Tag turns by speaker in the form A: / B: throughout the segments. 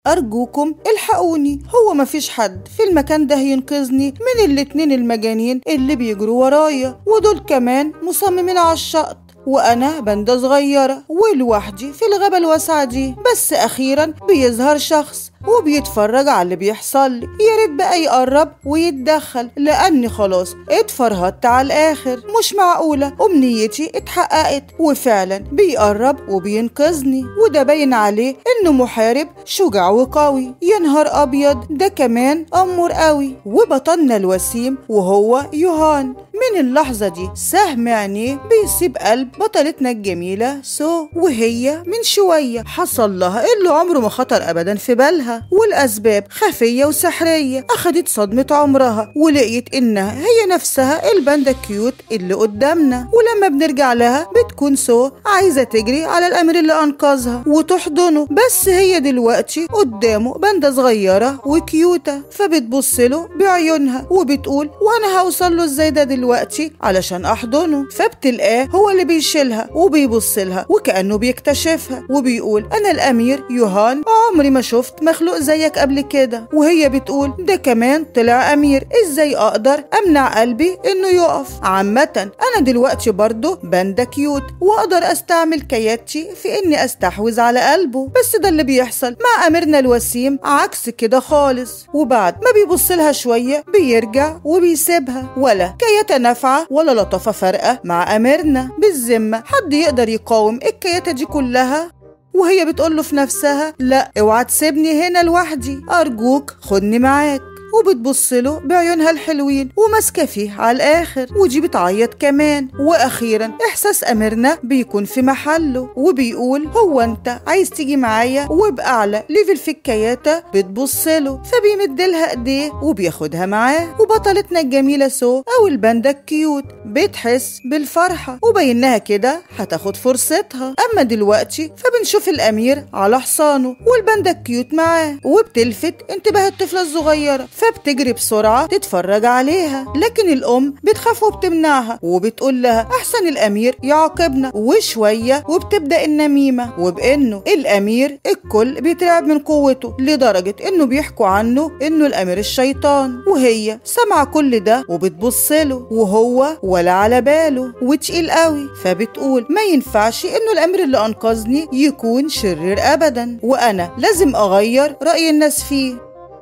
A: أرجوكم الحقوني هو مفيش حد في المكان ده ينقذني من الاتنين المجانين اللي بيجروا ورايا ودول كمان مصممين على الشقط وأنا بندة صغيرة ولوحدي في الغابة الواسعة دي بس أخيرا بيظهر شخص وبيتفرج على اللي بيحصل لي يا ريت بقى يقرب ويتدخل لاني خلاص اتفرهدت على الاخر مش معقوله امنيتي اتحققت وفعلا بيقرب وبينقذني وده باين عليه انه محارب شجاع وقوي يا نهار ابيض ده كمان امور قوي وبطلنا الوسيم وهو يوهان من اللحظة دي سهم عينيه بيسيب قلب بطلتنا الجميلة سو وهي من شوية حصل لها اللي عمره ما خطر أبدا في بالها والأسباب خفية وسحرية أخدت صدمة عمرها ولقيت إنها هي نفسها الباندا الكيوت اللي قدامنا ولما بنرجع لها بتكون سو عايزة تجري على الأمير اللي أنقذها وتحضنه بس هي دلوقتي قدامه باندا صغيرة وكيوتة فبتبص له بعيونها وبتقول وأنا هوصل له إزاي ده دلوقتي علشان أحضنه فبتلقاه هو اللي بيشيلها وبيبص لها وكأنه بيكتشفها وبيقول أنا الأمير يوهان عمري ما شفت مخلوق زيك قبل كده وهي بتقول ده كمان طلع أمير إزاي أقدر أمنع قلبي إنه يقف عامة أنا دلوقتي برضه باندا كيوت وأقدر أستعمل كيادتي في إني أستحوذ على قلبه بس ده اللي بيحصل مع أميرنا الوسيم عكس كده خالص وبعد ما بيبص لها شوية بيرجع وبيسيبها ولا كياتة نافعة ولا لطافة فارقة مع أميرنا بالذمة حد يقدر يقاوم الكياتة دي كلها وهي بتقوله في نفسها لا اوعى تسيبني هنا لوحدي ارجوك خدني معاك وبتبص له بعيونها الحلوين وماسكه فيه على الاخر ودي بتعيط كمان واخيرا احساس اميرنا بيكون في محله وبيقول هو انت عايز تيجي معايا وباعلى ليفل في الكياته بتبص له فبيمد لها ايديه وبياخدها معاه وبطلتنا الجميله سو او الباندا الكيوت بتحس بالفرحه وبينها كده هتاخد فرصتها اما دلوقتي فبنشوف الامير على حصانه والباندا الكيوت معاه وبتلفت انتباه الطفله الصغيره فبتجري بسرعة تتفرج عليها لكن الأم بتخاف وبتمنعها وبتقول لها أحسن الأمير يعاقبنا وشوية وبتبدأ النميمة وبإنه الأمير الكل بيترعب من قوته لدرجة إنه بيحكوا عنه إنه الأمير الشيطان وهي سمع كل ده وبتبص له وهو ولا على باله وتقيل قوي فبتقول ما ينفعش إنه الأمير اللي أنقذني يكون شرير أبدا وأنا لازم أغير رأي الناس فيه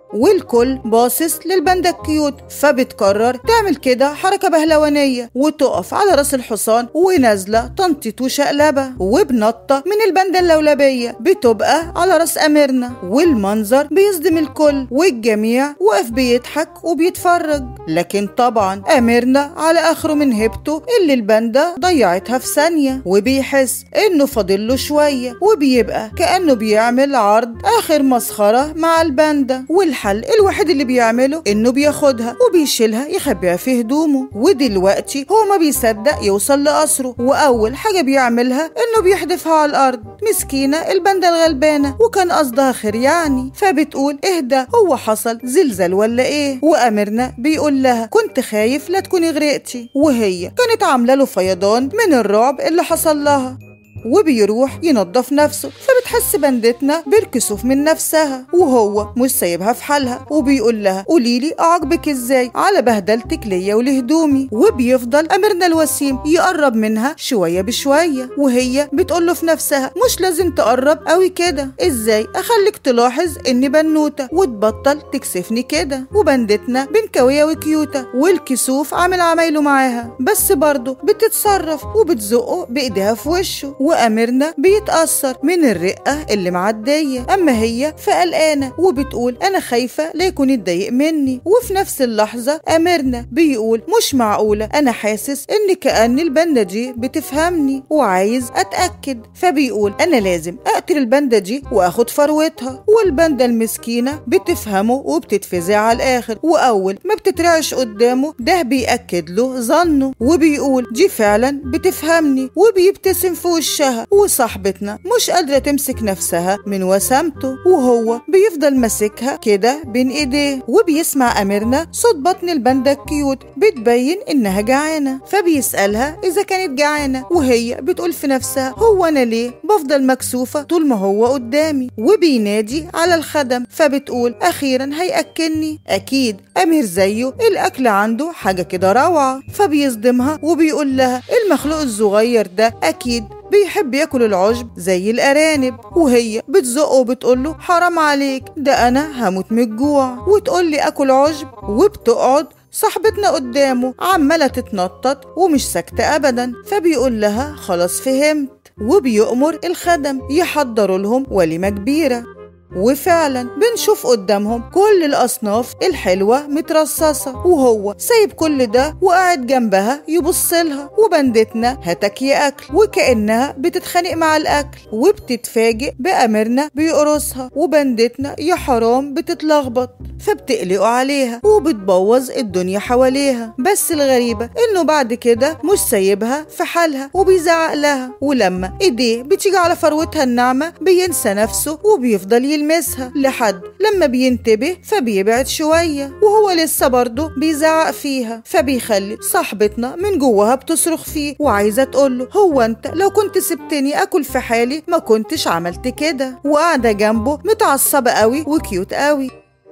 A: والكل باصص للباندا الكيوت فبتقرر تعمل كده حركة بهلوانية وتقف على راس الحصان ونازلة تنطيط وشقلبة وبنطة من الباندا اللولبية بتبقى على راس أميرنا والمنظر بيصدم الكل والجميع واقف بيضحك وبيتفرج لكن طبعا أميرنا على آخره من هيبته اللي الباندا ضيعتها في ثانية وبيحس إنه فاضله شوية وبيبقى كأنه بيعمل عرض آخر مسخرة مع الباندا والحل الوحيد اللي بيعمله إنه بياخدها وبيشيلها يخبيها في هدومه ودلوقتي هو ما بيصدق يوصل لقصره وأول حاجة بيعملها إنه بيحدفها على الأرض مسكينة الباندا الغلبانة وكان قصدها خير يعني فبتقول اهدى هو حصل زلزال ولا ايه وأمرنا بيقول لها كنت خايف لا تكوني غرقتي وهي كانت عاملة له فيضان من الرعب اللي حصل لها وبيروح ينظف نفسه فبتحس بندتنا بالكسوف من نفسها وهو مش سايبها في حالها وبيقول لها قوليلي اعاقبك ازاي على بهدلتك ليا ولهدومي وبيفضل اميرنا الوسيم يقرب منها شويه بشويه وهي بتقوله في نفسها مش لازم تقرب قوي كده ازاي اخليك تلاحظ اني بنوته وتبطل تكسفني كده وبندتنا بنكويه وكيوته والكسوف عامل عمايله معاها بس برضه بتتصرف وبتزقه بايديها في وشه وأميرنا بيتأثر من الرقة اللي معدية أما هي فقلقانة وبتقول أنا خايفة لا يكون اتضايق مني وفي نفس اللحظة أميرنا بيقول مش معقولة أنا حاسس إن كأن الباندا دي بتفهمني وعايز أتأكد فبيقول أنا لازم أقتل الباندا دي وأخد فروتها والباندا المسكينة بتفهمه وبتتفزع على الآخر وأول ما بتترعش قدامه ده بيأكد له ظنه وبيقول دي فعلا بتفهمني وبيبتسم في وشها وشها وصاحبتنا مش قادرة تمسك نفسها من وسامته وهو بيفضل ماسكها كده بين ايديه وبيسمع أميرنا صوت بطن الباندا الكيوت بتبين إنها جعانة فبيسألها إذا كانت جعانة وهي بتقول في نفسها هو أنا ليه بفضل مكسوفة طول ما هو قدامي وبينادي على الخدم فبتقول أخيرا هيأكلني أكيد أمير زيه الأكل عنده حاجة كده روعة فبيصدمها وبيقول لها المخلوق الصغير ده أكيد بيحب ياكل العشب زي الأرانب وهي بتزقه وبتقوله حرام عليك ده أنا هموت من الجوع وتقول لي أكل عشب وبتقعد صاحبتنا قدامه عمالة تتنطط ومش ساكتة أبدا فبيقول لها خلاص فهمت وبيأمر الخدم يحضروا لهم وليمة كبيرة وفعلا بنشوف قدامهم كل الأصناف الحلوة مترصصة وهو سايب كل ده وقاعد جنبها يبص لها وبندتنا هتاكي أكل وكأنها بتتخانق مع الأكل وبتتفاجئ بأمرنا بيقرصها وبندتنا يا حرام بتتلخبط فبتقلقوا عليها وبتبوظ الدنيا حواليها بس الغريبة إنه بعد كده مش سايبها في حالها وبيزعق لها ولما إيديه بتيجي على فروتها الناعمة بينسى نفسه وبيفضل يلمسها لحد لما بينتبه فبيبعد شوية وهو لسه برضه بيزعق فيها فبيخلي صاحبتنا من جواها بتصرخ فيه وعايزة تقوله هو انت لو كنت سبتني اكل في حالي ما كنتش عملت كده وقاعدة جنبه متعصبة قوي وكيوت قوي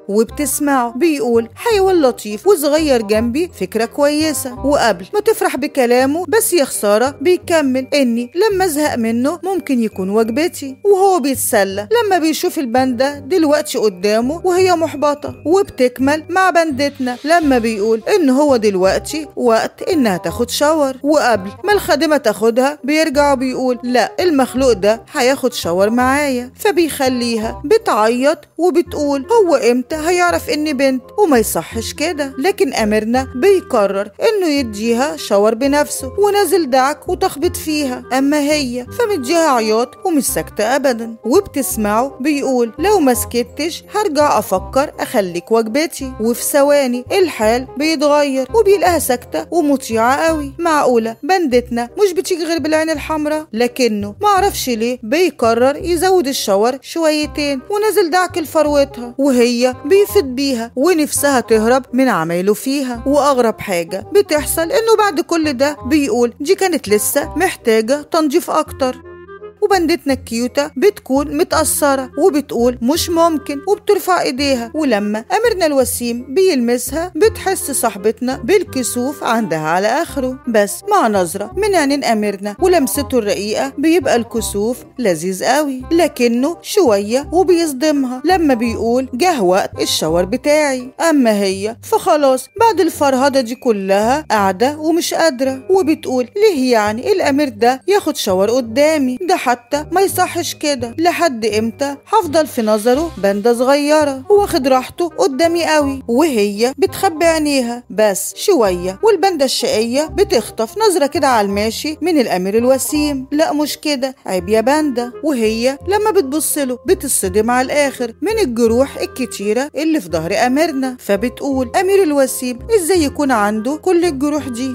A: وبتسمعه بيقول حيوان لطيف وصغير جنبي فكرة كويسة وقبل ما تفرح بكلامه بس يا خسارة بيكمل إني لما أزهق منه ممكن يكون وجبتي وهو بيتسلى لما بيشوف الباندا دلوقتي قدامه وهي محبطة وبتكمل مع بندتنا لما بيقول إن هو دلوقتي وقت إنها تاخد شاور وقبل ما الخادمة تاخدها بيرجع بيقول لا المخلوق ده هياخد شاور معايا فبيخليها بتعيط وبتقول هو امتى هيعرف اني بنت وما يصحش كده لكن اميرنا بيقرر انه يديها شاور بنفسه ونازل دعك وتخبط فيها اما هي فمديها عياط ومش ساكته ابدا وبتسمعه بيقول لو ما سكتش هرجع افكر اخليك وجبتي وفي ثواني الحال بيتغير وبيلاقيها ساكته ومطيعه قوي معقوله بندتنا مش بتيجي غير بالعين الحمراء لكنه معرفش ليه بيقرر يزود الشاور شويتين ونازل دعك لفروتها وهي بيفت بيها ونفسها تهرب من عمايله فيها واغرب حاجه بتحصل انه بعد كل ده بيقول دي كانت لسه محتاجه تنظيف اكتر وبندتنا الكيوتة بتكون متأثرة وبتقول مش ممكن وبترفع ايديها ولما أمرنا الوسيم بيلمسها بتحس صاحبتنا بالكسوف عندها على آخره بس مع نظرة من عينين أمرنا ولمسته الرقيقة بيبقى الكسوف لذيذ قوي لكنه شوية وبيصدمها لما بيقول جه وقت الشاور بتاعي أما هي فخلاص بعد الفرهدة دي كلها قاعدة ومش قادرة وبتقول ليه يعني الأمير ده ياخد شاور قدامي ده حتى ما يصحش كده لحد امتى هفضل في نظره باندا صغيرة واخد راحته قدامي قوي وهي بتخبي عينيها بس شوية والباندا الشقية بتخطف نظرة كده على الماشي من الأمير الوسيم لا مش كده عيب يا باندا وهي لما بتبصله بتصدم على الآخر من الجروح الكتيرة اللي في ظهر أميرنا فبتقول أمير الوسيم إزاي يكون عنده كل الجروح دي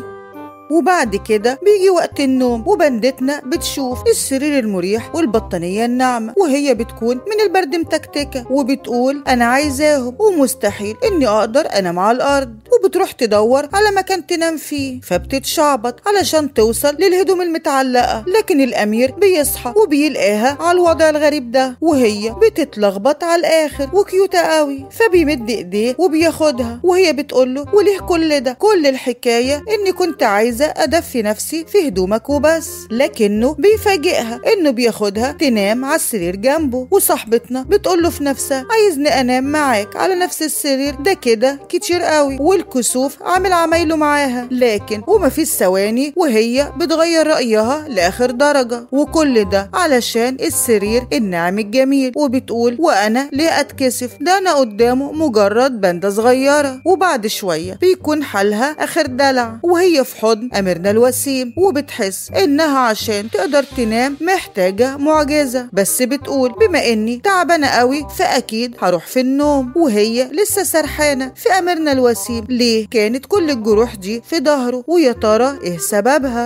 A: وبعد كده بيجي وقت النوم وبندتنا بتشوف السرير المريح والبطانية الناعمة وهي بتكون من البرد متكتكة وبتقول أنا عايزاهم ومستحيل إني أقدر أنام على الأرض وبتروح تدور على مكان تنام فيه فبتتشعبط علشان توصل للهدوم المتعلقة لكن الأمير بيصحى وبيلاقيها على الوضع الغريب ده وهي بتتلخبط على الآخر وكيوتة قوي فبيمد إيديه وبياخدها وهي بتقوله وليه كل ده كل الحكاية إني كنت عايزة عايزة أدفي نفسي في هدومك وبس لكنه بيفاجئها إنه بياخدها تنام على السرير جنبه وصاحبتنا بتقوله في نفسها عايزني أنام معاك على نفس السرير ده كده كتير قوي والكسوف عامل عمايله معاها لكن وما فيش ثواني وهي بتغير رأيها لآخر درجة وكل ده علشان السرير الناعم الجميل وبتقول وأنا ليه أتكسف ده أنا قدامه مجرد بندة صغيرة وبعد شوية بيكون حالها آخر دلع وهي في حضن أميرنا الوسيم وبتحس إنها عشان تقدر تنام محتاجة معجزة بس بتقول بما إني تعبانة قوي فأكيد هروح في النوم وهي لسه سرحانة في أميرنا الوسيم ليه كانت كل الجروح دي في ظهره ويا ترى إيه سببها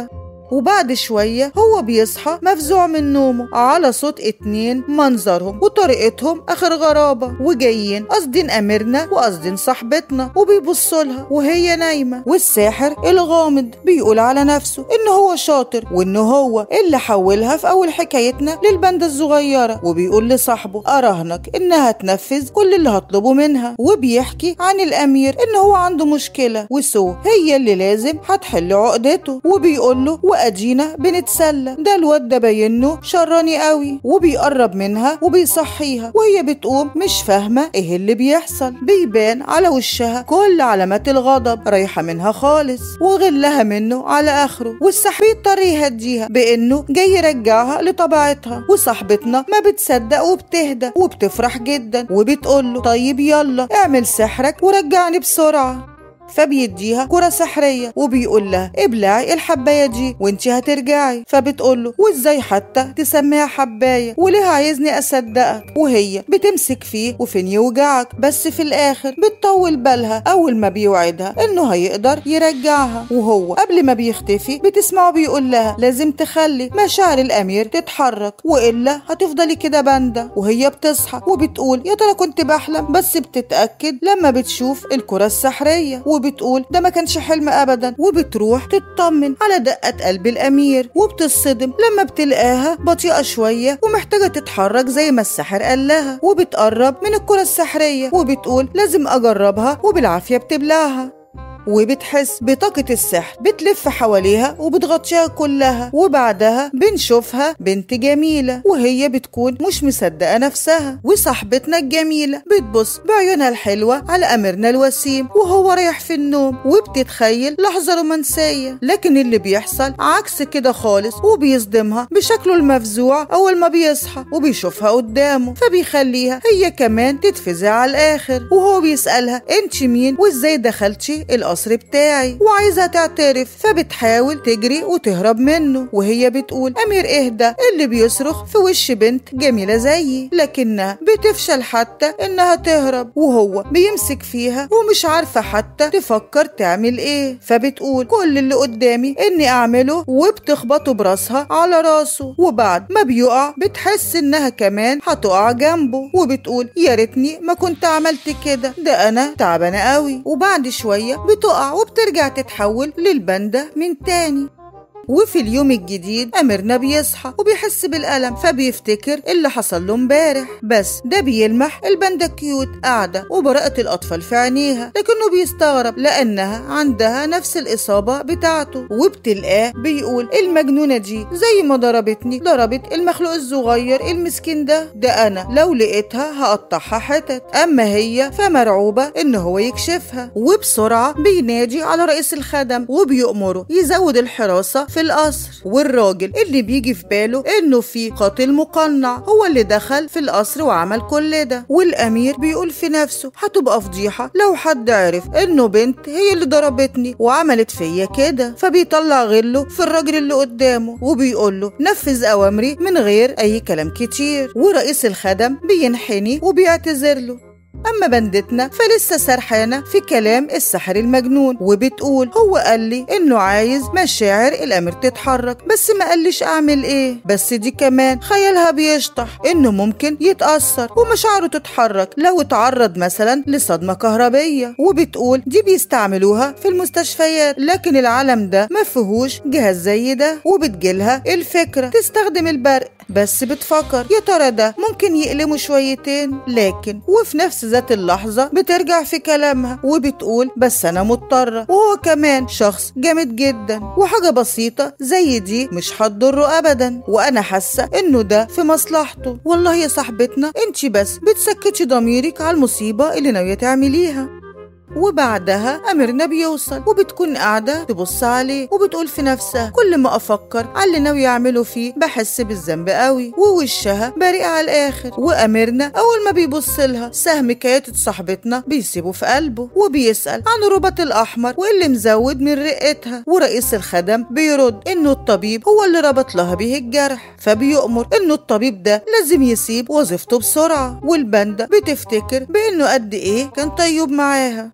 A: وبعد شوية هو بيصحى مفزوع من نومه على صوت اتنين منظرهم وطريقتهم آخر غرابة وجايين قاصدين أميرنا وقاصدين صاحبتنا وبيبصوا لها وهي نايمة والساحر الغامض بيقول على نفسه إن هو شاطر وإن هو اللي حولها في أول حكايتنا للبندة الصغيرة وبيقول لصاحبه أراهنك إنها تنفذ كل اللي هطلبه منها وبيحكي عن الأمير إن هو عنده مشكلة وسو هي اللي لازم هتحل عقدته وبيقول له وأدينا بنتسلى ده الواد ده باينه شراني قوي وبيقرب منها وبيصحيها وهي بتقوم مش فاهمة إيه اللي بيحصل بيبان على وشها كل علامات الغضب رايحة منها خالص وغلها منه على آخره والسحر بيضطر يهديها بإنه جاي يرجعها لطبيعتها وصاحبتنا ما بتصدق وبتهدى وبتفرح جدا وبتقول له طيب يلا اعمل سحرك ورجعني بسرعة فبيديها كرة سحرية وبيقول لها ابلعي الحباية دي وانتي هترجعي فبتقول له وازاي حتى تسميها حباية وليه عايزني اصدقك وهي بتمسك فيه وفين يوجعك بس في الاخر بتطول بالها اول ما بيوعدها انه هيقدر يرجعها وهو قبل ما بيختفي بتسمعه بيقول لها لازم تخلي مشاعر الامير تتحرك والا هتفضلي كده بانده وهي بتصحى وبتقول يا ترى كنت بحلم بس بتتاكد لما بتشوف الكرة السحرية وبتقول ده ما كانش حلم ابدا وبتروح تطمن على دقة قلب الامير وبتصدم لما بتلاقاها بطيئة شوية ومحتاجة تتحرك زي ما الساحر قال لها وبتقرب من الكرة السحرية وبتقول لازم اجربها وبالعافية بتبلعها وبتحس بطاقة السحر بتلف حواليها وبتغطيها كلها وبعدها بنشوفها بنت جميلة وهي بتكون مش مصدقة نفسها وصاحبتنا الجميلة بتبص بعيونها الحلوة على أميرنا الوسيم وهو رايح في النوم وبتتخيل لحظة رومانسية لكن اللي بيحصل عكس كده خالص وبيصدمها بشكله المفزوع أول ما بيصحى وبيشوفها قدامه فبيخليها هي كمان تتفزع على الآخر وهو بيسألها انت مين وازاي دخلتي القصر بتاعي وعايزة تعترف فبتحاول تجري وتهرب منه وهي بتقول أمير اهدى اللي بيصرخ في وش بنت جميلة زيي لكنها بتفشل حتى إنها تهرب وهو بيمسك فيها ومش عارفة حتى تفكر تعمل ايه فبتقول كل اللي قدامي إني أعمله وبتخبطه براسها على راسه وبعد ما بيقع بتحس إنها كمان هتقع جنبه وبتقول يا ريتني ما كنت عملت كده ده أنا تعبانة قوي وبعد شوية بتقع وبترجع تتحول للبندة من تاني وفي اليوم الجديد أميرنا بيصحى وبيحس بالألم فبيفتكر اللي حصل له امبارح بس ده بيلمح الباندا كيوت قاعدة وبراءة الأطفال في عينيها لكنه بيستغرب لأنها عندها نفس الإصابة بتاعته وبتلقاه بيقول المجنونة دي زي ما ضربتني ضربت المخلوق الصغير المسكين ده ده أنا لو لقيتها هقطعها حتت أما هي فمرعوبة إن هو يكشفها وبسرعة بينادي على رئيس الخدم وبيأمره يزود الحراسة في القصر والراجل اللي بيجي في باله انه في قاتل مقنع هو اللي دخل في القصر وعمل كل ده والامير بيقول في نفسه هتبقى فضيحه لو حد عرف انه بنت هي اللي ضربتني وعملت فيا كده فبيطلع غله في الراجل اللي قدامه وبيقول له نفذ اوامري من غير اي كلام كتير ورئيس الخدم بينحني وبيعتذر له أما بندتنا فلسه سرحانة في كلام السحر المجنون وبتقول هو قال لي إنه عايز مشاعر الأمير تتحرك بس ما قاليش أعمل إيه بس دي كمان خيالها بيشطح إنه ممكن يتأثر ومشاعره تتحرك لو اتعرض مثلا لصدمة كهربية وبتقول دي بيستعملوها في المستشفيات لكن العالم ده ما فيهوش جهاز زي ده وبتجيلها الفكرة تستخدم البرق بس بتفكر يا ترى ده ممكن يقلمه شويتين لكن وفي نفس ذات اللحظة بترجع في كلامها وبتقول بس أنا مضطرة وهو كمان شخص جامد جدا وحاجة بسيطة زي دي مش هتضره أبدا وأنا حاسة إنه ده في مصلحته والله يا صاحبتنا انتي بس بتسكتي ضميرك على المصيبة اللي ناوية تعمليها وبعدها أميرنا بيوصل وبتكون قاعدة تبص عليه وبتقول في نفسها كل ما أفكر على اللي ناوي يعمله فيه بحس بالذنب قوي ووشها بريء على الآخر وأميرنا أول ما بيبص لها سهم كياتة صاحبتنا بيسيبه في قلبه وبيسأل عن الرباط الأحمر واللي مزود من رقتها ورئيس الخدم بيرد إنه الطبيب هو اللي ربط لها بيه الجرح فبيؤمر إنه الطبيب ده لازم يسيب وظيفته بسرعة والبندة بتفتكر بإنه قد إيه كان طيب معاها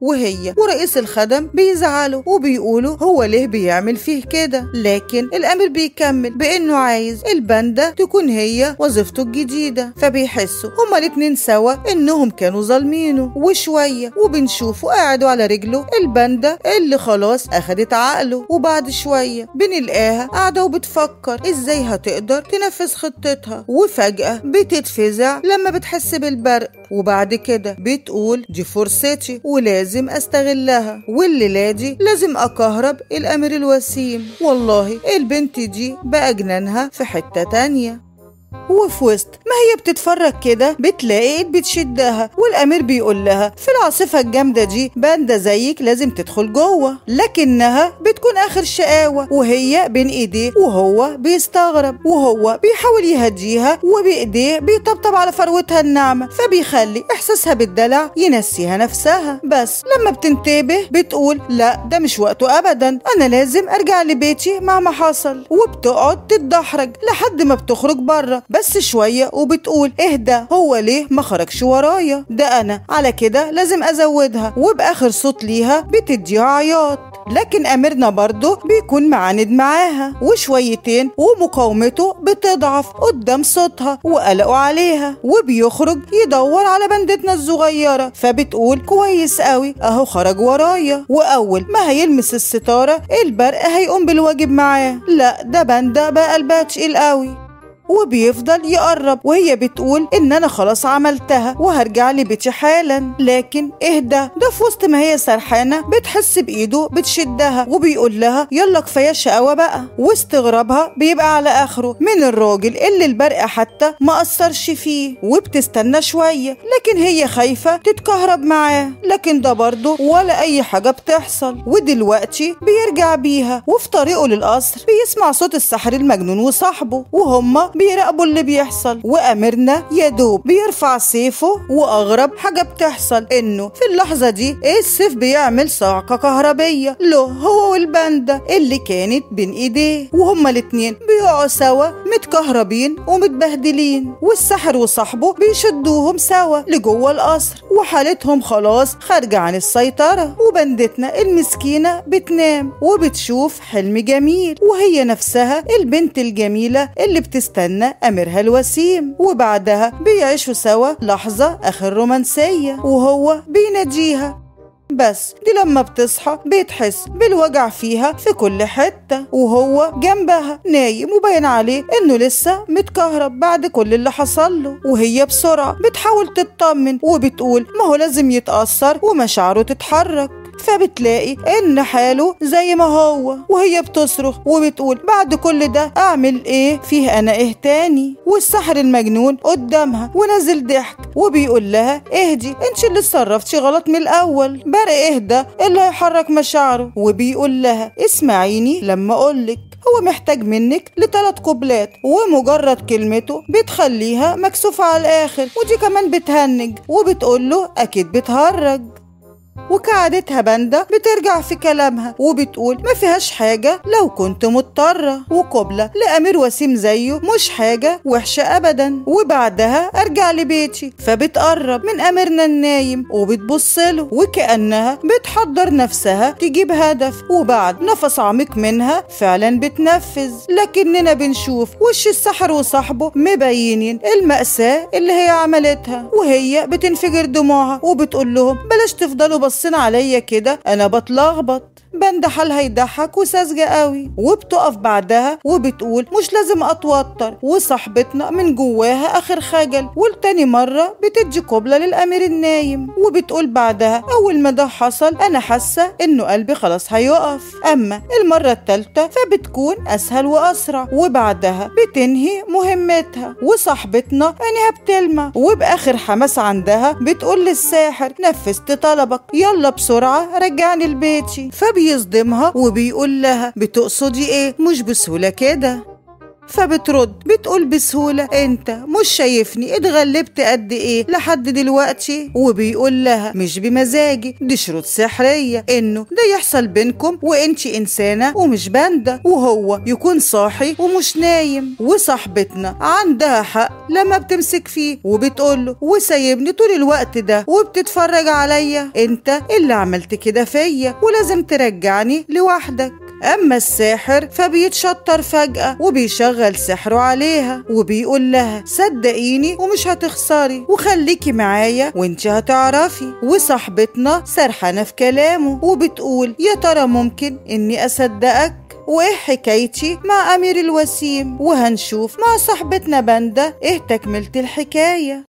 A: وهي ورئيس الخدم بيزعلوا وبيقولوا هو ليه بيعمل فيه كده لكن الأمير بيكمل بإنه عايز الباندا تكون هي وظيفته الجديدة فبيحسوا هما الاتنين سوا إنهم كانوا ظالمينه وشوية وبنشوفه قاعدوا على رجله الباندا اللي خلاص أخدت عقله وبعد شوية بنلقاها قاعدة وبتفكر إزاي هتقدر تنفذ خطتها وفجأة بتتفزع لما بتحس بالبرق وبعد كده بتقول دي فرصتي ولازم استغلها والليلة دي لازم اكهرب الامير الوسيم والله البنت دي بقى جنانها في حتة تانية وفي وسط ما هي بتتفرج كده بتلاقي ايد بتشدها والامير بيقول لها في العاصفه الجامده دي باندا زيك لازم تدخل جوه لكنها بتكون اخر شقاوه وهي بين ايديه وهو بيستغرب وهو بيحاول يهديها وبايديه بيطبطب على فروتها الناعمه فبيخلي احساسها بالدلع ينسيها نفسها بس لما بتنتبه بتقول لا ده مش وقته ابدا انا لازم ارجع لبيتي مهما حصل وبتقعد تتدحرج لحد ما بتخرج بره بس شوية وبتقول اهدى هو ليه ما خرجش ورايا ده انا على كده لازم ازودها وباخر صوت ليها بتديها عياط لكن أميرنا برضه بيكون معاند معاها وشويتين ومقاومته بتضعف قدام صوتها وقلقوا عليها وبيخرج يدور على بندتنا الصغيرة فبتقول كويس قوي أهو خرج ورايا وأول ما هيلمس الستارة البرق هيقوم بالواجب معاه لا ده بندا بقى قلبها تقيل قوي وبيفضل يقرب وهي بتقول ان انا خلاص عملتها وهرجع لبيتي حالا لكن اهدى ده في وسط ما هي سرحانه بتحس بايده بتشدها وبيقول لها يلا كفايه شقاوه بقى واستغرابها بيبقى على اخره من الراجل اللي البرق حتى ما اثرش فيه وبتستنى شويه لكن هي خايفه تتكهرب معاه لكن ده برضه ولا اي حاجه بتحصل ودلوقتي بيرجع بيها وفي طريقه للقصر بيسمع صوت السحر المجنون وصاحبه وهما بيراقبوا اللي بيحصل وأميرنا يا دوب بيرفع سيفه وأغرب حاجة بتحصل إنه في اللحظة دي السيف بيعمل صعقة كهربية له هو والباندا اللي كانت بين إيديه وهما الاتنين بيقعوا سوا متكهربين ومتبهدلين والسحر وصاحبه بيشدوهم سوا لجوه القصر وحالتهم خلاص خارجة عن السيطرة وبندتنا المسكينة بتنام وبتشوف حلم جميل وهي نفسها البنت الجميلة اللي بتستنى أميرها الوسيم وبعدها بيعيشوا سوا لحظة آخر رومانسية وهو بيناديها بس دي لما بتصحى بتحس بالوجع فيها في كل حتة وهو جنبها نايم وباين عليه انه لسه متكهرب بعد كل اللي حصل له وهي بسرعة بتحاول تطمن وبتقول ما هو لازم يتأثر ومشاعره تتحرك فبتلاقي ان حاله زي ما هو وهي بتصرخ وبتقول بعد كل ده اعمل ايه فيه انا ايه تاني والسحر المجنون قدامها ونزل ضحك وبيقول لها اهدي انت اللي اتصرفتي غلط من الاول برق اهدى اللي هيحرك مشاعره وبيقول لها اسمعيني لما اقولك هو محتاج منك لثلاث قبلات ومجرد كلمته بتخليها مكسوفة على الآخر ودي كمان بتهنج وبتقوله أكيد بتهرج وكعادتها باندا بترجع في كلامها وبتقول ما فيهاش حاجة لو كنت مضطرة وقبلة لأمير وسيم زيه مش حاجة وحشة أبدا وبعدها أرجع لبيتي فبتقرب من أميرنا النايم وبتبصله وكأنها بتحضر نفسها تجيب هدف وبعد نفس عميق منها فعلا بتنفذ لكننا بنشوف وش السحر وصاحبه مبينين المأساة اللي هي عملتها وهي بتنفجر دموعها وبتقول لهم بلاش تفضلوا باصين عليا كده انا بتلخبط بند حالها يضحك وساذجة قوي وبتقف بعدها وبتقول مش لازم اتوتر وصاحبتنا من جواها اخر خجل والتاني مرة بتدي قبلة للامير النايم وبتقول بعدها اول ما ده حصل انا حاسة انه قلبي خلاص هيقف اما المرة التالتة فبتكون اسهل واسرع وبعدها بتنهي مهمتها وصاحبتنا عينيها بتلمع وباخر حماس عندها بتقول للساحر نفذت طلبك يلا بسرعة رجعني لبيتي فبيصدمها وبيقول لها بتقصدي ايه مش بسهولة كده فبترد بتقول بسهولة انت مش شايفني اتغلبت قد ايه لحد دلوقتي وبيقول لها مش بمزاجي دي شروط سحرية انه ده يحصل بينكم وانتي انسانة ومش باندة وهو يكون صاحي ومش نايم وصاحبتنا عندها حق لما بتمسك فيه وبتقوله وسايبني طول الوقت ده وبتتفرج عليا انت اللي عملت كده فيا ولازم ترجعني لوحدك أما الساحر فبيتشطر فجأة وبيشغل سحره عليها وبيقول لها صدقيني ومش هتخسري وخليكي معايا وانت هتعرفي وصاحبتنا سرحانة في كلامه وبتقول يا ترى ممكن إني أصدقك وايه حكايتي مع امير الوسيم وهنشوف مع صاحبتنا باندا ايه تكملة الحكاية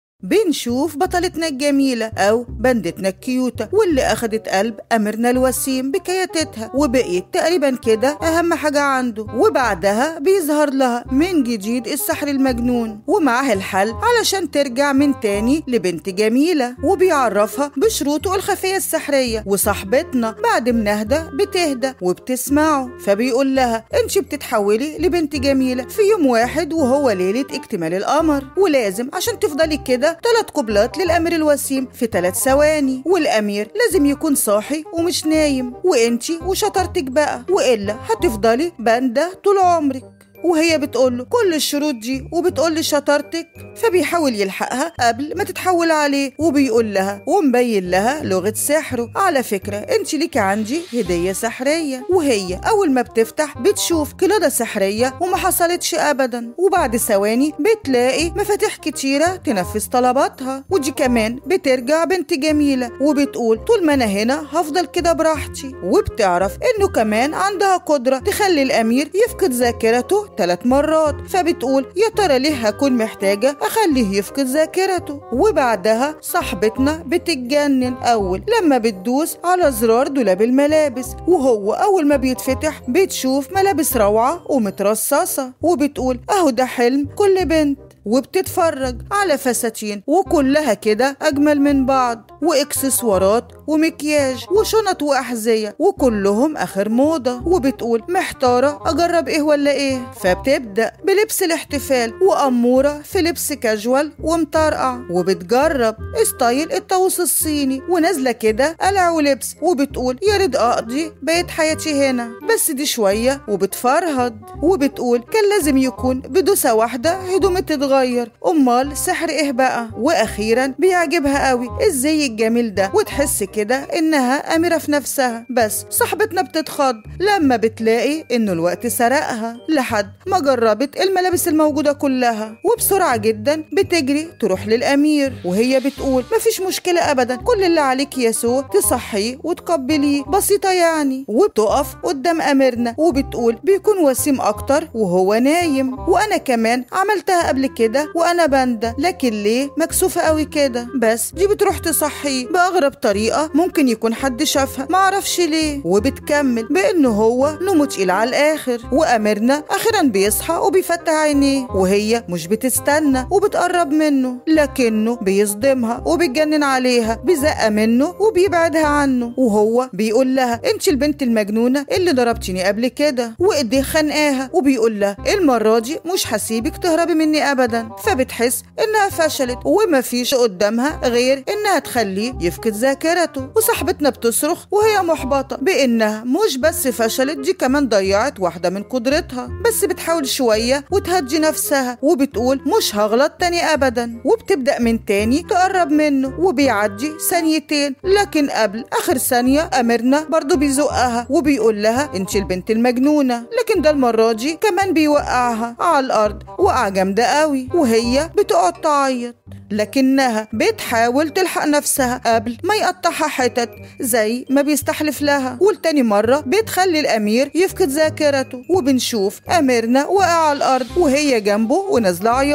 A: بنشوف بطلتنا الجميلة أو بندتنا الكيوتة واللي أخدت قلب أميرنا الوسيم بكياتتها وبقيت تقريبا كده أهم حاجة عنده وبعدها بيظهر لها من جديد السحر المجنون ومعاه الحل علشان ترجع من تاني لبنت جميلة وبيعرفها بشروطه الخفية السحرية وصاحبتنا بعد ما نهدى بتهدى وبتسمعه فبيقول لها انت بتتحولي لبنت جميلة في يوم واحد وهو ليلة اكتمال القمر ولازم عشان تفضلي كده ثلاث قبلات للأمير الوسيم في ثلاث ثواني والأمير لازم يكون صاحي ومش نايم وانتي وشطارتك بقى وإلا هتفضلي باندة طول عمرك وهي بتقول له كل الشروط دي وبتقول لي شطارتك فبيحاول يلحقها قبل ما تتحول عليه وبيقول لها ومبين لها لغة سحره على فكرة انت ليكي عندي هدية سحرية وهي اول ما بتفتح بتشوف قلادة سحرية وما حصلتش ابدا وبعد ثواني بتلاقي مفاتيح كتيرة تنفذ طلباتها ودي كمان بترجع بنت جميلة وبتقول طول ما انا هنا هفضل كده براحتي وبتعرف انه كمان عندها قدرة تخلي الامير يفقد ذاكرته ثلاث مرات فبتقول يا ترى ليه هكون محتاجة أخليه يفقد ذاكرته وبعدها صاحبتنا بتتجنن أول لما بتدوس على زرار دولاب الملابس وهو أول ما بيتفتح بتشوف ملابس روعة ومترصصة وبتقول أهو ده حلم كل بنت وبتتفرج على فساتين وكلها كده أجمل من بعض وإكسسوارات ومكياج وشنط وأحذية وكلهم آخر موضة وبتقول محتارة أجرب إيه ولا إيه فبتبدأ بلبس الاحتفال وأمورة في لبس كاجوال ومطرقع وبتجرب ستايل الطاووس الصيني ونازلة كده قلع ولبس وبتقول يا ريت أقضي بقيت حياتي هنا بس دي شوية وبتفرهد وبتقول كان لازم يكون بدوسة واحدة هدومي تتغير أمال سحر إيه بقى وأخيرا بيعجبها قوي الزي الجميل ده وتحس كده إنها أميرة في نفسها بس صاحبتنا بتتخض لما بتلاقي إنه الوقت سرقها لحد ما جربت الملابس الموجودة كلها وبسرعة جدا بتجري تروح للأمير وهي بتقول مفيش مشكلة أبدا كل اللي عليك يا سو تصحيه وتقبليه بسيطة يعني وبتقف قدام أميرنا وبتقول بيكون وسيم أكتر وهو نايم وأنا كمان عملتها قبل كده وأنا باندة لكن ليه مكسوفة قوي كده بس دي بتروح تصحيه بأغرب طريقة ممكن يكون حد شافها معرفش ليه وبتكمل بأنه هو نومه تقيل على الآخر وأميرنا أخيرا بيصحى وبيفتح عينيه وهي مش بتستنى وبتقرب منه لكنه بيصدمها وبيتجنن عليها بيزق منه وبيبعدها عنه وهو بيقول لها انت البنت المجنونة اللي ضربتني قبل كده وايديه خانقاها وبيقول لها المرة دي مش هسيبك تهربي مني أبدا فبتحس إنها فشلت ومفيش قدامها غير إنها تخليه يفقد ذاكرته وصاحبتنا بتصرخ وهي محبطة بإنها مش بس فشلت دي كمان ضيعت واحدة من قدرتها بس بتحاول شوية وتهدي نفسها وبتقول مش هغلط تاني أبدا وبتبدأ من تاني تقرب منه وبيعدي ثانيتين لكن قبل آخر ثانية أميرنا برضو بيزقها وبيقول لها انت البنت المجنونة لكن ده المرة دي كمان بيوقعها على الأرض وقعة جامدة قوي وهي بتقعد تعيط لكنها بتحاول تلحق نفسها قبل ما يقطعها حتت زي ما بيستحلف لها والتاني مرة بتخلي الأمير يفقد ذاكرته وبنشوف أميرنا واقع على الأرض وهي جنبه ونازلة عياط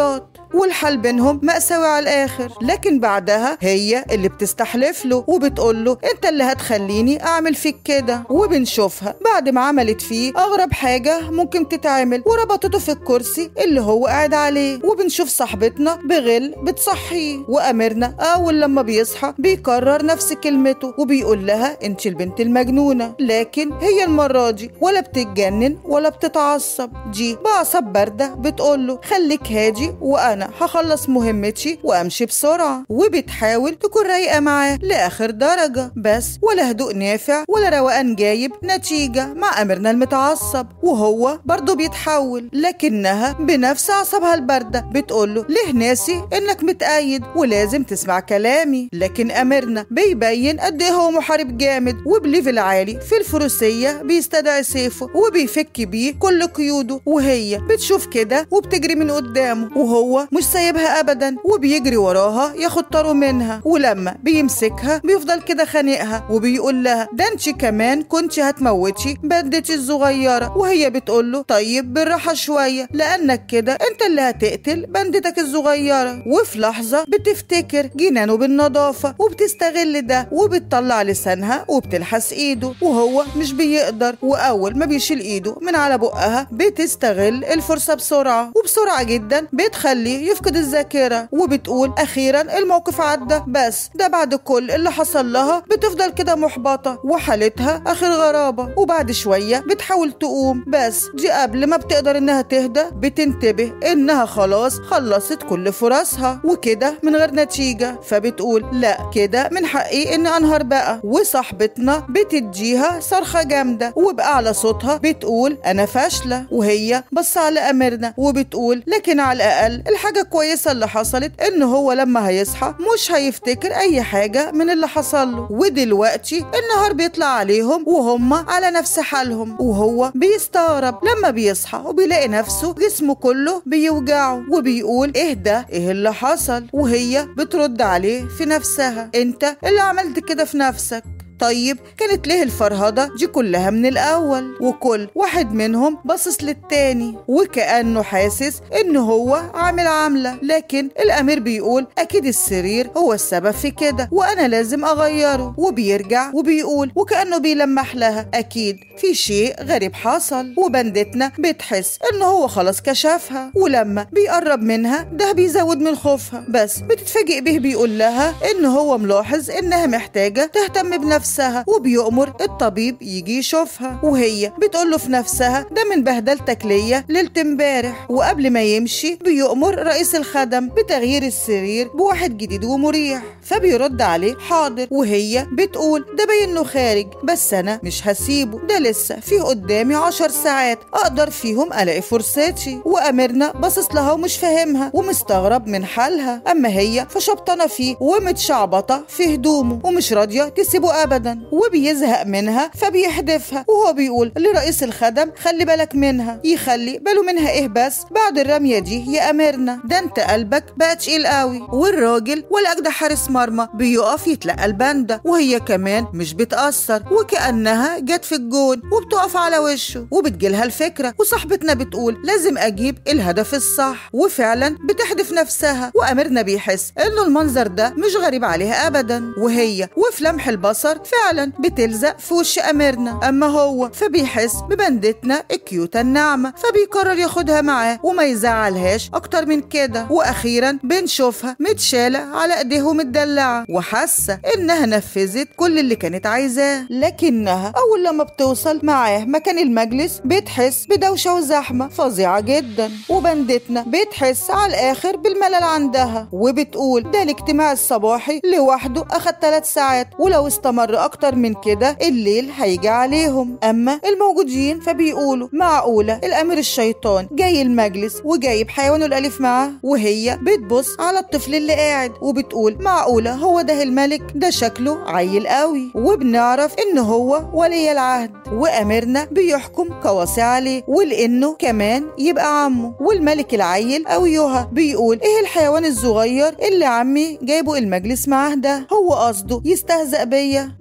A: والحال بينهم مأساوي على الآخر لكن بعدها هي اللي بتستحلف له وبتقول له انت اللي هتخليني اعمل فيك كده وبنشوفها بعد ما عملت فيه اغرب حاجة ممكن تتعمل وربطته في الكرسي اللي هو قاعد عليه وبنشوف صاحبتنا بغل بتصحيه وامرنا اول لما بيصحى بيكرر نفس كلمته وبيقول لها انت البنت المجنونة لكن هي المرة دي ولا بتتجنن ولا بتتعصب دي بعصب باردة بتقول له خليك هادي وانا هخلص مهمتي وامشي بسرعة وبتحاول تكون رايقة معاه لاخر درجة بس ولا هدوء نافع ولا روقان جايب نتيجة مع امرنا المتعصب وهو برضه بيتحول لكنها بنفس اعصابها الباردة بتقول له ليه ناسي انك متأيد ولازم تسمع كلامي لكن امرنا بيبين قد ايه هو محارب جامد وبليفل عالي في الفروسية بيستدعي سيفه وبيفك بيه كل قيوده وهي بتشوف كده وبتجري من قدامه وهو مش سايبها ابدا وبيجري وراها ياخد طاره منها ولما بيمسكها بيفضل كده خانقها وبيقول لها ده انت كمان كنت هتموتي بندتي الصغيرة وهي بتقول له طيب بالراحة شوية لانك كده انت اللي هتقتل بندتك الصغيرة وفي لحظة بتفتكر جنانه بالنظافة وبتستغل ده وبتطلع لسانها وبتلحس ايده وهو مش بيقدر واول ما بيشيل ايده من على بقها بتستغل الفرصة بسرعة وبسرعة جدا بتخليه يفقد الذاكرة وبتقول اخيرا الموقف عدى بس ده بعد كل اللي حصل لها بتفضل كده محبطة وحالتها اخر غرابة وبعد شوية بتحاول تقوم بس دي قبل ما بتقدر انها تهدى بتنتبه انها خلاص خلصت كل فرصها وكده من غير نتيجة فبتقول لا كده من حقي ان انهار بقى وصاحبتنا بتديها صرخة جامدة وبأعلى صوتها بتقول انا فاشلة وهي بص على امرنا وبتقول لكن على الاقل الحاجة كويسة اللي حصلت ان هو لما هيصحى مش هيفتكر اي حاجة من اللي حصل له ودلوقتي النهار بيطلع عليهم وهم على نفس حالهم وهو بيستغرب لما بيصحى وبيلاقي نفسه جسمه كله بيوجعه وبيقول ايه ده ايه اللي حصل وهي بترد عليه في نفسها انت اللي عملت كده في نفسك طيب كانت ليه الفرهدة دي كلها من الأول وكل واحد منهم باصص للتاني وكأنه حاسس إن هو عامل عاملة لكن الأمير بيقول أكيد السرير هو السبب في كده وأنا لازم أغيره وبيرجع وبيقول وكأنه بيلمح لها أكيد في شيء غريب حصل وبندتنا بتحس إن هو خلاص كشفها ولما بيقرب منها ده بيزود من خوفها بس بتتفاجئ به بيقول لها إن هو ملاحظ إنها محتاجة تهتم بنفسها نفسها وبيأمر الطبيب يجي يشوفها وهي بتقول له في نفسها ده من بهدلتك ليا ليلة امبارح وقبل ما يمشي بيأمر رئيس الخدم بتغيير السرير بواحد جديد ومريح فبيرد عليه حاضر وهي بتقول ده باين انه خارج بس انا مش هسيبه ده لسه فيه قدامي عشر ساعات اقدر فيهم الاقي فرصتي وامرنا باصص لها ومش فاهمها ومستغرب من حالها اما هي فشبطانه فيه ومتشعبطه في هدومه ومش راضيه تسيبه ابدا وبيزهق منها فبيحدفها وهو بيقول لرئيس الخدم خلي بالك منها يخلي باله منها ايه بس بعد الرميه دي يا امرنا ده انت قلبك بقى تقيل قوي والراجل ولا اجدع حارس مرمى بيقف يتلقى الباندا وهي كمان مش بتأثر وكأنها جت في الجون وبتقف على وشه وبتجيلها الفكرة وصاحبتنا بتقول لازم أجيب الهدف الصح وفعلا بتحدف نفسها وأميرنا بيحس إنه المنظر ده مش غريب عليها أبدا وهي وفي لمح البصر فعلا بتلزق في وش أميرنا أما هو فبيحس ببندتنا الكيوتة الناعمة فبيقرر ياخدها معاه وما يزعلهاش أكتر من كده وأخيرا بنشوفها متشالة على إيديهم مدلعة وحاسة إنها نفذت كل اللي كانت عايزاه لكنها أول لما بتوصل معاه مكان المجلس بتحس بدوشة وزحمة فظيعة جدا وبندتنا بتحس على الآخر بالملل عندها وبتقول ده الاجتماع الصباحي لوحده أخد ثلاث ساعات ولو استمر أكتر من كده الليل هيجي عليهم أما الموجودين فبيقولوا معقولة الأمير الشيطان جاي المجلس وجايب حيوانه الأليف معاه وهي بتبص على الطفل اللي قاعد وبتقول معقولة هو ده الملك ده شكله عيل قوي وبنعرف إن هو ولي العهد وأميرنا بيحكم قواصي عليه ولأنه كمان يبقى عمه والملك العيل أو يوها بيقول إيه الحيوان الصغير اللي عمي جايبه المجلس معاه ده هو قصده يستهزأ بيا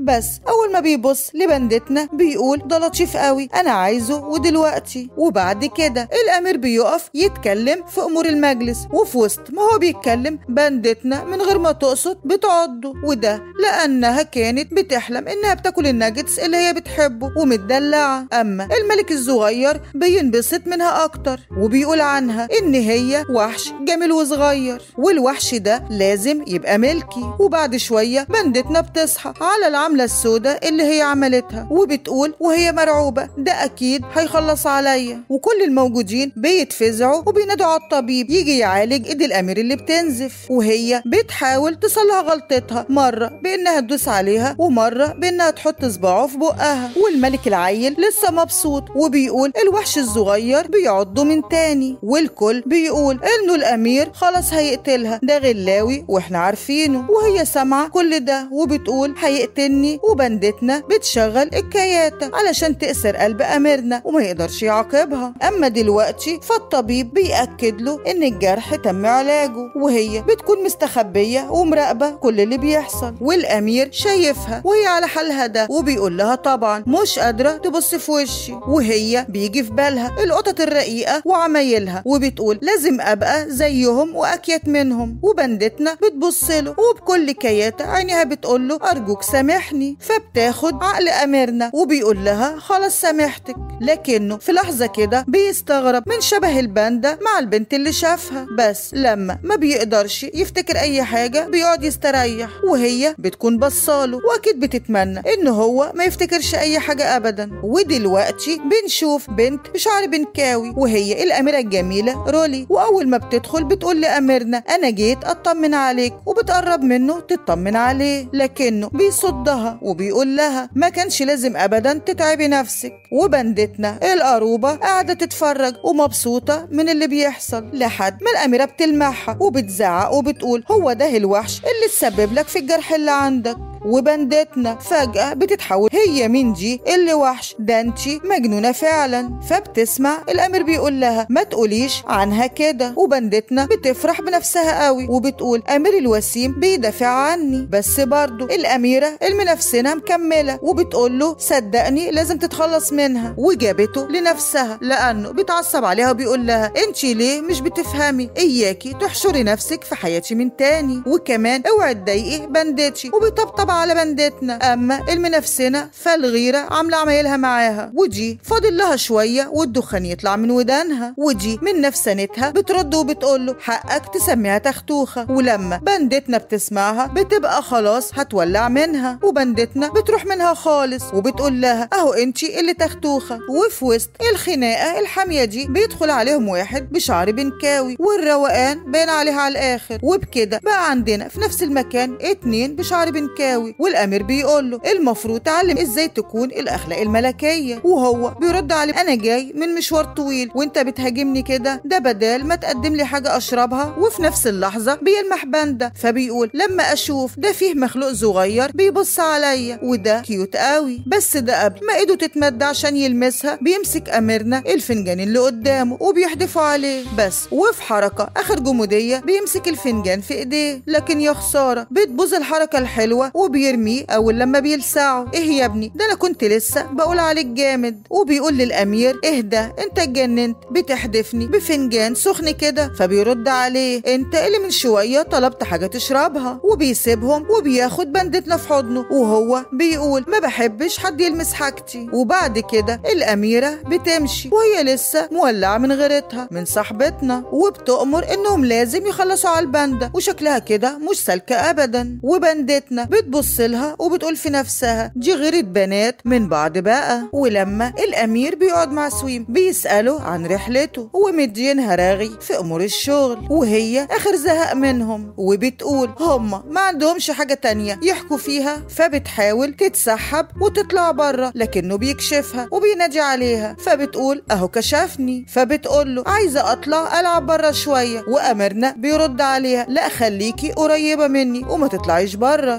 A: بس اول ما بيبص لبندتنا بيقول ده لطيف قوي انا عايزه ودلوقتي وبعد كده الامير بيقف يتكلم في امور المجلس وفي وسط ما هو بيتكلم بندتنا من غير ما تقصد بتعضه وده لانها كانت بتحلم انها بتاكل الناجتس اللي هي بتحبه ومتدلعه اما الملك الصغير بينبسط منها اكتر وبيقول عنها ان هي وحش جميل وصغير والوحش ده لازم يبقى ملكي وبعد شويه بندتنا بتصحى على العمله السوداء اللي هي عملتها وبتقول وهي مرعوبه ده اكيد هيخلص عليا وكل الموجودين بيتفزعوا وبينادوا على الطبيب يجي يعالج ايد الامير اللي بتنزف وهي بتحاول تصلح غلطتها مره بانها تدوس عليها ومره بانها تحط صباعه في بقها والملك العيل لسه مبسوط وبيقول الوحش الصغير بيعضه من تاني والكل بيقول انه الامير خلاص هيقتلها ده غلاوي واحنا عارفينه وهي سامعه كل ده وبتقول هيقتلني وبندتنا بتشغل الكياتة علشان تأسر قلب أميرنا وما يقدرش يعاقبها أما دلوقتي فالطبيب بيأكد له إن الجرح تم علاجه وهي بتكون مستخبية ومراقبة كل اللي بيحصل والأمير شايفها وهي على حالها ده وبيقول لها طبعا مش قادرة تبص في وشي وهي بيجي في بالها القطط الرقيقة وعمايلها وبتقول لازم أبقى زيهم وأكيت منهم وبندتنا بتبص له وبكل كياتة عينيها بتقول له أرجوك سامحني فبتاخد عقل أميرنا وبيقول لها خلاص سامحتك لكنه في لحظة كده بيستغرب من شبه الباندا مع البنت اللي شافها بس لما ما بيقدرش يفتكر أي حاجة بيقعد يستريح وهي بتكون بصاله وأكيد بتتمنى إن هو ما يفتكرش أي حاجة أبدا ودلوقتي بنشوف بنت بشعر بنكاوي وهي الأميرة الجميلة رولي وأول ما بتدخل بتقول لأميرنا أنا جيت أطمن عليك وبتقرب منه تطمن عليه لكنه بيصدها وبيقول لها ما كانش لازم أبدا تتعبي نفسك وبندتنا القروبة قاعدة تتفرج ومبسوطة من اللي بيحصل لحد ما الأميرة بتلمحها وبتزعق وبتقول هو ده الوحش اللي تسبب لك في الجرح اللي عندك وبندتنا فجأة بتتحول هي مين دي اللي وحش ده انتي مجنونة فعلا فبتسمع الأمير بيقول لها ما تقوليش عنها كده وبندتنا بتفرح بنفسها قوي وبتقول أمير الوسيم بيدافع عني بس برضه الأميرة المنافسنة مكملة وبتقول له صدقني لازم تتخلص منها وجابته لنفسها لأنه بيتعصب عليها وبيقول لها انتي ليه مش بتفهمي إياكي تحشري نفسك في حياتي من تاني وكمان اوعي تضايقي بندتي وبيطبطب على بندتنا اما المنافسنه فالغيره عامله عمايلها معاها ودي فاضل لها شويه والدخان يطلع من ودانها ودي من نفسنتها بترد وبتقول له حقك تسميها تختوخه ولما بندتنا بتسمعها بتبقى خلاص هتولع منها وبندتنا بتروح منها خالص وبتقول لها اهو انتي اللي تختوخه وفي وسط الخناقه الحاميه دي بيدخل عليهم واحد بشعر بنكاوي والروقان باين عليها على الاخر وبكده بقى عندنا في نفس المكان اتنين بشعر بنكاوي والامير بيقول له المفروض تعلم ازاي تكون الاخلاق الملكيه وهو بيرد عليه انا جاي من مشوار طويل وانت بتهاجمني كده ده بدال ما تقدم لي حاجه اشربها وفي نفس اللحظه بيلمح باندا فبيقول لما اشوف ده فيه مخلوق صغير بيبص عليا وده كيوت قوي بس ده قبل ما ايده تتمد عشان يلمسها بيمسك اميرنا الفنجان اللي قدامه وبيحدفه عليه بس وفي حركه اخر جموديه بيمسك الفنجان في ايديه لكن يا خساره بتبوظ الحركه الحلوه وبيرميه اول لما بيلسعه ايه يا ابني ده انا كنت لسه بقول عليك جامد وبيقول للامير اهدى انت اتجننت بتحدفني بفنجان سخن كده فبيرد عليه انت اللي من شويه طلبت حاجه تشربها وبيسيبهم وبياخد بندتنا في حضنه وهو بيقول ما بحبش حد يلمس حاجتي وبعد كده الاميره بتمشي وهي لسه مولعه من غيرتها من صاحبتنا وبتؤمر انهم لازم يخلصوا على الباندا وشكلها كده مش سالكه ابدا وبندتنا بتبص لها وبتقول في نفسها دي غيرة بنات من بعض بقى ولما الامير بيقعد مع سويم بيساله عن رحلته ومدينها راغي في امور الشغل وهي اخر زهق منهم وبتقول هما ما عندهمش حاجه تانية يحكوا فيها فبتحاول تتسحب وتطلع بره لكنه بيكشفها وبينادي عليها فبتقول اهو كشفني فبتقول له عايزه اطلع العب بره شويه وامرنا بيرد عليها لا خليكي قريبه مني وما تطلعيش بره وسويم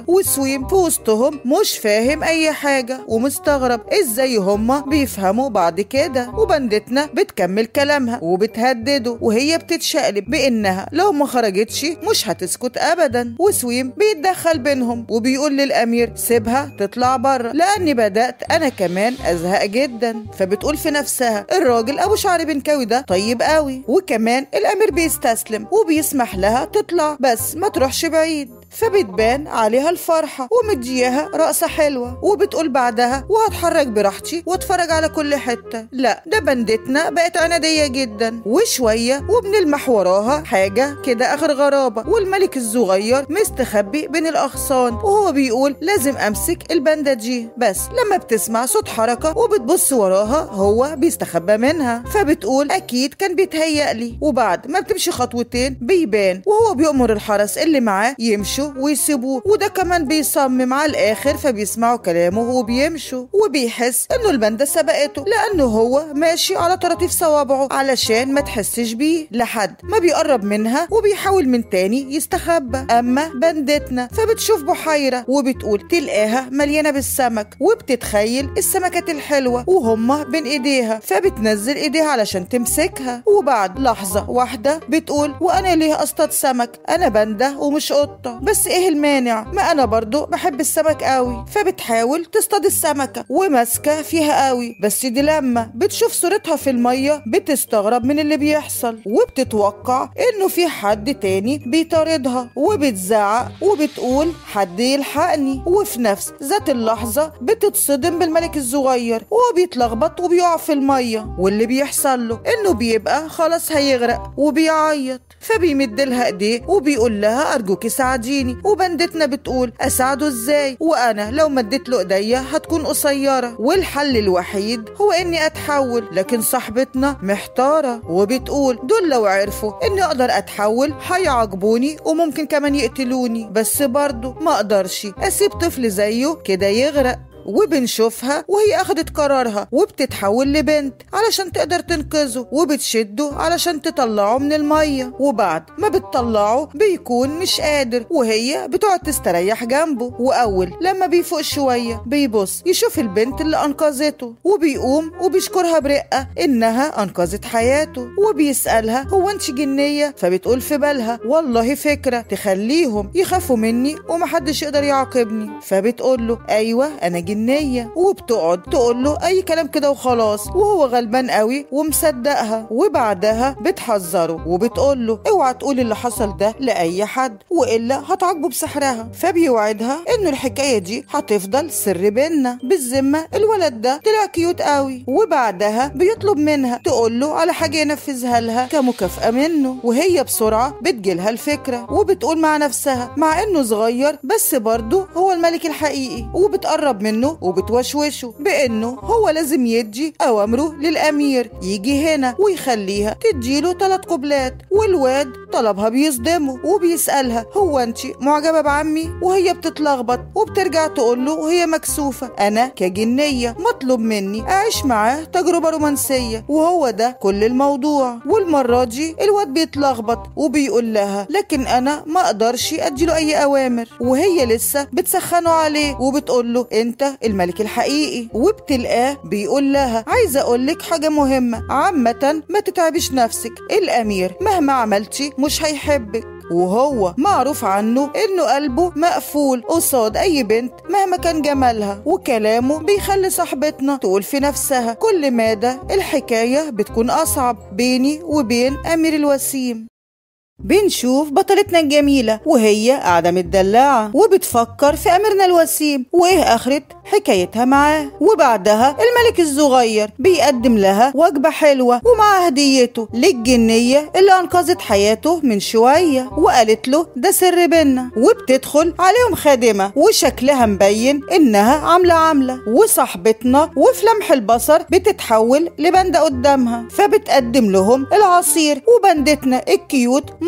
A: وسويم في وسطهم مش فاهم اي حاجة ومستغرب ازاي هما بيفهموا بعد كده وبندتنا بتكمل كلامها وبتهدده وهي بتتشقلب بانها لو ما خرجتش مش هتسكت ابدا وسويم بيتدخل بينهم وبيقول للامير سيبها تطلع بره لاني بدات انا كمان ازهق جدا فبتقول في نفسها الراجل ابو شعر بنكاوي ده طيب قوي وكمان الامير بيستسلم وبيسمح لها تطلع بس ما تروحش بعيد فبتبان عليها الفرحة ومدياها رقصة حلوة وبتقول بعدها وهتحرك براحتي واتفرج على كل حتة لا ده بندتنا بقت عنادية جدا وشوية وبنلمح وراها حاجة كده آخر غرابة والملك الصغير مستخبي بين الأغصان وهو بيقول لازم أمسك البندة دي بس لما بتسمع صوت حركة وبتبص وراها هو بيستخبى منها فبتقول أكيد كان بيتهيألي وبعد ما بتمشي خطوتين بيبان وهو بيأمر الحرس اللي معاه يمشوا ويسيبوه وده كمان بيصمم على الآخر فبيسمعوا كلامه وهو بيمشوا وبيحس إنه البندة سبقته لأنه هو ماشي على طراطيف صوابعه علشان ما تحسش بيه لحد ما بيقرب منها وبيحاول من تاني يستخبى أما بندتنا فبتشوف بحيرة وبتقول تلقاها مليانة بالسمك وبتتخيل السمكات الحلوة وهما بين ايديها فبتنزل ايديها علشان تمسكها وبعد لحظة واحدة بتقول وانا ليه اصطاد سمك انا بندة ومش قطة بس ايه المانع ما انا برضو بحب السمك قوي فبتحاول تصطاد السمكة وماسكة فيها قوي بس دي لما بتشوف صورتها في المية بتستغرب من اللي بيحصل وبتتوقع انه في حد تاني بيطاردها وبتزعق وبتقول حد يلحقني وفي نفس ذات اللحظة بتتصدم بالملك الصغير وهو بيتلخبط وبيقع في المية واللي بيحصل له انه بيبقى خلاص هيغرق وبيعيط فبيمد لها ايديه وبيقول لها ارجوكي ساعديني وبندتنا بتقول اساعده ازاي وانا لو مديت له ايديا هتكون قصيره والحل الوحيد هو اني اتحول لكن صاحبتنا محتاره وبتقول دول لو عرفوا اني اقدر اتحول هيعاقبوني وممكن كمان يقتلوني بس برضه ما اقدرش اسيب طفل زيه كده يغرق وبنشوفها وهي أخدت قرارها وبتتحول لبنت علشان تقدر تنقذه وبتشده علشان تطلعه من المية وبعد ما بتطلعه بيكون مش قادر وهي بتقعد تستريح جنبه وأول لما بيفوق شوية بيبص يشوف البنت اللي أنقذته وبيقوم وبيشكرها برقة إنها أنقذت حياته وبيسألها هو أنت جنية فبتقول في بالها والله فكرة تخليهم يخافوا مني ومحدش يقدر يعاقبني فبتقول له أيوة أنا جنية وبتقعد تقول له أي كلام كده وخلاص وهو غلبان قوي ومصدقها وبعدها بتحذره وبتقول له اوعى تقول اللي حصل ده لأي حد وإلا هتعاقبه بسحرها فبيوعدها إنه الحكاية دي هتفضل سر بينا بالذمة الولد ده طلع كيوت قوي وبعدها بيطلب منها تقول له على حاجة ينفذها لها كمكافأة منه وهي بسرعة بتجيلها الفكرة وبتقول مع نفسها مع إنه صغير بس برضه هو الملك الحقيقي وبتقرب منه وبتوشوشه بإنه هو لازم يدي أوامره للأمير يجي هنا ويخليها تديله ثلاث قبلات والواد طلبها بيصدمه وبيسألها هو انت معجبة بعمي وهي بتتلخبط وبترجع تقول له وهي مكسوفة أنا كجنية مطلوب مني أعيش معاه تجربة رومانسية وهو ده كل الموضوع والمرة دي الواد بيتلخبط وبيقول لها لكن أنا ما أقدرش أديله أي أوامر وهي لسه بتسخنه عليه وبتقول له أنت الملك الحقيقي وبتلقاه بيقول لها عايزة أقول لك حاجة مهمة عامة ما تتعبش نفسك الأمير مهما عملتي مش هيحبك وهو معروف عنه انه قلبه مقفول قصاد اي بنت مهما كان جمالها وكلامه بيخلي صاحبتنا تقول في نفسها كل مادة الحكاية بتكون اصعب بيني وبين امير الوسيم بنشوف بطلتنا الجميلة وهي قاعدة متدلعة وبتفكر في أميرنا الوسيم وإيه آخرة حكايتها معاه وبعدها الملك الصغير بيقدم لها وجبة حلوة ومع هديته للجنية اللي أنقذت حياته من شوية وقالت له ده سر بينا وبتدخل عليهم خادمة وشكلها مبين إنها عاملة عاملة وصاحبتنا وفي لمح البصر بتتحول لبندة قدامها فبتقدم لهم العصير وبندتنا الكيوت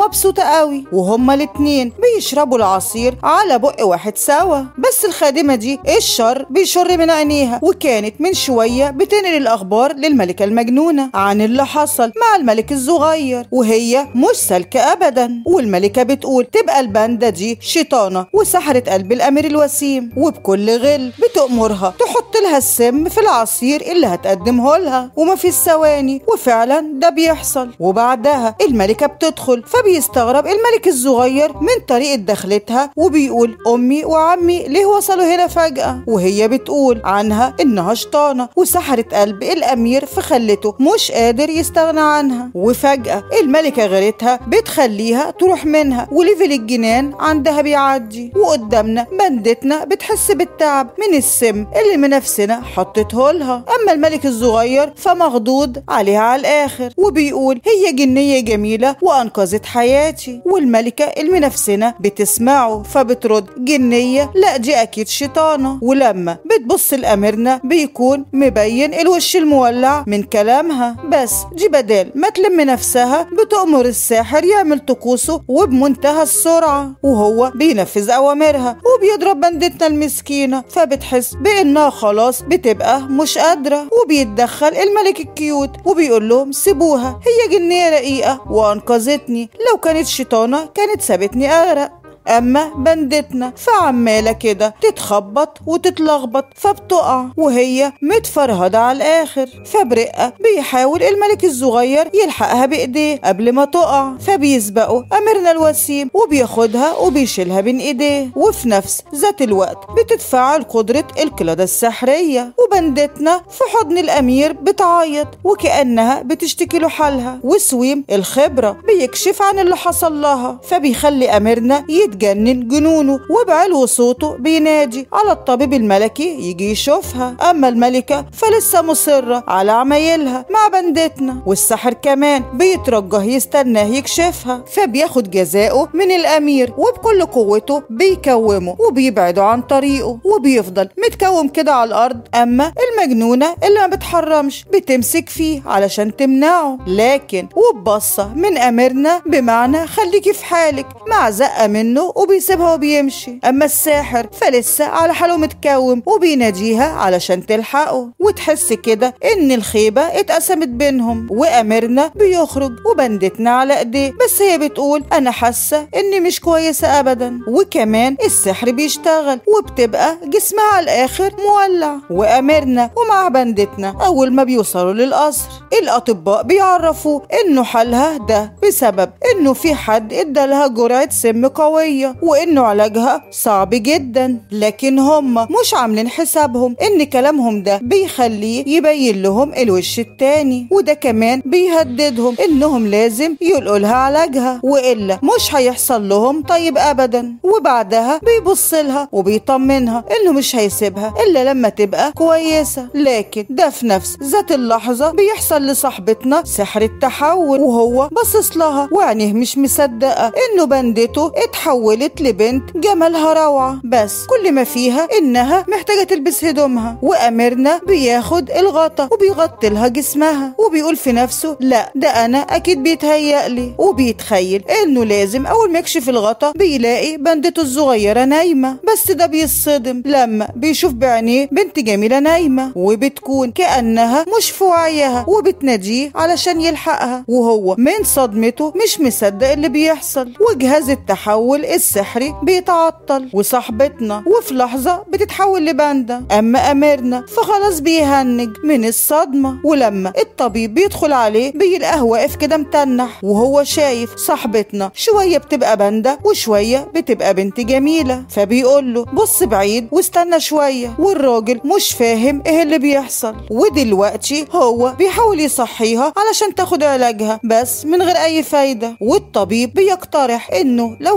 A: مبسوطة قوي وهما الاتنين بيشربوا العصير على بق واحد سوا بس الخادمة دي الشر بيشر من عينيها وكانت من شوية بتنقل الأخبار للملكة المجنونة عن اللي حصل مع الملك الصغير وهي مش سالكة أبدا والملكة بتقول تبقى الباندا دي شيطانة وسحرت قلب الأمير الوسيم وبكل غل بتأمرها تحط لها السم في العصير اللي هتقدمه لها وما في ثواني وفعلا ده بيحصل وبعدها الملكة بتدخل فبيستغرب الملك الصغير من طريقة دخلتها وبيقول أمي وعمي ليه وصلوا هنا فجأة وهي بتقول عنها إنها شيطانة وسحرت قلب الأمير فخلته مش قادر يستغنى عنها وفجأة الملكة غيرتها بتخليها تروح منها وليفل الجنان عندها بيعدي وقدامنا بندتنا بتحس بالتعب من السم اللي منافسنا حطته لها أما الملك الصغير فمخضوض عليها على الآخر وبيقول هي جنية جميلة وأنقذت حياتي والملكة المنافسنة بتسمعه فبترد جنية لا دي أكيد شيطانة ولما بتبص لأميرنا بيكون مبين الوش المولع من كلامها بس دي بدال ما تلم نفسها بتأمر الساحر يعمل طقوسه وبمنتهى السرعة وهو بينفذ أوامرها وبيضرب بندتنا المسكينة فبتحس بإنها خلاص بتبقى مش قادرة وبيتدخل الملك الكيوت وبيقول لهم سيبوها هي جنية رقيقة وأنقذتني لو كانت شيطانة كانت سابتني أغرق أما بندتنا فعمالة كده تتخبط وتتلخبط فبتقع وهي متفرهدة على الآخر فبرقة بيحاول الملك الصغير يلحقها بإيديه قبل ما تقع فبيسبقوا أميرنا الوسيم وبياخدها وبيشيلها بين إيديه وفي نفس ذات الوقت بتتفعل قدرة القلادة السحرية وبندتنا في حضن الأمير بتعيط وكأنها بتشتكي له حالها وسويم الخبرة بيكشف عن اللي حصل لها فبيخلي أميرنا يتجنن جنونه وبعلو صوته بينادي على الطبيب الملكي يجي يشوفها أما الملكة فلسه مصرة على عمايلها مع بندتنا والساحر كمان بيترجه يستناه يكشفها فبياخد جزاؤه من الأمير وبكل قوته بيكومه وبيبعده عن طريقه وبيفضل متكوم كده على الأرض أما المجنونة اللي ما بتحرمش بتمسك فيه علشان تمنعه لكن وببصة من أميرنا بمعنى خليكي في حالك مع زقة منه وبيسيبها وبيمشي أما الساحر فلسه على حاله متكوم وبيناديها علشان تلحقه وتحس كده إن الخيبة اتقسمت بينهم وأميرنا بيخرج وبندتنا على إيديه بس هي بتقول أنا حاسة إني مش كويسة أبدا وكمان السحر بيشتغل وبتبقى جسمها على الآخر مولع وأميرنا ومع بندتنا أول ما بيوصلوا للقصر الأطباء بيعرفوا إنه حالها ده بسبب إنه في حد ادالها جرعة سم قوية وإنه علاجها صعب جدا لكن هم مش عاملين حسابهم إن كلامهم ده بيخليه يبين لهم الوش التاني وده كمان بيهددهم إنهم لازم يلقوا لها علاجها وإلا مش هيحصل لهم طيب أبدا وبعدها بيبص لها وبيطمنها إنه مش هيسيبها إلا لما تبقى كويسة لكن ده في نفس ذات اللحظة بيحصل لصاحبتنا سحر التحول وهو باصص لها وعينيه مش مصدقة إنه بندته اتحولت لبنت جمالها روعة بس كل ما فيها إنها محتاجة تلبس هدومها وأميرنا بياخد الغطا وبيغطي لها جسمها وبيقول في نفسه لا ده أنا أكيد بيتهيألي وبيتخيل إنه لازم أول ما يكشف الغطا بيلاقي بندته الصغيرة نايمة بس ده بيصدم لما بيشوف بعينيه بنت جميلة نايمة وبتكون كأنها مش في وعيها وبتناديه علشان يلحقها وهو من صدمته مش مصدق اللي بيحصل وجهاز التحول السحري بيتعطل وصاحبتنا وفي لحظة بتتحول لباندا أما أميرنا فخلاص بيهنج من الصدمة ولما الطبيب بيدخل عليه بيلاقيه واقف كده متنح وهو شايف صاحبتنا شوية بتبقى باندا وشوية بتبقى بنت جميلة فبيقول له بص بعيد واستنى شوية والراجل مش فاهم ايه اللي بيحصل ودلوقتي هو بيحاول يصحيها علشان تاخد علاجها بس من غير اي فايدة والطبيب بيقترح انه لو هي مش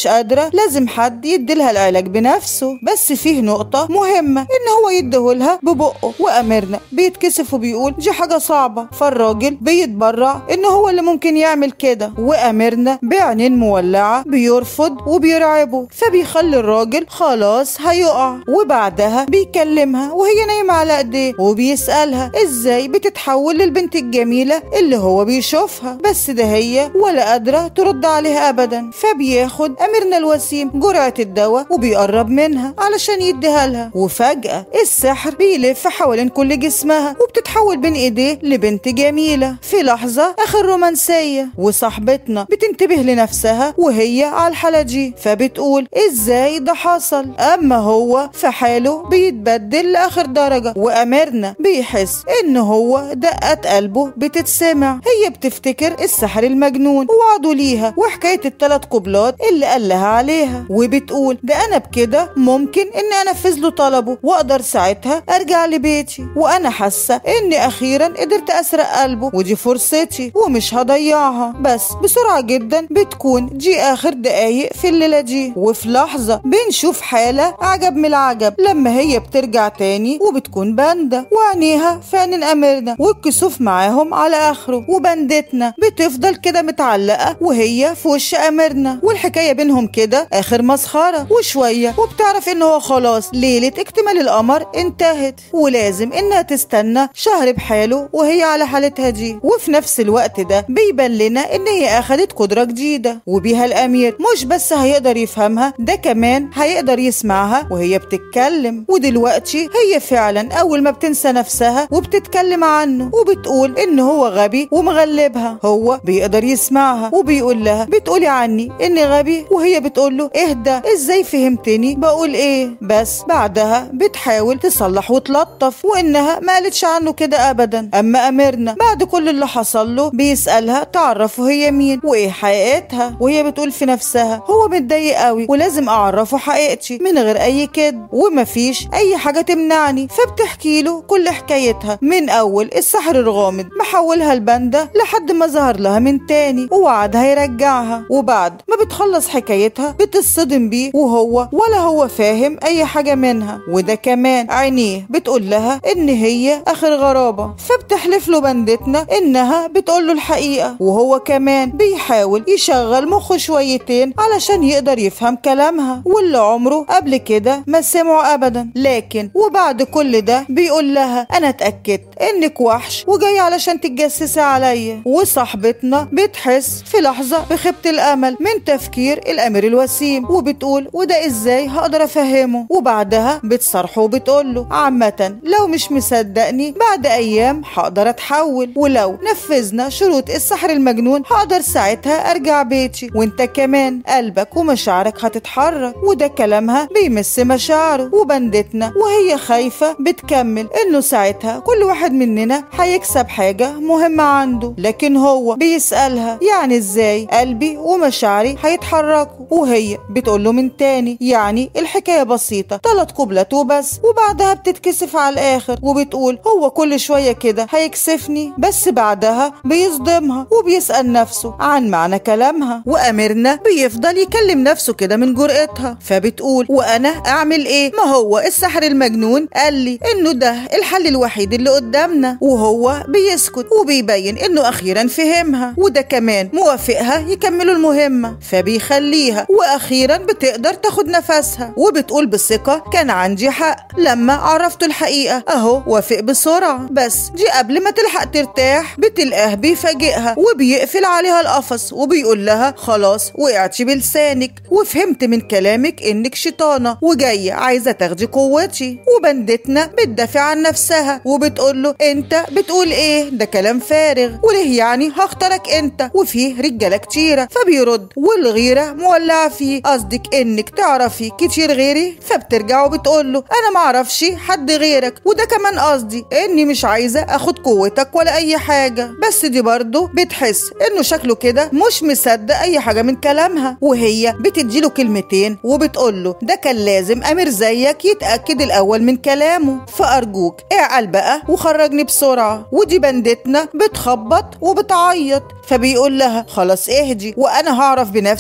A: مش قادرة لازم حد يديلها العلاج بنفسه بس فيه نقطة مهمة إن هو يديهولها ببقه وأميرنا بيتكسف وبيقول دي حاجة صعبة فالراجل بيتبرع إن هو اللي ممكن يعمل كده وأميرنا بعينين مولعة بيرفض وبيرعبه فبيخلي الراجل خلاص هيقع وبعدها بيكلمها وهي نايمة على ايديه وبيسألها ازاي بتتحول للبنت الجميلة اللي هو بيشوفها بس ده هي ولا قادرة ترد عليها أبدا فبياخد أميرنا الوسيم جرعة الدواء وبيقرب منها علشان يديها لها وفجأة السحر بيلف حوالين كل جسمها وبتتحول بين ايديه لبنت جميلة في لحظة آخر رومانسية وصاحبتنا بتنتبه لنفسها وهي على الحالة دي فبتقول ازاي ده حصل اما هو في حاله بيتبدل لاخر درجة واميرنا بيحس ان هو دقات قلبه بتتسمع هي بتفتكر السحر المجنون ووعده ليها وحكاية التلات قبلات اللي قال لها عليها وبتقول ده انا بكده ممكن اني انفذ له طلبه واقدر ساعتها ارجع لبيتي وانا حاسة اني اخيرا قدرت اسرق قلبه ودي فرصتي ومش هضيعها بس بسرعة جدا بتكون دي اخر دقايق في الليلة دي وفي لحظة بنشوف حالة عجب من العجب لما هي بترجع تاني وبتكون باندا وعينيها في عين أميرنا والكسوف معاهم على آخره وبندتنا بتفضل كده متعلقة وهي في وش أميرنا والحكاية بينهم كده آخر مسخرة وشوية وبتعرف إن هو خلاص ليلة اكتمال القمر انتهت ولازم إنها تستنى شهر بحاله وهي على حالتها دي وفي نفس الوقت ده بيبان لنا إن هي أخدت قدرة جديدة وبيها الأمير مش بس هيقدر يفهمها ده كمان هيقدر يسمعها وهي بتتكلم ودلوقتي هي فعلا أول ما بتنسى نفسها وبتتكلم عنه وبتقول إن هو غبي ومغلبها هو بيقدر يسمعها وبيقول لها بتقولي عني إني غبي وهي بتقول له اهدى إزاي فهمتني بقول إيه بس بعدها بتحاول تصلح وتلطف وإنها ما قالتش عنه كده أبدا أما أميرنا بعد كل اللي حصل له بيسألها تعرفه هي مين وإيه حقيقتها وهي بتقول في نفسها هو متضايق قوي ولازم أعرفه حقيقتي من غير أي كذب ومفيش أي حاجة تمنعني فبتحكي له كل حكايتها من أول السحر الغامض محولها الباندا لحد ما ظهر لها من تاني ووعدها يرجعها وبعد ما بتخلص حكايتها بتصدم بيه وهو ولا هو فاهم أي حاجة منها وده كمان عينيه بتقول لها إن هي آخر غرابة فبتحلف له بندتنا إنها بتقول له الحقيقة وهو كمان بيحاول يشغل مخه شويتين علشان يقدر يفهم كلامها واللي عمره قبل كده ما سمعه ابدا لكن وبعد كل ده بيقول لها انا اتاكدت انك وحش وجاي علشان تتجسسي عليا وصاحبتنا بتحس في لحظه بخيبه الامل من تفكير الامير الوسيم وبتقول وده ازاي هقدر افهمه وبعدها بتصرحه وبتقول له عامه لو مش مصدقني بعد ايام هقدر اتحول ولو نفذنا شروط السحر المجنون هقدر ساعتها ارجع بيتي وانت كمان قلبك ومشاعرك هتتحرك وده كلامها بيمس مشاعره وبندتنا وهي خايفة بتكمل انه ساعتها كل واحد مننا هيكسب حاجة مهمة عنده لكن هو بيسألها يعني ازاي قلبي ومشاعري هيتحركوا وهي بتقول له من تاني يعني الحكاية بسيطة تلات قبلات وبس وبعدها بتتكسف على الاخر وبتقول هو كل شوية كده هيكسفني بس بعدها بيصدمها وبيسأل نفسه عن معنى كلامها وأميرنا بيفضل يكلم نفسه كده من جرأتها فبتقول وأنا أعمل إيه ما هو السحر المجنون قال لي إنه ده الحل الوحيد اللي قدامنا وهو بيسكت وبيبين إنه أخيرا فهمها وده كمان موافقها يكملوا المهمة فبيخليها وأخيرا بتقدر تاخد نفسها وبتقول بثقة كان عندي حق لما عرفت الحقيقة أهو وافق بسرعة بس دي قبل ما تلحق ترتاح بتلقاه بيفاجئها وبيقفل عليها القفص وبيقول لها خلاص وقعتي بلسانك وفهمت من كلامك انك شيطانه وجايه عايزه تاخدي قوتي وبندتنا بتدافع عن نفسها وبتقول له انت بتقول ايه ده كلام فارغ وليه يعني هختارك انت وفيه رجاله كتيره فبيرد والغيره مولعه فيه قصدك انك تعرفي كتير غيري فبترجع وبتقول له انا معرفش حد غيرك وده كمان قصدي اني مش عايزه اخد قوتك ولا اي حاجه بس دي برضه بتحس انه شكله كده مش مصدق اي حاجه من كلامها وهي بتديله كلمتين وبتقول له ده كان لازم امير زيك يتاكد الاول من كلامه فارجوك اعقل بقى وخرجني بسرعه ودي بندتنا بتخبط وبتعيط فبيقول لها خلاص اهدي وانا هعرف بنفسي اذا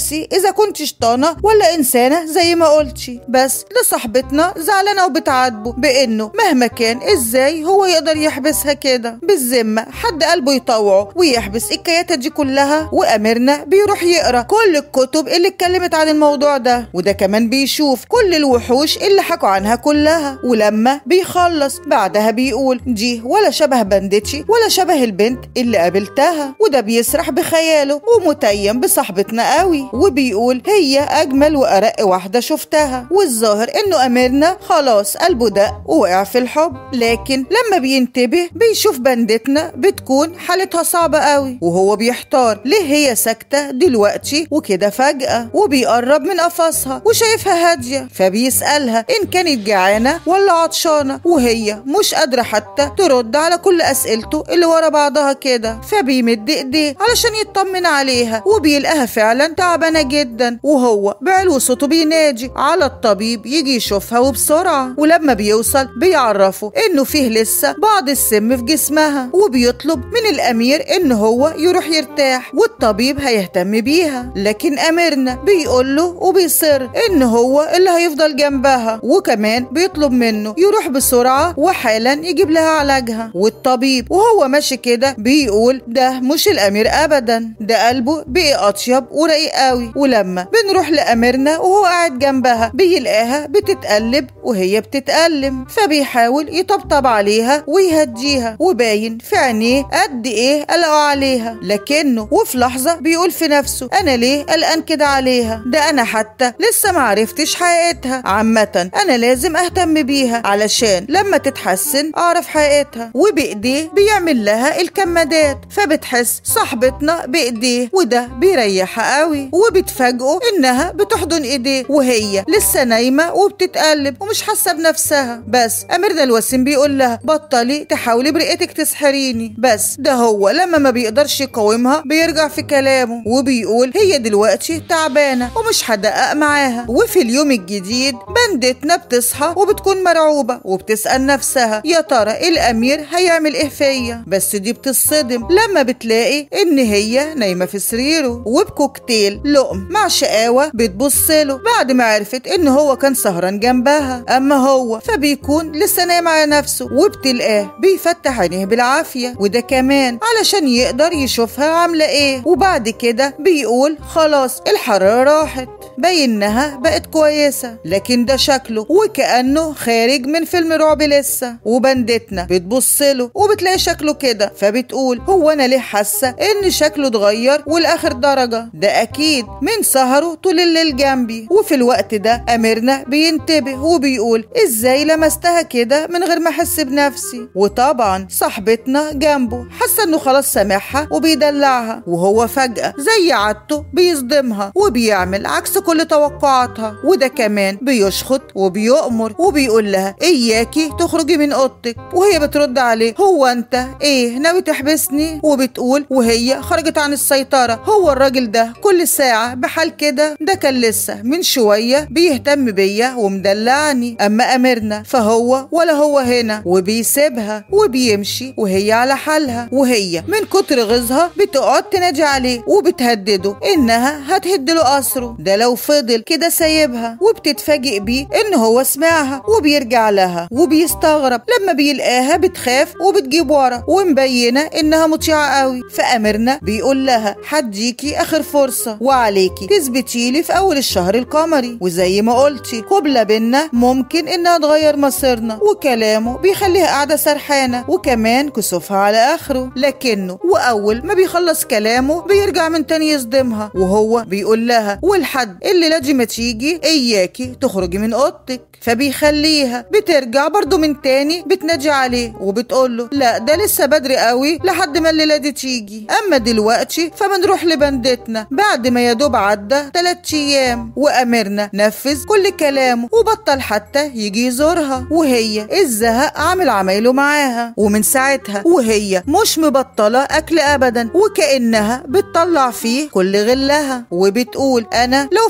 A: اذا كنت شطانه ولا انسانه زي ما قلتي بس لصاحبتنا زعلانه وبتعاتبه بانه مهما كان ازاي هو يقدر يحبسها كده بالذمه حد قلبه يطوعه ويحبس الكياتة دي كلها واميرنا بيروح يقرا كل الكتب اللي اتكلمت عن الموضوع ده وده كمان بيشوف كل الوحوش اللي حكوا عنها كلها ولما بيخلص بعدها بيقول دي ولا شبه بندتشي ولا شبه البنت اللي قابلتها وده بيسرح بخياله ومتيم بصاحبتنا قوي وبيقول هي اجمل وارق واحده شفتها والظاهر انه اميرنا خلاص قلبه دق ووقع في الحب لكن لما بينتبه بيشوف بندتنا بتكون حالتها صعبه قوي وهو بيحتار ليه هي ساكته دلوقتي وكده فجاه وبيقرب من قفصها وشايفها هاديه فبيسالها ان كانت جعانه ولا عطشانه وهي مش قادره حتى ترد على كل اسئلته اللي ورا بعضها كده فبيمد ايديه علشان يطمن عليها وبيلقاها فعلا تعبانه جدا وهو بعلو صوته بينادي على الطبيب يجي يشوفها وبسرعه ولما بيوصل بيعرفه انه فيه لسه بعض السم في جسمها وبيطلب من الامير ان هو يروح يرتاح والطبيب هيهتم بيها لكن اميرنا بيقول له وبيصر ان هو اللي هيفضل جنبها وكمان بيطلب منه يروح بسرعه وحالا يجيب لها علاجها والطبيب وهو ماشي كده بيقول ده مش الامير ابدا ده قلبه بقي اطيب ورقيق قوي ولما بنروح لاميرنا وهو قاعد جنبها بيلاقيها بتتقلب وهي بتتألم فبيحاول يطبطب عليها ويهديها وباين في عينيه قد ايه قلقوا عليها لكنه وفي لحظه بيقول في نفسه انا ليه قلقان كده عليها ده انا حتى لسه ما عرفتش حقيقتها عامه انا لازم اهتم بيها علشان لما تتحسن اعرف حقيقتها وبايديه بيعمل لها الكمادات فبتحس صاحبتنا بايديه وده بيريحها قوي وبتفاجئه انها بتحضن ايديه وهي لسه نايمه وبتتقلب ومش حاسه بنفسها بس اميرنا الوسيم بيقول لها بطلي تحاولي برقتك تسحريني بس ده هو لما ما بيقدرش يقاومها بيرجع في كلامه وبيقول هي دلوقتي تعبانه ومش هدقق معاها وفي اليوم الجديد بندتنا بتصحى وبتكون مرعوبه وبتسال نفسها يا ترى الامير هيعمل ايه فيا بس دي بتصدم لما بتلاقي ان هي نايمه في سريره وبكوكتيل لقم مع شقاوه بتبص له بعد ما عرفت ان هو كان سهران جنبها اما هو فبيكون لسه نايم على نفسه وبتلقاه بيفتح عينيه بالعافيه وده كمان علشان يقدر يشوفها عامله ايه وبعد كده بيقول خلاص الحراره راحت بينها بقت كويسه لكن ده شكله وكانه خارج من فيلم رعب لسه وبندتنا بتبص له وبتلاقي شكله كده فبتقول هو انا ليه حاسه ان شكله اتغير والاخر درجه ده اكيد من سهره طول الليل جنبي وفي الوقت ده اميرنا بينتبه وبيقول ازاي لمستها كده من غير ما احس بنفسي وطبعا صاحبتنا جنبه حاسه انه خلاص سامعها وبيدلعها وهو فجاه زي عادته بيصدمها وبيعمل عكس كل توقعاتها وده كمان بيشخط وبيؤمر وبيقول لها اياكي تخرجي من اوضتك وهي بترد عليه هو انت ايه ناوي تحبسني وبتقول وهي خرجت عن السيطره هو الراجل ده كل ساعه بحال كده ده كان لسه من شويه بيهتم بيا ومدلعني اما امرنا فهو ولا هو هنا وبيسيبها وبيمشي وهي على حالها وهي من كتر غيظها بتقعد تنادي عليه وبتهدده انها هتهد له قصره ده لو فضل كده سايبها وبتتفاجئ بيه ان هو سمعها وبيرجع لها وبيستغرب لما بيلاقاها بتخاف وبتجيب ورا ومبينه انها مطيعه قوي فامرنا بيقول لها هديكي اخر فرصه وعليكي تثبتي لي في اول الشهر القمري وزي ما قلتي قبله بينا ممكن انها تغير مصيرنا وكلامه بيخليها قاعده سرحانه وكمان كسوفها على اخره لكنه واول ما بيخلص كلامه بيرجع من تاني يصدمها وهو بيقول لها والحد اللي لازم ما تيجي اياكي تخرجي من اوضتك فبيخليها بترجع برضه من تاني بتنادي عليه وبتقول له لا ده لسه بدري قوي لحد ما الليله دي تيجي اما دلوقتي فبنروح لبندتنا بعد ما يدوب عدى تلات ايام وامرنا نفذ كل كلامه وبطل حتى يجي يزورها وهي الزهق عامل عمايله معاها ومن ساعتها وهي مش مبطله اكل ابدا وكانها بتطلع فيه كل غلها وبتقول انا لو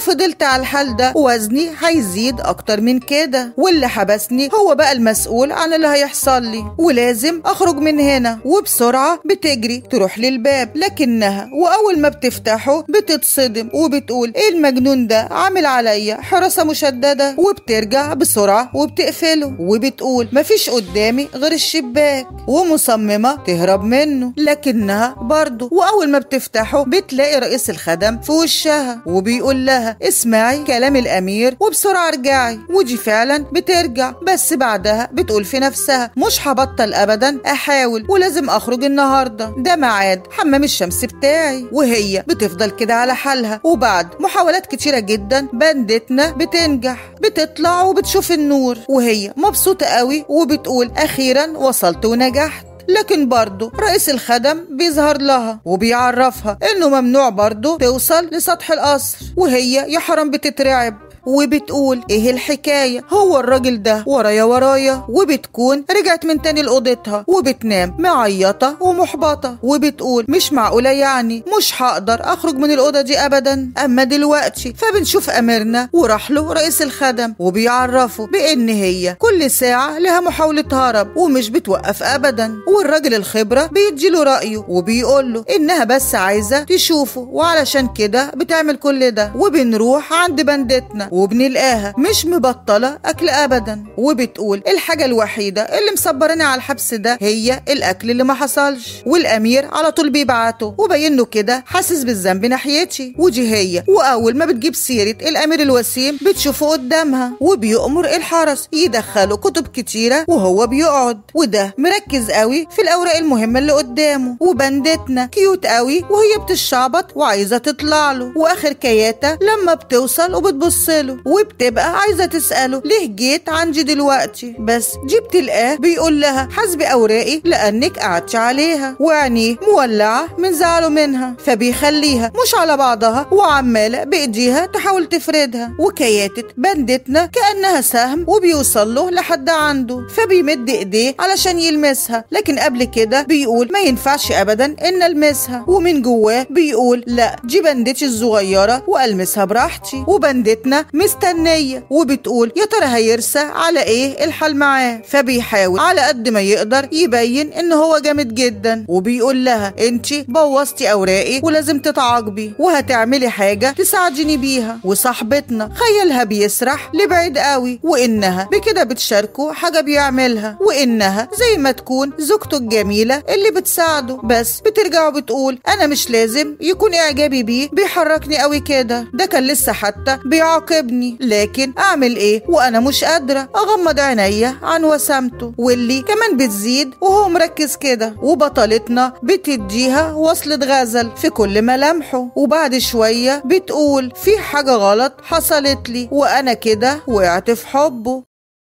A: فضلت على الحال ده وزني هيزيد اكتر من كده واللي حبسني هو بقى المسؤول عن اللي هيحصل لي ولازم اخرج من هنا وبسرعة بتجري تروح للباب لكنها واول ما بتفتحه بتتصدم وبتقول ايه المجنون ده عامل عليا حراسة مشددة وبترجع بسرعة وبتقفله وبتقول مفيش قدامي غير الشباك ومصممة تهرب منه لكنها برضه واول ما بتفتحه بتلاقي رئيس الخدم في وشها وبيقول لها اسمعي كلام الامير وبسرعة ارجعي ودي فعلا بترجع بس بعدها بتقول في نفسها مش هبطل ابدا احاول ولازم اخرج النهارده ده ميعاد حمام الشمس بتاعي وهي بتفضل كده على حالها وبعد محاولات كتيره جدا بندتنا بتنجح بتطلع وبتشوف النور وهي مبسوطه قوي وبتقول اخيرا وصلت ونجحت لكن برضه رئيس الخدم بيظهر لها وبيعرفها انه ممنوع برضه توصل لسطح القصر وهي يا حرام بتترعب وبتقول ايه الحكاية هو الراجل ده ورايا ورايا وبتكون رجعت من تاني لأوضتها وبتنام معيطة ومحبطة وبتقول مش معقولة يعني مش هقدر أخرج من الأوضة دي أبدا أما دلوقتي فبنشوف أميرنا وراح له رئيس الخدم وبيعرفه بإن هي كل ساعة لها محاولة هرب ومش بتوقف أبدا والراجل الخبرة بيديله رأيه وبيقول له إنها بس عايزة تشوفه وعلشان كده بتعمل كل ده وبنروح عند بندتنا وبنلقاها مش مبطلة أكل أبدا وبتقول الحاجة الوحيدة اللي مصبراني على الحبس ده هي الأكل اللي ما حصلش والأمير على طول بيبعته وبينه كده حاسس بالذنب ناحيتي ودي هي وأول ما بتجيب سيرة الأمير الوسيم بتشوفه قدامها وبيأمر الحرس يدخلوا كتب كتيرة وهو بيقعد وده مركز قوي في الأوراق المهمة اللي قدامه وبندتنا كيوت قوي وهي بتشعبط وعايزة تطلع له وآخر كياتة لما بتوصل وبتبص له وبتبقى عايزة تسأله ليه جيت عندي دلوقتي بس دي بتلقاه بيقول لها حسبي أوراقي لأنك قعدتي عليها وعينيه مولعة من زعله منها فبيخليها مش على بعضها وعمالة بإيديها تحاول تفردها وكياتة بندتنا كأنها سهم وبيوصل له لحد عنده فبيمد إيديه علشان يلمسها لكن قبل كده بيقول ما ينفعش أبدا إن ألمسها ومن جواه بيقول لا دي بندتي الصغيرة وألمسها براحتي وبندتنا مستنية وبتقول يا ترى هيرسى على ايه الحال معاه فبيحاول على قد ما يقدر يبين ان هو جامد جدا وبيقول لها انت بوظتي اوراقي ولازم تتعاقبي وهتعملي حاجة تساعديني بيها وصاحبتنا خيالها بيسرح لبعيد قوي وانها بكده بتشاركه حاجة بيعملها وانها زي ما تكون زوجته الجميلة اللي بتساعده بس بترجع وبتقول انا مش لازم يكون اعجابي بيه بيحركني قوي كده ده كان لسه حتى بيعاقبني لكن اعمل ايه وانا مش قادرة اغمض عينيا عن وسامته واللي كمان بتزيد وهو مركز كده وبطلتنا بتديها وصلة غزل في كل ملامحه وبعد شوية بتقول في حاجة غلط حصلت لي وانا كده وقعت في حبه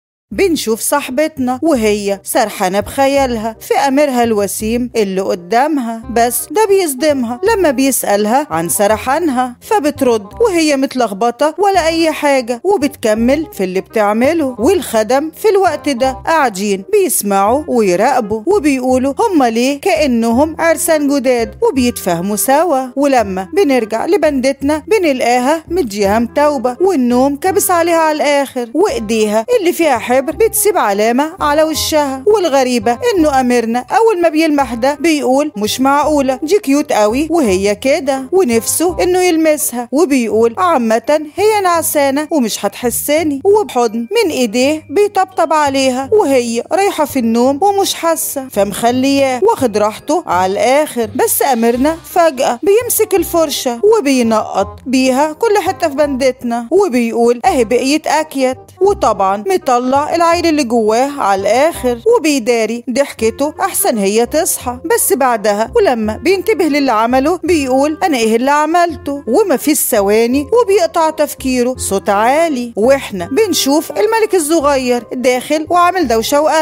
A: بنشوف صاحبتنا وهي سرحانة بخيالها في أميرها الوسيم اللي قدامها بس ده بيصدمها لما بيسألها عن سرحانها فبترد وهي متلخبطة ولا أي حاجة وبتكمل في اللي بتعمله والخدم في الوقت ده قاعدين بيسمعوا ويراقبوا وبيقولوا هما ليه كأنهم عرسان جداد وبيتفاهموا سوا ولما بنرجع لبندتنا بنلقاها مديها متوبة والنوم كابس عليها على الآخر وإيديها اللي فيها حب الكبر بتسيب علامة على وشها والغريبة انه اميرنا اول ما بيلمح ده بيقول مش معقولة دي كيوت قوي وهي كده ونفسه انه يلمسها وبيقول عامة هي نعسانة ومش هتحساني وبحضن من ايديه بيطبطب عليها وهي رايحة في النوم ومش حاسة فمخلياه واخد راحته على الاخر بس اميرنا فجأة بيمسك الفرشة وبينقط بيها كل حتة في بندتنا وبيقول اهي بقيت اكيت وطبعا مطلع العيل اللي جواه على الاخر وبيداري ضحكته احسن هي تصحى بس بعدها ولما بينتبه للي عمله بيقول انا ايه اللي عملته وما فيش ثواني وبيقطع تفكيره صوت عالي واحنا بنشوف الملك الصغير داخل وعامل دوشه وقلق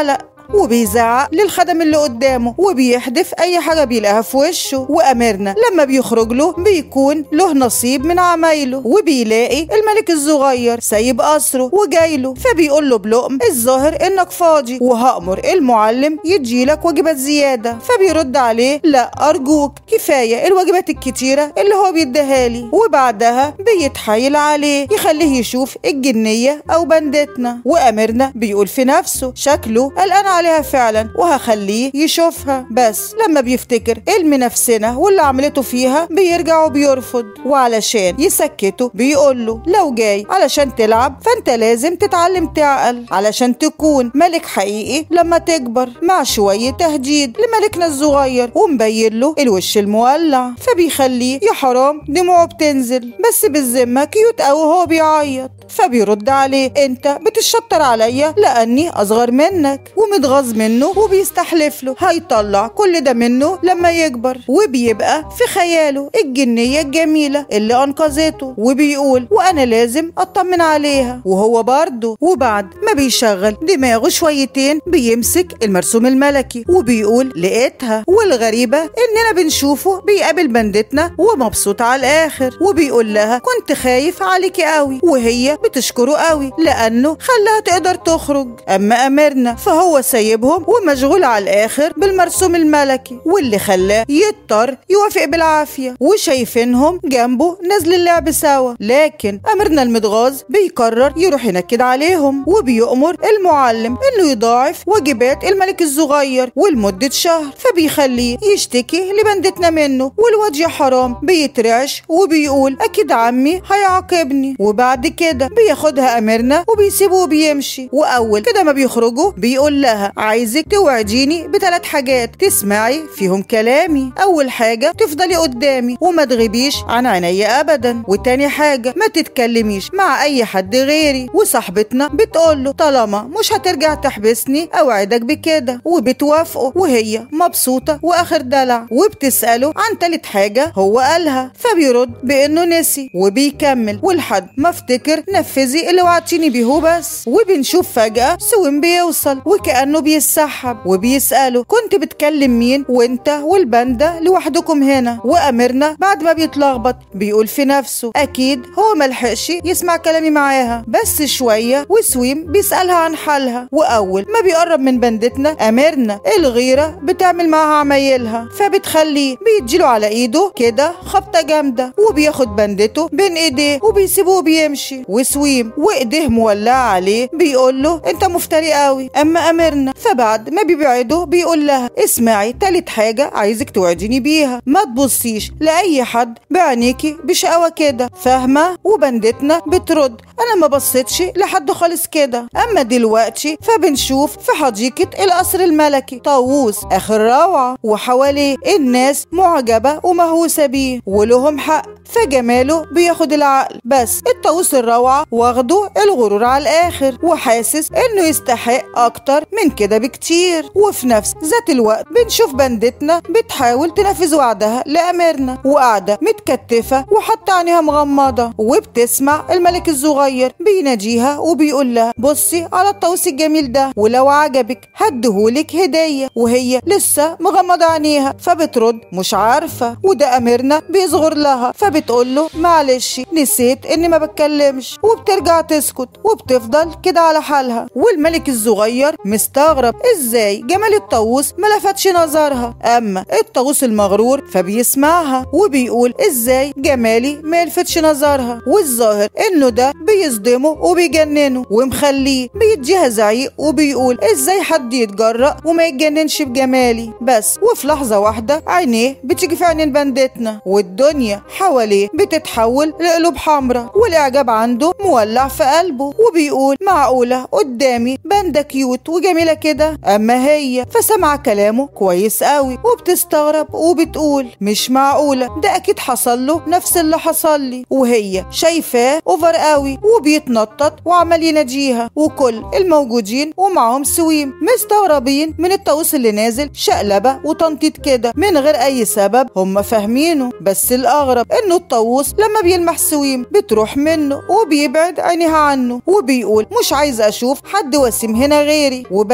A: وبيزعق للخدم اللي قدامه وبيحدف اي حاجه بيلاقيها في وشه واميرنا لما بيخرج له بيكون له نصيب من عمايله وبيلاقي الملك الصغير سايب قصره وجاي له فبيقول له بلقم الظاهر انك فاضي وهامر المعلم يديلك واجبات زياده فبيرد عليه لا ارجوك كفايه الواجبات الكتيره اللي هو بيديها لي وبعدها بيتحايل عليه يخليه يشوف الجنيه او بندتنا واميرنا بيقول في نفسه شكله قلقان عليها فعلا وهخليه يشوفها بس لما بيفتكر المنافسنه واللي عملته فيها بيرجع وبيرفض وعلشان يسكته بيقول له لو جاي علشان تلعب فانت لازم تتعلم تعقل علشان تكون ملك حقيقي لما تكبر مع شويه تهديد لملكنا الصغير ومبين له الوش المولع فبيخليه يا حرام دموعه بتنزل بس بالذمه كيوت قوي وهو بيعيط فبيرد عليه انت بتشطر عليا لاني اصغر منك ومتغاظ منه وبيستحلف له هيطلع كل ده منه لما يكبر وبيبقى في خياله الجنيه الجميله اللي انقذته وبيقول وانا لازم اطمن عليها وهو برضه وبعد ما بيشغل دماغه شويتين بيمسك المرسوم الملكي وبيقول لقيتها والغريبه اننا بنشوفه بيقابل بندتنا ومبسوط على الاخر وبيقول لها كنت خايف عليكي قوي وهي بتشكره قوي لانه خلاها تقدر تخرج اما اميرنا فهو سايبهم ومشغول على الاخر بالمرسوم الملكي واللي خلاه يضطر يوافق بالعافيه وشايفينهم جنبه نازل اللعب سوا لكن اميرنا المتغاظ بيقرر يروح ينكد عليهم وبيأمر المعلم انه يضاعف واجبات الملك الصغير ولمده شهر فبيخليه يشتكي لبندتنا منه والواد يا حرام بيترعش وبيقول اكيد عمي هيعاقبني وبعد كده بياخدها اميرنا وبيسيبه وبيمشي واول كده ما بيخرجوا بيقول لها عايزك توعديني بثلاث حاجات تسمعي فيهم كلامي اول حاجه تفضلي قدامي وما تغيبيش عن عينيا ابدا وتاني حاجه ما تتكلميش مع اي حد غيري وصاحبتنا بتقول له طالما مش هترجع تحبسني اوعدك بكده وبتوافقه وهي مبسوطه واخر دلع وبتساله عن تالت حاجه هو قالها فبيرد بانه نسي وبيكمل ولحد ما افتكر نفذي اللي وعدتيني بيه بس وبنشوف فجاه سوين بيوصل وكانه بيسحب وبيساله كنت بتكلم مين وانت والباندا لوحدكم هنا وامرنا بعد ما بيتلخبط بيقول في نفسه اكيد هو ملحقش يسمع كلامي معاها بس شويه وسويم بيسالها عن حالها واول ما بيقرب من بندتنا امرنا الغيره بتعمل معاها عمايلها فبتخليه بيديله على ايده كده خبطه جامده وبياخد بندته بين ايديه وبيسيبوه بيمشي وسويم وايديه مولعه عليه بيقول له انت مفتري قوي اما امرنا فبعد ما بيبعده بيقول لها اسمعي تالت حاجه عايزك توعديني بيها ما تبصيش لاي حد بعينيكي بشقاوه كده فاهمه وبندتنا بترد انا ما بصيتش لحد خالص كده اما دلوقتي فبنشوف في حديقه القصر الملكي طاووس اخر روعه وحواليه الناس معجبه ومهووسه بيه ولهم حق فجماله بياخد العقل بس الطاووس الروعه واخده الغرور على الاخر وحاسس انه يستحق اكتر من كده بكتير وفي نفس ذات الوقت بنشوف بندتنا بتحاول تنفذ وعدها لاميرنا وقاعده متكتفه وحاطه عينيها مغمضه وبتسمع الملك الصغير بيناديها وبيقول لها بصي على الطاووس الجميل ده ولو عجبك هديهولك هديه وهي لسه مغمضه عينيها فبترد مش عارفه وده اميرنا بيصغر لها فبتقول له معلش نسيت اني ما بتكلمش وبترجع تسكت وبتفضل كده على حالها والملك الصغير مستغرب ازاي جمال الطاووس ما لفتش نظرها اما الطاووس المغرور فبيسمعها وبيقول ازاي جمالي ما يلفتش نظرها والظاهر انه ده بيصدمه وبيجننه ومخليه بيديها زعيق وبيقول ازاي حد يتجرأ وما يتجننش بجمالي بس وفي لحظة واحدة عينيه بتيجي في عينين بندتنا والدنيا حواليه بتتحول لقلوب حمراء والاعجاب عنده مولع في قلبه وبيقول معقولة قدامي باندا كيوت وجميلة كده اما هي فسمع كلامه كويس قوي وبتستغرب وبتقول مش معقولة ده اكيد حصل له نفس اللي حصل لي وهي شايفاه اوفر قوي وبيتنطط وعمال يناديها وكل الموجودين ومعهم سويم مستغربين من الطاووس اللي نازل شقلبة وتنطيط كده من غير اي سبب هم فاهمينه بس الاغرب انه الطاووس لما بيلمح سويم بتروح منه وبيبعد عينيها عنه وبيقول مش عايز اشوف حد وسيم هنا غيري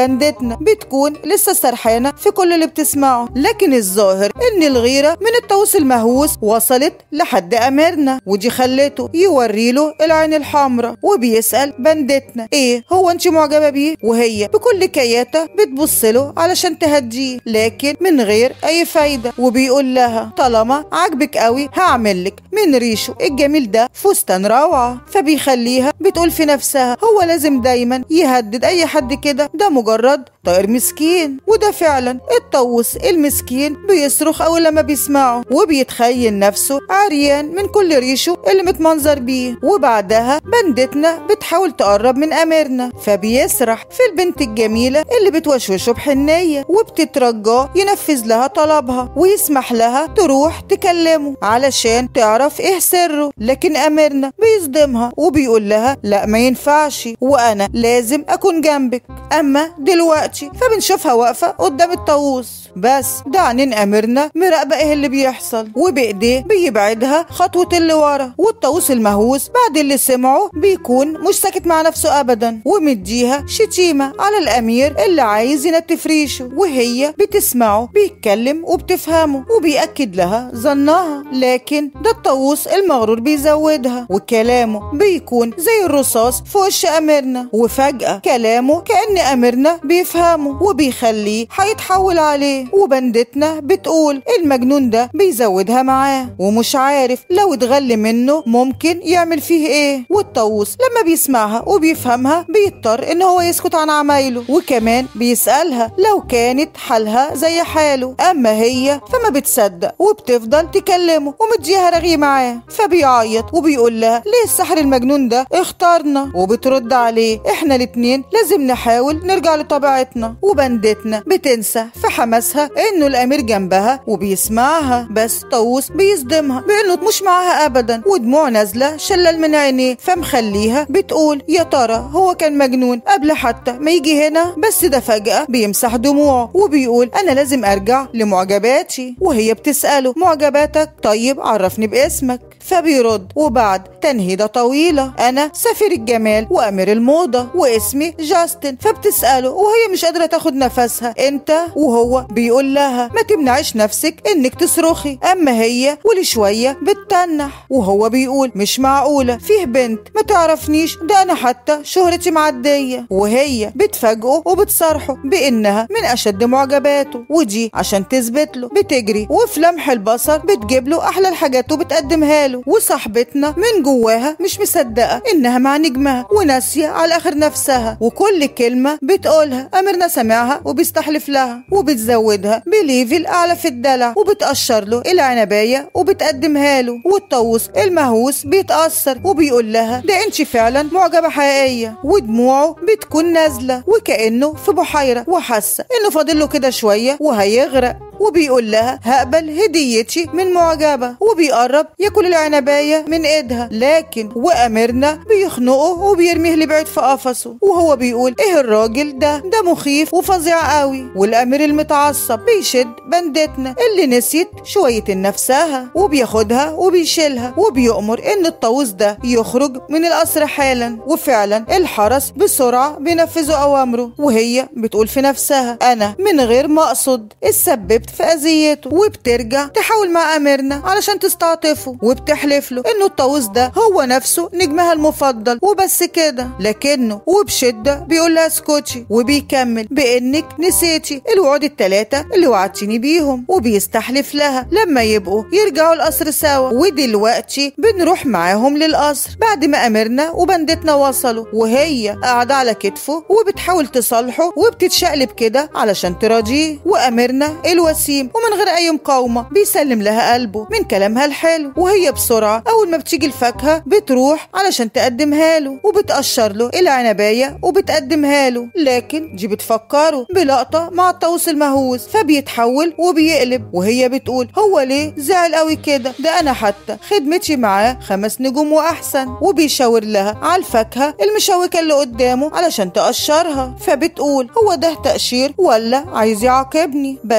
A: بندتنا بتكون لسه سرحانة في كل اللي بتسمعه لكن الظاهر ان الغيرة من الطاووس المهووس وصلت لحد أميرنا ودي خلته يوريله العين الحمراء وبيسأل بندتنا ايه هو انت معجبة بيه وهي بكل كياتة بتبصله علشان تهديه لكن من غير اي فايدة وبيقول لها طالما عاجبك قوي هعملك من ريشه الجميل ده فستان روعة فبيخليها بتقول في نفسها هو لازم دايما يهدد اي حد كده ده مجرد طائر مسكين وده فعلا الطاووس المسكين بيصرخ اول لما بيسمعه وبيتخيل نفسه عريان من كل ريشه اللي متمنظر بيه وبعدها بندتنا بتحاول تقرب من اميرنا فبيسرح في البنت الجميلة اللي بتوشوشه بحنية وبتترجاه ينفذ لها طلبها ويسمح لها تروح تكلمه علشان تعرف ايه سره لكن اميرنا بيصدمها وبيقول لها لا ما ينفعش وانا لازم اكون جنبك اما دلوقتي فبنشوفها واقفة قدام الطاووس بس ده عنين اميرنا مراقبة ايه اللي بيحصل وبايديه بيبعدها خطوة اللي ورا والطاووس المهووس بعد اللي سمعه بيكون مش ساكت مع نفسه ابدا ومديها شتيمة على الامير اللي عايز ينتف ريشه وهي بتسمعه بيتكلم وبتفهمه وبيأكد لها ظنها لكن ده الطاووس المغرور بيزودها وكلامه بيكون زي الرصاص في وش اميرنا وفجأة كلامه كأن اميرنا بيفهمه وبيخليه هيتحول عليه وبندتنا بتقول المجنون ده بيزودها معاه ومش عارف لو اتغل منه ممكن يعمل فيه ايه والطاووس لما بيسمعها وبيفهمها بيضطر ان هو يسكت عن عمايله وكمان بيسألها لو كانت حالها زي حاله اما هي فما بتصدق وبتفضل تكلمه ومديها رغي معاه فبيعيط وبيقول لها ليه السحر المجنون ده اختارنا وبترد عليه احنا الاتنين لازم نحاول نرجع لطبيعتنا وبندتنا بتنسى في حماسها انه الامير جنبها وبيسمعها بس طاووس بيصدمها بانه مش معاها ابدا ودموع نازله شلل من عينيه فمخليها بتقول يا ترى هو كان مجنون قبل حتى ما يجي هنا بس ده فجاه بيمسح دموعه وبيقول انا لازم ارجع لمعجباتي وهي بتساله معجباتك طيب عرفني باسمك فبيرد وبعد تنهيدة طويلة أنا سفير الجمال وأمير الموضة واسمي جاستن فبتسأله وهي مش قادرة تاخد نفسها أنت وهو بيقول لها ما تمنعش نفسك إنك تصرخي أما هي ولشوية بتتنح وهو بيقول مش معقولة فيه بنت ما تعرفنيش ده أنا حتى شهرتي معدية وهي بتفاجئه وبتصارحه بإنها من أشد معجباته ودي عشان تثبت له بتجري وفي لمح البصر بتجيب له أحلى الحاجات وبتقدمها له وصاحبتنا من جواها مش مصدقة إنها مع نجمها وناسية على آخر نفسها وكل كلمة بتقولها أميرنا سامعها وبيستحلف لها وبتزودها بليفل أعلى في الدلع وبتقشر له العنباية وبتقدمها له والطاووس المهووس بيتأثر وبيقول لها ده انت فعلا معجبة حقيقية ودموعه بتكون نازلة وكأنه في بحيرة وحاسة إنه فاضل له كده شوية وهيغرق وبيقول لها هقبل هديتي من معجبة وبيقرب ياكل العنباية من ايدها لكن وأميرنا بيخنقه وبيرميه لبعيد في قفصه وهو بيقول ايه الراجل ده ده مخيف وفظيع قوي والأمير المتعصب بيشد بندتنا اللي نسيت شوية نفسها وبياخدها وبيشيلها وبيأمر ان الطاووس ده يخرج من القصر حالا وفعلا الحرس بسرعة بينفذوا أوامره وهي بتقول في نفسها أنا من غير ما أقصد اتسببت في أذيته وبترجع تحاول مع أميرنا علشان تستعطفه وبتحلف له إنه الطاووس ده هو نفسه نجمها المفضل وبس كده لكنه وبشدة بيقول لها اسكتي وبيكمل بإنك نسيتي الوعود التلاتة اللي وعدتيني بيهم وبيستحلف لها لما يبقوا يرجعوا القصر سوا ودلوقتي بنروح معاهم للقصر بعد ما أميرنا وبندتنا وصلوا وهي قاعدة على كتفه وبتحاول تصالحه وبتتشقلب كده علشان تراضيه وأميرنا الوسيم ومن غير أي مقاومة بيسلم لها قلبه من كلامها الحلو وهي بسرعة أول ما بتيجي الفاكهة بتروح علشان تقدمها له وبتقشر له العنباية وبتقدمها له لكن دي بتفكره بلقطة مع الطاووس المهووس فبيتحول وبيقلب وهي بتقول هو ليه زعل قوي كده ده أنا حتى خدمتي معاه خمس نجوم وأحسن وبيشاور لها على الفاكهة المشوكة اللي قدامه علشان تقشرها فبتقول هو ده تقشير ولا عايز يعاقبني بس هعمل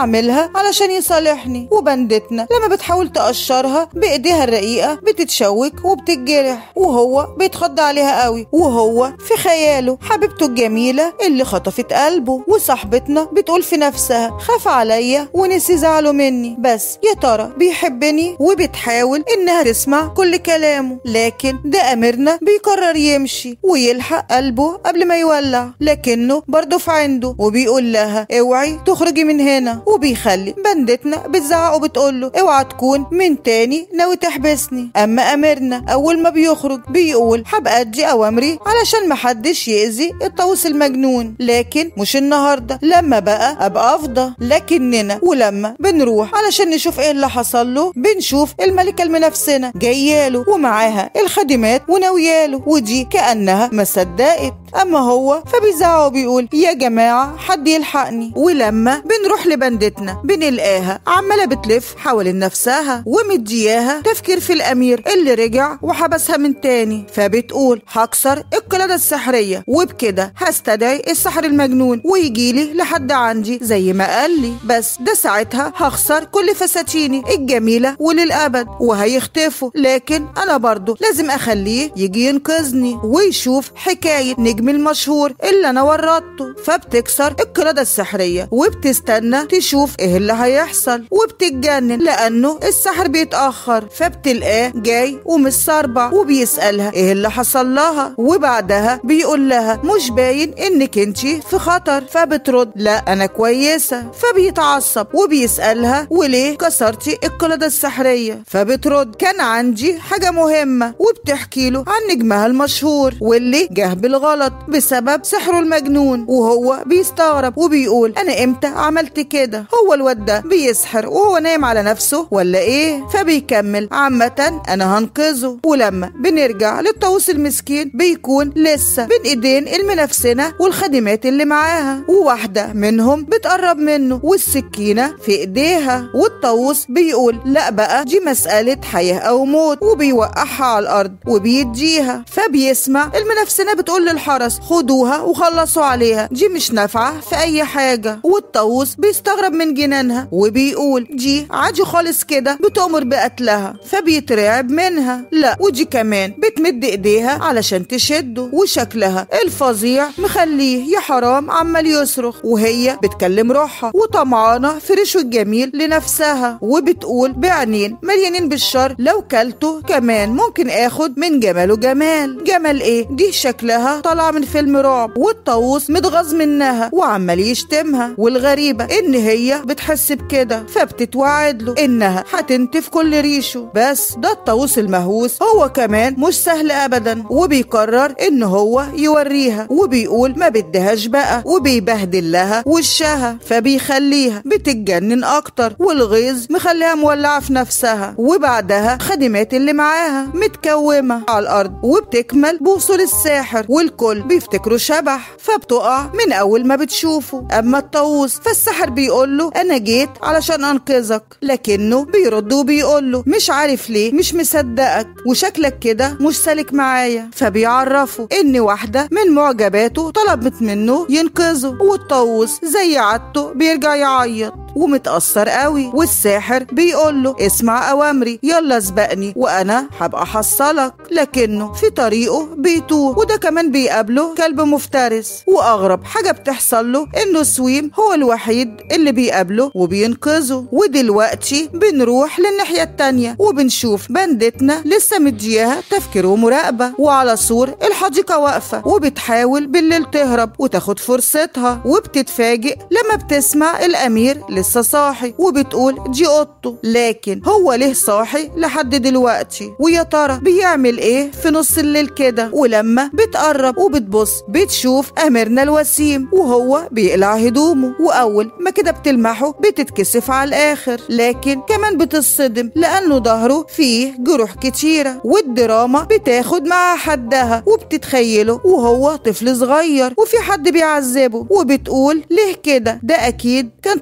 A: بعملها علشان يصالحني وبندتنا لما بتحاول تقشرها بايديها الرقيقة بتتشوك وبتتجرح وهو بيتخض عليها قوي وهو في خياله حبيبته الجميلة اللي خطفت قلبه وصاحبتنا بتقول في نفسها خاف عليا ونسي زعله مني بس يا ترى بيحبني وبتحاول انها تسمع كل كلامه لكن ده اميرنا بيقرر يمشي ويلحق قلبه قبل ما يولع لكنه برضه في عنده وبيقول لها اوعي تخرجي من هنا وبيخلي بندتنا بتزعق وبتقول له اوعى تكون من تاني ناوي تحبسني اما اميرنا اول ما بيخرج بيقول هبقى ادي اوامري علشان محدش يأذي الطاووس المجنون لكن مش النهارده لما بقى ابقى افضى لكننا ولما بنروح علشان نشوف ايه اللي حصل له بنشوف الملكه المنافسنه جاياله ومعاها الخادمات وناوياله ودي كانها ما صدقت اما هو فبيزعق وبيقول يا جماعه حد يلحقني ولما بنروح لبندتنا بنلاقيها عماله بتلف حوالين نفسها ومدياها تفكير في الامير اللي رجع وحبسها من تاني فبتقول هكسر القلاده السحريه وبكده هستدعي السحر المجنون ويجيلي لحد عندي زي ما قال لي بس ده ساعتها هخسر كل فساتيني الجميله وللابد وهيختفوا لكن انا برضو لازم اخليه يجي ينقذني ويشوف حكايه نجم المشهور اللي انا ورطته فبتكسر القلاده السحريه وبتستنى تشوف ايه اللي هيحصل وبتتجنن لانه السحر بيتاخر فبتلقاه جاي ومستربع وبيسالها ايه اللي حصل لها وبعدها بيقول لها مش باين انك انتي في خطر فبترد لا انا كويسه فبيتعصب وبيسالها وليه كسرتي القلاده السحريه فبترد كان عندي حاجه مهمه وبتحكي له عن نجمها المشهور واللي جه بالغلط بسبب سحره المجنون وهو بيستغرب وبيقول انا امتى عملت كده هو الواد ده بيسحر وهو نايم على نفسه ولا ايه فبيكمل عامة انا هنقذه ولما بنرجع للطاووس المسكين بيكون لسه بين ايدين المنافسنة والخادمات اللي معاها وواحدة منهم بتقرب منه والسكينة في ايديها والطاووس بيقول لا بقى دي مسألة حياة او موت وبيوقعها على الارض وبيديها فبيسمع المنافسنة بتقول للحرس خدوها وخلصوا عليها دي مش نافعة في اي حاجة والطاووس بيستغرب من جنانها وبيقول دي عادي خالص كده بتؤمر بقتلها فبيترعب منها لا ودي كمان بتمد ايديها علشان تشده وشكلها الفظيع مخليه يا حرام عمال يصرخ وهي بتكلم روحها وطمعانة في رشوة الجميل لنفسها وبتقول بعينين مليانين بالشر لو كلته كمان ممكن اخد من جماله جمال جمال ايه دي شكلها طالعة من فيلم رعب والطاووس متغاظ منها وعمال يشتمها والغريبة ان هي بتحس بكده فبتتوعد له انها هتنتف كل ريشه بس ده الطاووس المهووس هو كمان مش سهل ابدا وبيقرر ان هو يوريها وبيقول ما بدهاش بقى وبيبهدل لها وشها فبيخليها بتتجنن اكتر والغيظ مخليها مولعة في نفسها وبعدها خادمات اللي معاها متكومة على الارض وبتكمل بوصول الساحر والكل بيفتكروا شبح فبتقع من اول ما بتشوفه اما الطاووس فالساحر بيقول له انا جيت علشان انقذك لكنه بيرد وبيقول له مش عارف ليه مش مصدقك وشكلك كده مش سالك معايا فبيعرفه ان واحده من معجباته طلبت منه ينقذه والطاووس زي عادته بيرجع يعيط ومتأثر قوي والساحر بيقول له اسمع أوامري يلا سبقني وأنا هبقى حصلك لكنه في طريقه بيتوه وده كمان بيقابله كلب مفترس وأغرب حاجة بتحصل له إنه سويم هو الوحيد اللي بيقابله وبينقذه ودلوقتي بنروح للناحية التانية وبنشوف بندتنا لسه مدياها تفكير ومراقبة وعلى سور الحديقة واقفة وبتحاول بالليل تهرب وتاخد فرصتها وبتتفاجئ لما بتسمع الأمير لسه صاحي وبتقول دي اوضته لكن هو ليه صاحي لحد دلوقتي ويا ترى بيعمل ايه في نص الليل كده ولما بتقرب وبتبص بتشوف اميرنا الوسيم وهو بيقلع هدومه واول ما كده بتلمحه بتتكسف على الاخر لكن كمان بتصدم لانه ظهره فيه جروح كتيره والدراما بتاخد معاها حدها وبتتخيله وهو طفل صغير وفي حد بيعذبه وبتقول ليه كده ده اكيد كان طفل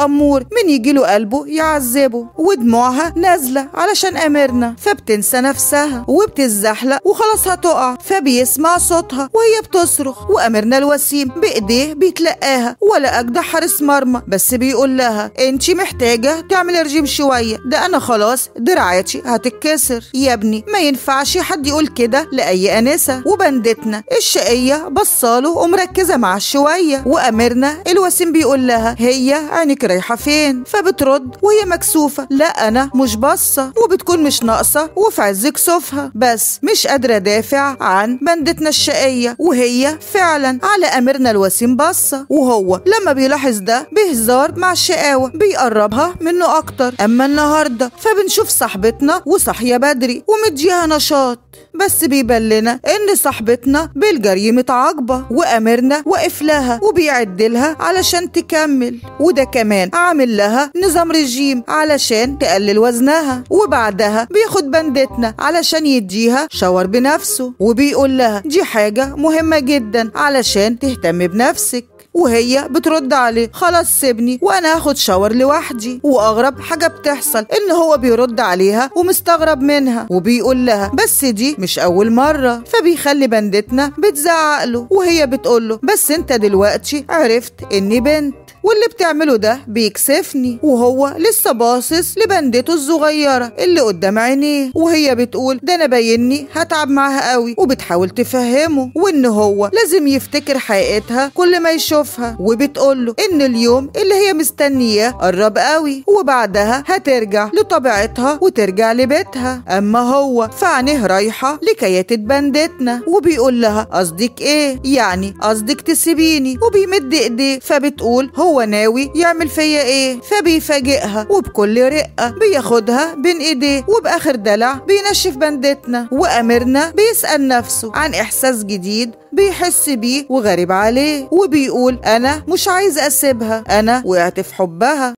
A: الأمور من يجيله قلبه يعذبه ودموعها نازلة علشان أميرنا فبتنسى نفسها وبتزحلق وخلاص هتقع فبيسمع صوتها وهي بتصرخ وأميرنا الوسيم بإيديه بيتلقاها ولا أجدع حارس مرمى بس بيقول لها انتي محتاجة تعملي رجيم شوية ده أنا خلاص دراعاتي هتتكسر يا ابني ما ينفعش حد يقول كده لأي أنسة وبندتنا الشقية بصاله ومركزة معاه شوية وأميرنا الوسيم بيقول لها هي عينك رايحة فين فبترد وهي مكسوفة لا أنا مش باصة وبتكون مش ناقصة وفي عز كسوفها بس مش قادرة أدافع عن بندتنا الشقية وهي فعلا على أميرنا الوسيم باصة وهو لما بيلاحظ ده بهزار مع الشقاوة بيقربها منه أكتر أما النهاردة فبنشوف صاحبتنا وصاحية بدري ومديها نشاط بس بيبان لنا ان صاحبتنا بالجري متعاقبه واميرنا واقف لها وبيعد لها علشان تكمل وده كمان عامل لها نظام رجيم علشان تقلل وزنها وبعدها بياخد بندتنا علشان يديها شاور بنفسه وبيقول لها دي حاجه مهمه جدا علشان تهتم بنفسك وهي بترد عليه خلاص سيبني وانا هاخد شاور لوحدي واغرب حاجه بتحصل ان هو بيرد عليها ومستغرب منها وبيقول لها بس دي مش اول مره فبيخلي بندتنا بتزعق له وهي بتقول له بس انت دلوقتي عرفت اني بنت واللي بتعمله ده بيكسفني وهو لسه باصص لبندته الصغيرة اللي قدام عينيه وهي بتقول ده انا بايني هتعب معاها قوي وبتحاول تفهمه وان هو لازم يفتكر حقيقتها كل ما يشوفها وبتقوله ان اليوم اللي هي مستنياه قرب قوي وبعدها هترجع لطبيعتها وترجع لبيتها اما هو فعينيه رايحة لكياتة بندتنا وبيقول لها قصدك ايه يعني قصدك تسيبيني وبيمد ايديه فبتقول هو هو ناوي يعمل فيا ايه فبيفاجئها وبكل رقة بياخدها بين ايديه وبآخر دلع بينشف بندتنا وأميرنا بيسأل نفسه عن إحساس جديد بيحس بيه وغريب عليه وبيقول أنا مش عايز أسيبها أنا وقعت في حبها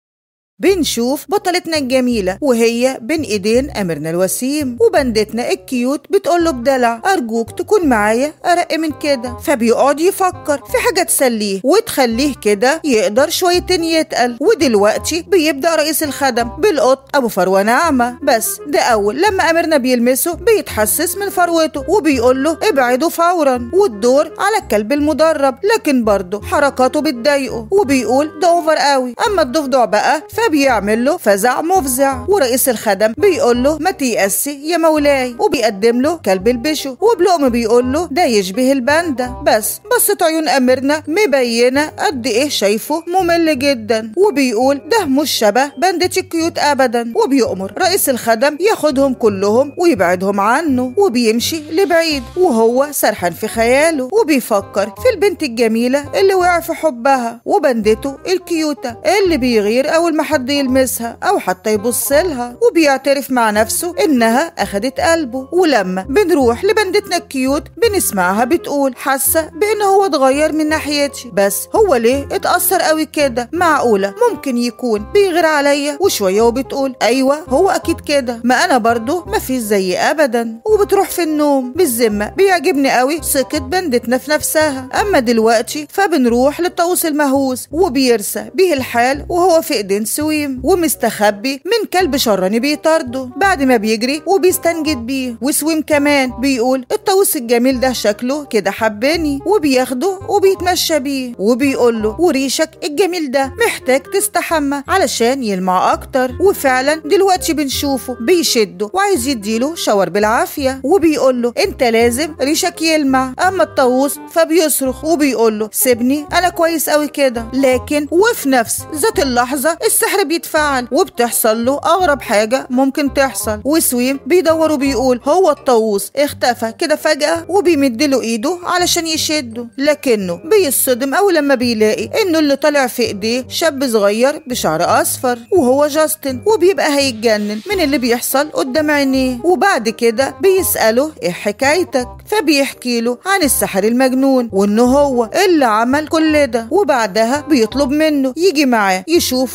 A: بنشوف بطلتنا الجميلة وهي بين ايدين اميرنا الوسيم وبندتنا الكيوت بتقول له بدلع ارجوك تكون معايا ارق من كده فبيقعد يفكر في حاجة تسليه وتخليه كده يقدر شويتين يتقل ودلوقتي بيبدأ رئيس الخدم بالقط ابو فروة ناعمة بس ده اول لما اميرنا بيلمسه بيتحسس من فروته وبيقول له ابعده فورا والدور على الكلب المدرب لكن برضه حركاته بتضايقه وبيقول ده اوفر قوي اما الضفدع بقى فبيعمل له فزع مفزع ورئيس الخدم بيقول له ما تيأسي يا مولاي وبيقدم له كلب البشو وبلقم بيقول له ده يشبه الباندا بس بصت عيون أميرنا مبينة قد إيه شايفه ممل جدا وبيقول ده مش شبه بندة الكيوت أبدا وبيأمر رئيس الخدم ياخدهم كلهم ويبعدهم عنه وبيمشي لبعيد وهو سرحان في خياله وبيفكر في البنت الجميلة اللي وقع في حبها وبندته الكيوتة اللي بيغير أول ما حد يلمسها أو حتى يبص لها وبيعترف مع نفسه إنها أخدت قلبه ولما بنروح لبندتنا الكيوت بنسمعها بتقول حاسة بإن هو اتغير من ناحيتي بس هو ليه اتأثر قوي كده معقولة ممكن يكون بيغير عليا وشوية وبتقول أيوة هو أكيد كده ما أنا برضه مفيش زي أبدا وبتروح في النوم بالذمة بيعجبني قوي ثقة بندتنا في نفسها أما دلوقتي فبنروح للطاووس المهووس وبيرسى به الحال وهو في إيدين سويم ومستخبي من كلب شراني بيطارده بعد ما بيجري وبيستنجد بيه وسويم كمان بيقول الطاووس الجميل ده شكله كده حبني وبياخده وبيتمشى بيه وبيقول له وريشك الجميل ده محتاج تستحمى علشان يلمع اكتر وفعلا دلوقتي بنشوفه بيشده وعايز يديله شاور بالعافيه وبيقول له انت لازم ريشك يلمع اما الطاووس فبيصرخ وبيقول له سيبني انا كويس قوي كده لكن وفي نفس ذات اللحظه السحر بيتفعل وبتحصل له اغرب حاجه ممكن تحصل وسويم بيدور وبيقول هو الطاووس اختفى كده فجاه وبيمد له ايده علشان يشده لكنه بيصدم اول لما بيلاقي انه اللي طالع في ايديه شاب صغير بشعر اصفر وهو جاستن وبيبقى هيتجنن من اللي بيحصل قدام عينيه وبعد كده بيساله ايه حكايتك فبيحكي له عن السحر المجنون وانه هو اللي عمل كل ده وبعدها بيطلب منه يجي معاه يشوفه واحد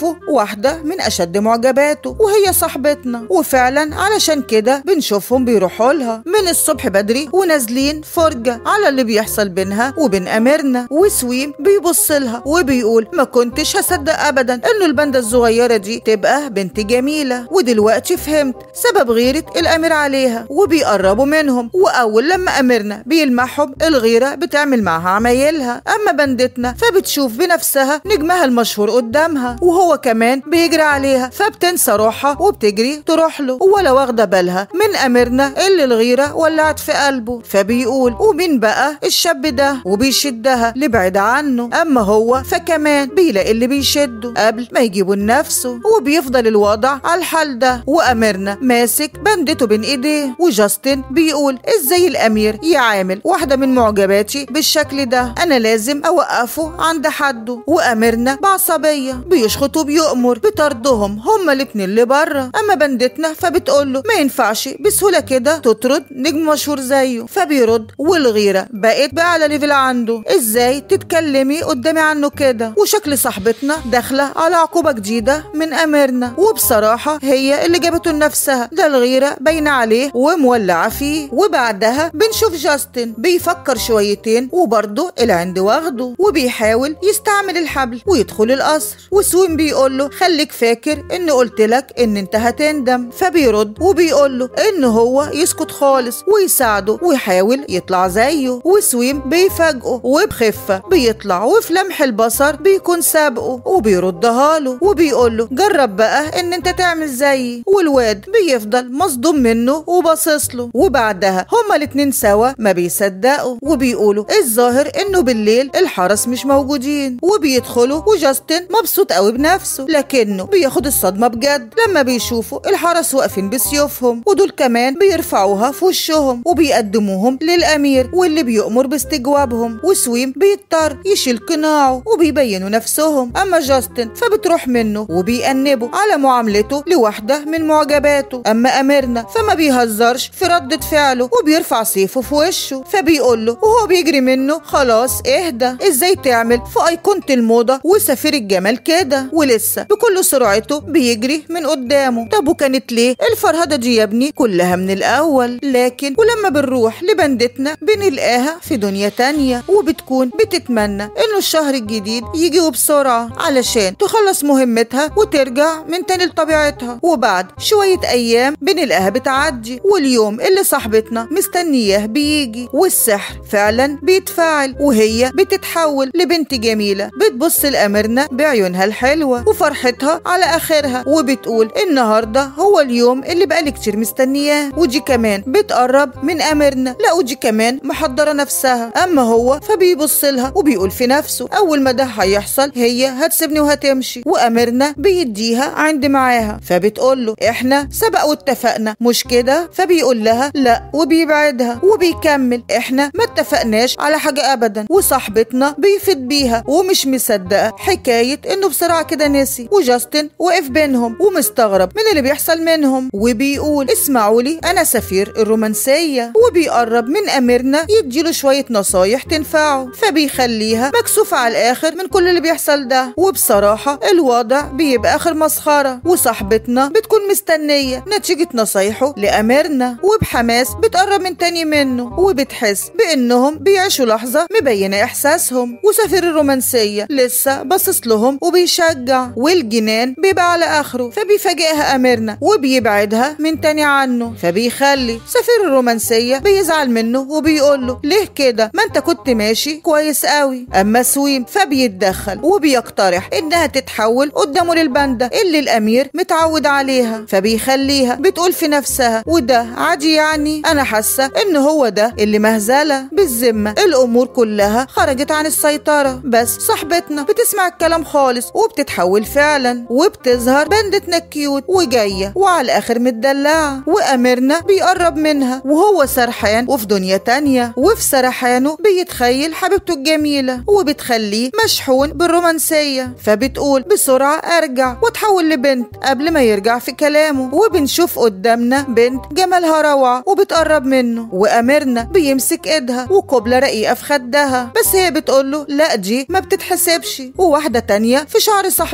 A: واحدة من أشد معجباته وهي صاحبتنا وفعلا علشان كده بنشوفهم بيروحوا لها من الصبح بدري ونازلين فرجة على اللي بيحصل بينها وبين أميرنا وسويم بيبص لها وبيقول ما كنتش هصدق أبدا إنه البندة الصغيرة دي تبقى بنت جميلة ودلوقتي فهمت سبب غيرة الأمير عليها وبيقربوا منهم وأول لما أميرنا بيلمحهم الغيرة بتعمل معاها عمايلها أما بندتنا فبتشوف بنفسها نجمها المشهور قدامها وهو كمان بيجري عليها فبتنسى روحها وبتجري تروح له ولا واخدة بالها من أميرنا اللي الغيرة ولعت في قلبه فبيقول ومين بقى الشاب ده وبيشدها لبعد عنه أما هو فكمان بيلاقي اللي بيشده قبل ما يجيبه لنفسه وبيفضل الوضع على الحال ده وأميرنا ماسك بندته بين إيديه وجاستن بيقول إزاي الأمير يعامل واحدة من معجباتي بالشكل ده أنا لازم أوقفه عند حده وأميرنا بعصبية بيشخط وبيؤمر بطردهم هما الاتنين اللي بره أما بندتنا فبتقول له ما ينفعش بسهولة كده تطرد نجم مشهور زيه فبيرد والغيرة بقت بأعلى ليفل عنده إزاي تتكلمي قدامي عنه كده وشكل صاحبتنا داخلة على عقوبة جديدة من أميرنا وبصراحة هي اللي جابته لنفسها ده الغيرة باينة عليه ومولعة فيه وبعدها بنشوف جاستن بيفكر شويتين وبرضه العند واخده وبيحاول يستعمل الحبل ويدخل القصر وسوين بيقول له خليك فاكر ان قلت لك ان انت هتندم فبيرد وبيقول له ان هو يسكت خالص ويساعده ويحاول يطلع زيه وسويم بيفاجئه وبخفة بيطلع وفي لمح البصر بيكون سابقه وبيردها له وبيقول له جرب بقى ان انت تعمل زيي والواد بيفضل مصدوم منه وباصص له وبعدها هما الاتنين سوا ما بيصدقوا وبيقولوا الظاهر انه بالليل الحرس مش موجودين وبيدخلوا وجاستن مبسوط قوي بنفسه لكنه بياخد الصدمه بجد لما بيشوفوا الحرس واقفين بسيوفهم ودول كمان بيرفعوها في وشهم وبيقدموهم للامير واللي بيؤمر باستجوابهم وسويم بيضطر يشيل قناعه وبيبينوا نفسهم اما جاستن فبتروح منه وبيأنبه على معاملته لواحده من معجباته اما اميرنا فما بيهزرش في ردة فعله وبيرفع سيفه في وشه فبيقول له وهو بيجري منه خلاص اهدى ازاي تعمل في ايقونة الموضة وسفير الجمال كده ولسه بكل سرعته بيجري من قدامه طب وكانت ليه الفرهدة دي يا ابني كلها من الاول لكن ولما بنروح لبندتنا بنلقاها في دنيا تانية وبتكون بتتمنى انه الشهر الجديد يجي وبسرعة علشان تخلص مهمتها وترجع من تاني لطبيعتها وبعد شوية ايام بنلاقيها بتعدي واليوم اللي صاحبتنا مستنياه بيجي والسحر فعلا بيتفاعل وهي بتتحول لبنت جميلة بتبص لأميرنا بعيونها الحلوة وفرحتها على آخرها وبتقول النهاردة هو اليوم اللي بقالي كتير مستنياه ودي كمان بتقرب من أميرنا لا ودي كمان محضرة نفسها أما هو فبيبص لها وبيقول في نفسه أول ما ده هيحصل هي هتسيبني وهتمشي وأميرنا بيديها عند معاها فبتقول له إحنا سبق واتفقنا مش كده فبيقول لها لا وبيبعدها وبيكمل إحنا ما اتفقناش على حاجة أبدا وصاحبتنا بيفيد بيها ومش مصدقة حكاية إنه بسرعة كده نسي وجاستن وقف بينهم ومستغرب من اللي بيحصل منهم وبيقول اسمعوا لي أنا سفير الرومانسية وبيقرب من أميرنا يديله شوية نصايح تنفعه فبيخليها مكسوفة على الآخر من كل اللي بيحصل ده وبصراحة الوضع بيبقى آخر مسخرة وصاحبتنا بتكون مستنية نتيجة نصايحه لأميرنا وبحماس بتقرب من تاني منه وبتحس بإنهم بيعيشوا لحظة مبينة إحساسهم وسفير الرومانسية لسه باصص لهم وبيشجع والجنان بيبقى على آخره فبيفاجئها أميرنا وبيبعدها من تاني عنه فبيخلي سفير الرومانسية بيزعل منه وبيقول له ليه كده ما انت كنت ماشي كويس قوي أما سويم فبيتدخل وبيقترح إنها تتحول قدامه للبندة اللي الأمير متعود عليها فبيخليها بتقول في نفسها وده عادي يعني أنا حاسة إن هو ده اللي مهزلة بالذمة الأمور كلها خرجت عن السيطرة بس صاحبتنا بتسمع الكلام خالص وبتتحول فعلا وبتظهر بندتنا الكيوت وجاية وعلى الآخر متدلعة وأميرنا بيقرب منها وهو سرحان وفي دنيا تانية وفي سرحانه بيتخيل حبيبته الجميلة وبتخليه مشحون بالرومانسية فبتقول بسرعة أرجع وتحول لبنت قبل ما يرجع في كلامه وبنشوف قدامنا بنت جمالها روعة وبتقرب منه وأميرنا بيمسك إيدها وقبلة رقيقة في خدها بس هي بتقول له لا دي ما بتتحسبش وواحدة تانية في شعر صاحبتنا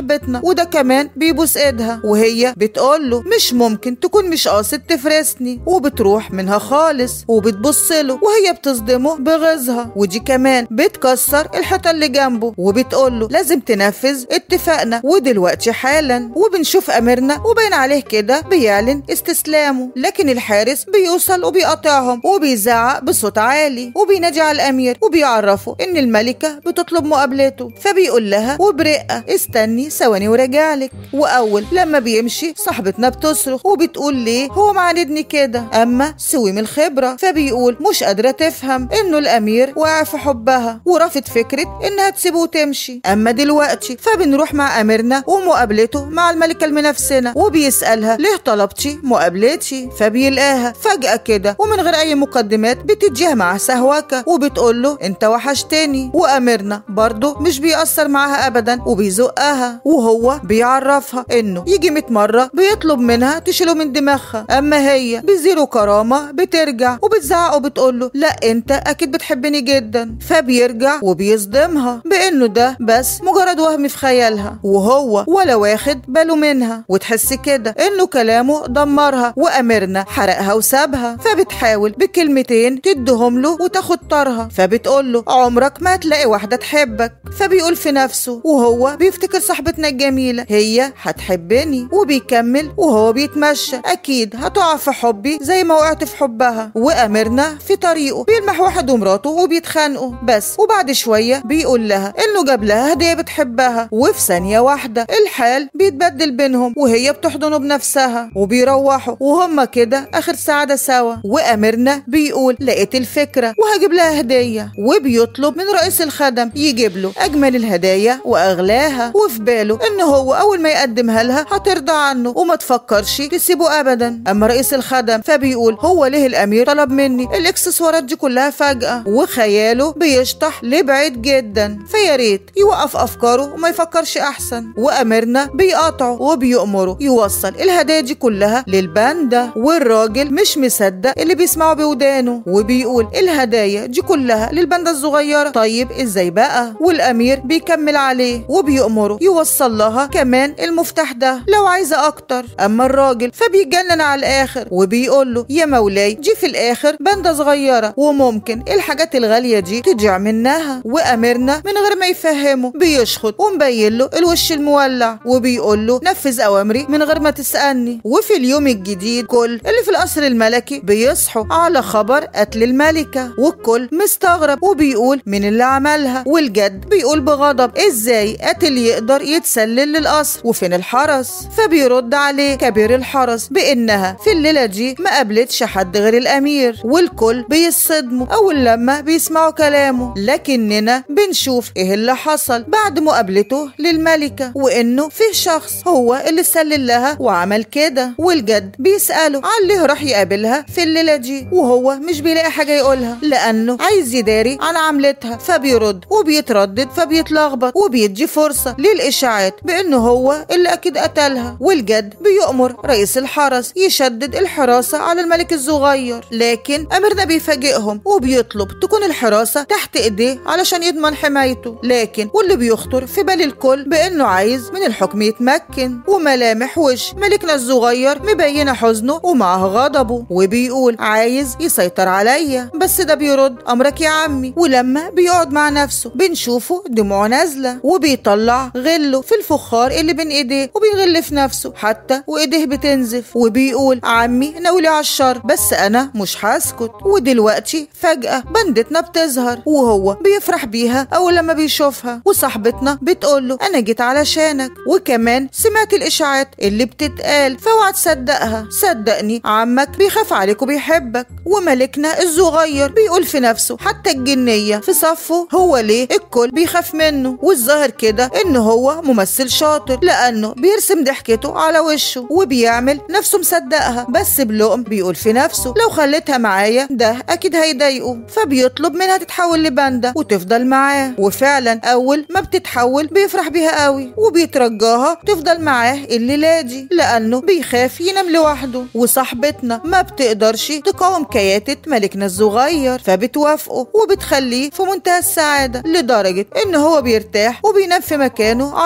A: وده كمان بيبوس ايدها وهي بتقول له مش ممكن تكون مش قاصد تفرسني وبتروح منها خالص وبتبص له وهي بتصدمه بغيظها ودي كمان بتكسر الحيطه اللي جنبه وبتقول له لازم تنفذ اتفاقنا ودلوقتي حالا وبنشوف اميرنا وبين عليه كده بيعلن استسلامه لكن الحارس بيوصل وبيقاطعهم وبيزعق بصوت عالي وبينادي على الامير وبيعرفه ان الملكه بتطلب مقابلته فبيقول لها وبرقه استني ثواني وراجعلك واول لما بيمشي صاحبتنا بتصرخ وبتقول ليه هو معاندني كده اما سويم الخبره فبيقول مش قادره تفهم انه الامير واقع في حبها ورافض فكره انها تسيبه وتمشي اما دلوقتي فبنروح مع اميرنا ومقابلته مع الملكه المنافسنه وبيسالها ليه طلبتي مقابلتي فبيلقاها فجاه كده ومن غير اي مقدمات بتديها معاه سهوكه وبتقول له انت وحشتني واميرنا برضه مش بيأثر معاها ابدا وبيزقها وهو بيعرفها انه يجي 100 مره بيطلب منها تشيله من دماغها اما هي بزيرو كرامه بترجع وبتزعق وبتقول له لا انت اكيد بتحبني جدا فبيرجع وبيصدمها بانه ده بس مجرد وهم في خيالها وهو ولا واخد باله منها وتحس كده انه كلامه دمرها وامرنا حرقها وسابها فبتحاول بكلمتين تدهم له وتاخد طارها فبتقول له عمرك ما هتلاقي واحده تحبك فبيقول في نفسه وهو بيفتكر صاحبتنا الجميله هي هتحبني وبيكمل وهو بيتمشى اكيد هتقع في حبي زي ما وقعت في حبها وامرنا في طريقه بيلمح واحد ومراته وبيتخانقوا بس وبعد شويه بيقول لها انه جاب لها هديه بتحبها وفي ثانيه واحده الحال بيتبدل بينهم وهي بتحضنه بنفسها وبيروحوا وهما كده اخر سعاده سوا وامرنا بيقول لقيت الفكره وهجيب لها هديه وبيطلب من رئيس الخدم يجيب له اجمل الهدايا واغلاها وفي باله ان هو اول ما يقدمها لها هترضى عنه وما تفكرش تسيبه ابدا اما رئيس الخدم فبيقول هو ليه الامير طلب مني الاكسسوارات دي كلها فجاه وخياله بيشطح لبعيد جدا فيا ريت يوقف افكاره وما يفكرش احسن وامرنا بيقاطعه وبيأمره يوصل الهدايا دي كلها للباندا والراجل مش مصدق اللي بيسمعه بودانه وبيقول الهدايا دي كلها للباندا الصغيره طيب ازاي بقى والامير بيكمل عليه وبيأمره يوصل لها كمان المفتاح ده لو عايزه اكتر اما الراجل فبيجنن على الاخر وبيقول له يا مولاي دي في الاخر باندا صغيره وممكن الحاجات الغاليه دي تضيع منها وامرنا من غير ما يفهمه بيشخط ومبين له الوش المولع وبيقول له نفذ اوامري من غير ما تسالني وفي اليوم الجديد كل اللي في القصر الملكي بيصحوا على خبر قتل الملكه والكل مستغرب وبيقول مين اللي عملها والجد بيقول بغضب ازاي قاتل يقدر يتسلل للقصر وفين الحرس فبيرد عليه كبير الحرس بانها في الليله دي ما قابلتش حد غير الامير والكل بيصدموا اول لما بيسمعوا كلامه لكننا بنشوف ايه اللي حصل بعد مقابلته للملكه وانه في شخص هو اللي سلل لها وعمل كده والجد بيساله عن ليه راح يقابلها في الليله دي وهو مش بيلاقي حاجه يقولها لانه عايز يداري عن عملتها فبيرد وبيتردد فبيتلخبط وبيدي فرصه للاشاعات بانه هو اللي اكيد قتلها والجد بيؤمر رئيس الحرس يشدد الحراسه على الملك الصغير لكن اميرنا بيفاجئهم وبيطلب تكون الحراسه تحت ايديه علشان يضمن حمايته لكن واللي بيخطر في بال الكل بانه عايز من الحكم يتمكن وملامح وش ملكنا الصغير مبينه حزنه ومعه غضبه وبيقول عايز يسيطر عليا بس ده بيرد امرك يا عمي ولما بيقعد مع نفسه بنشوفه دموعه نازله وبيطلع غله في الفخار اللي بين ايديه وبيغل في نفسه حتى وايديه بتنزف وبيقول عمي ناولي على الشر بس انا مش هسكت ودلوقتي فجاه بندتنا بتظهر وهو بيفرح بيها اول لما بيشوفها وصاحبتنا بتقول له انا جيت علشانك وكمان سمعت الاشاعات اللي بتتقال فاوعى تصدقها صدقني عمك بيخاف عليك وبيحبك وملكنا الصغير بيقول في نفسه حتى الجنيه في صفه هو ليه الكل بيخاف منه والظاهر كده ان هو ممثل شاطر لانه بيرسم ضحكته على وشه وبيعمل نفسه مصدقها بس بلقم بيقول في نفسه لو خليتها معايا ده اكيد هيضايقه فبيطلب منها تتحول لباندا وتفضل معاه وفعلا اول ما بتتحول بيفرح بيها قوي وبيترجاها تفضل معاه الليله دي لانه بيخاف ينام لوحده وصاحبتنا ما بتقدرش تقاوم كياتة ملكنا الصغير فبتوافقه وبتخليه في منتهى السعادة لدرجة ان هو بيرتاح وبينام في مكانه على الارض جنب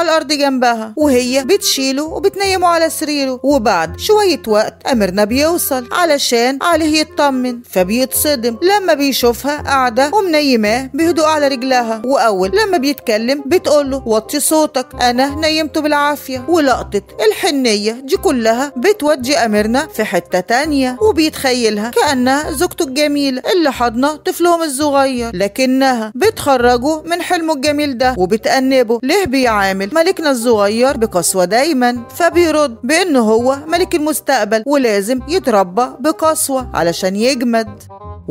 A: جنبها وهي بتشيله وبتنيمه على سريره وبعد شوية وقت أميرنا بيوصل علشان عليه يطمن فبيتصدم لما بيشوفها قاعدة ومنيماه بهدوء على رجلها وأول لما بيتكلم بتقوله وطي صوتك أنا نيمته بالعافية ولقطة الحنية دي كلها بتودي أميرنا في حتة تانية وبيتخيلها كأنها زوجته الجميلة اللي حضنة طفلهم الصغير لكنها بتخرجه من حلمه الجميل ده وبتأنبه ليه بيعامل ملكنا الصغير بقسوة دايما فبيرد بأنه هو ملك المستقبل ولازم يتربى بقسوة علشان يجمد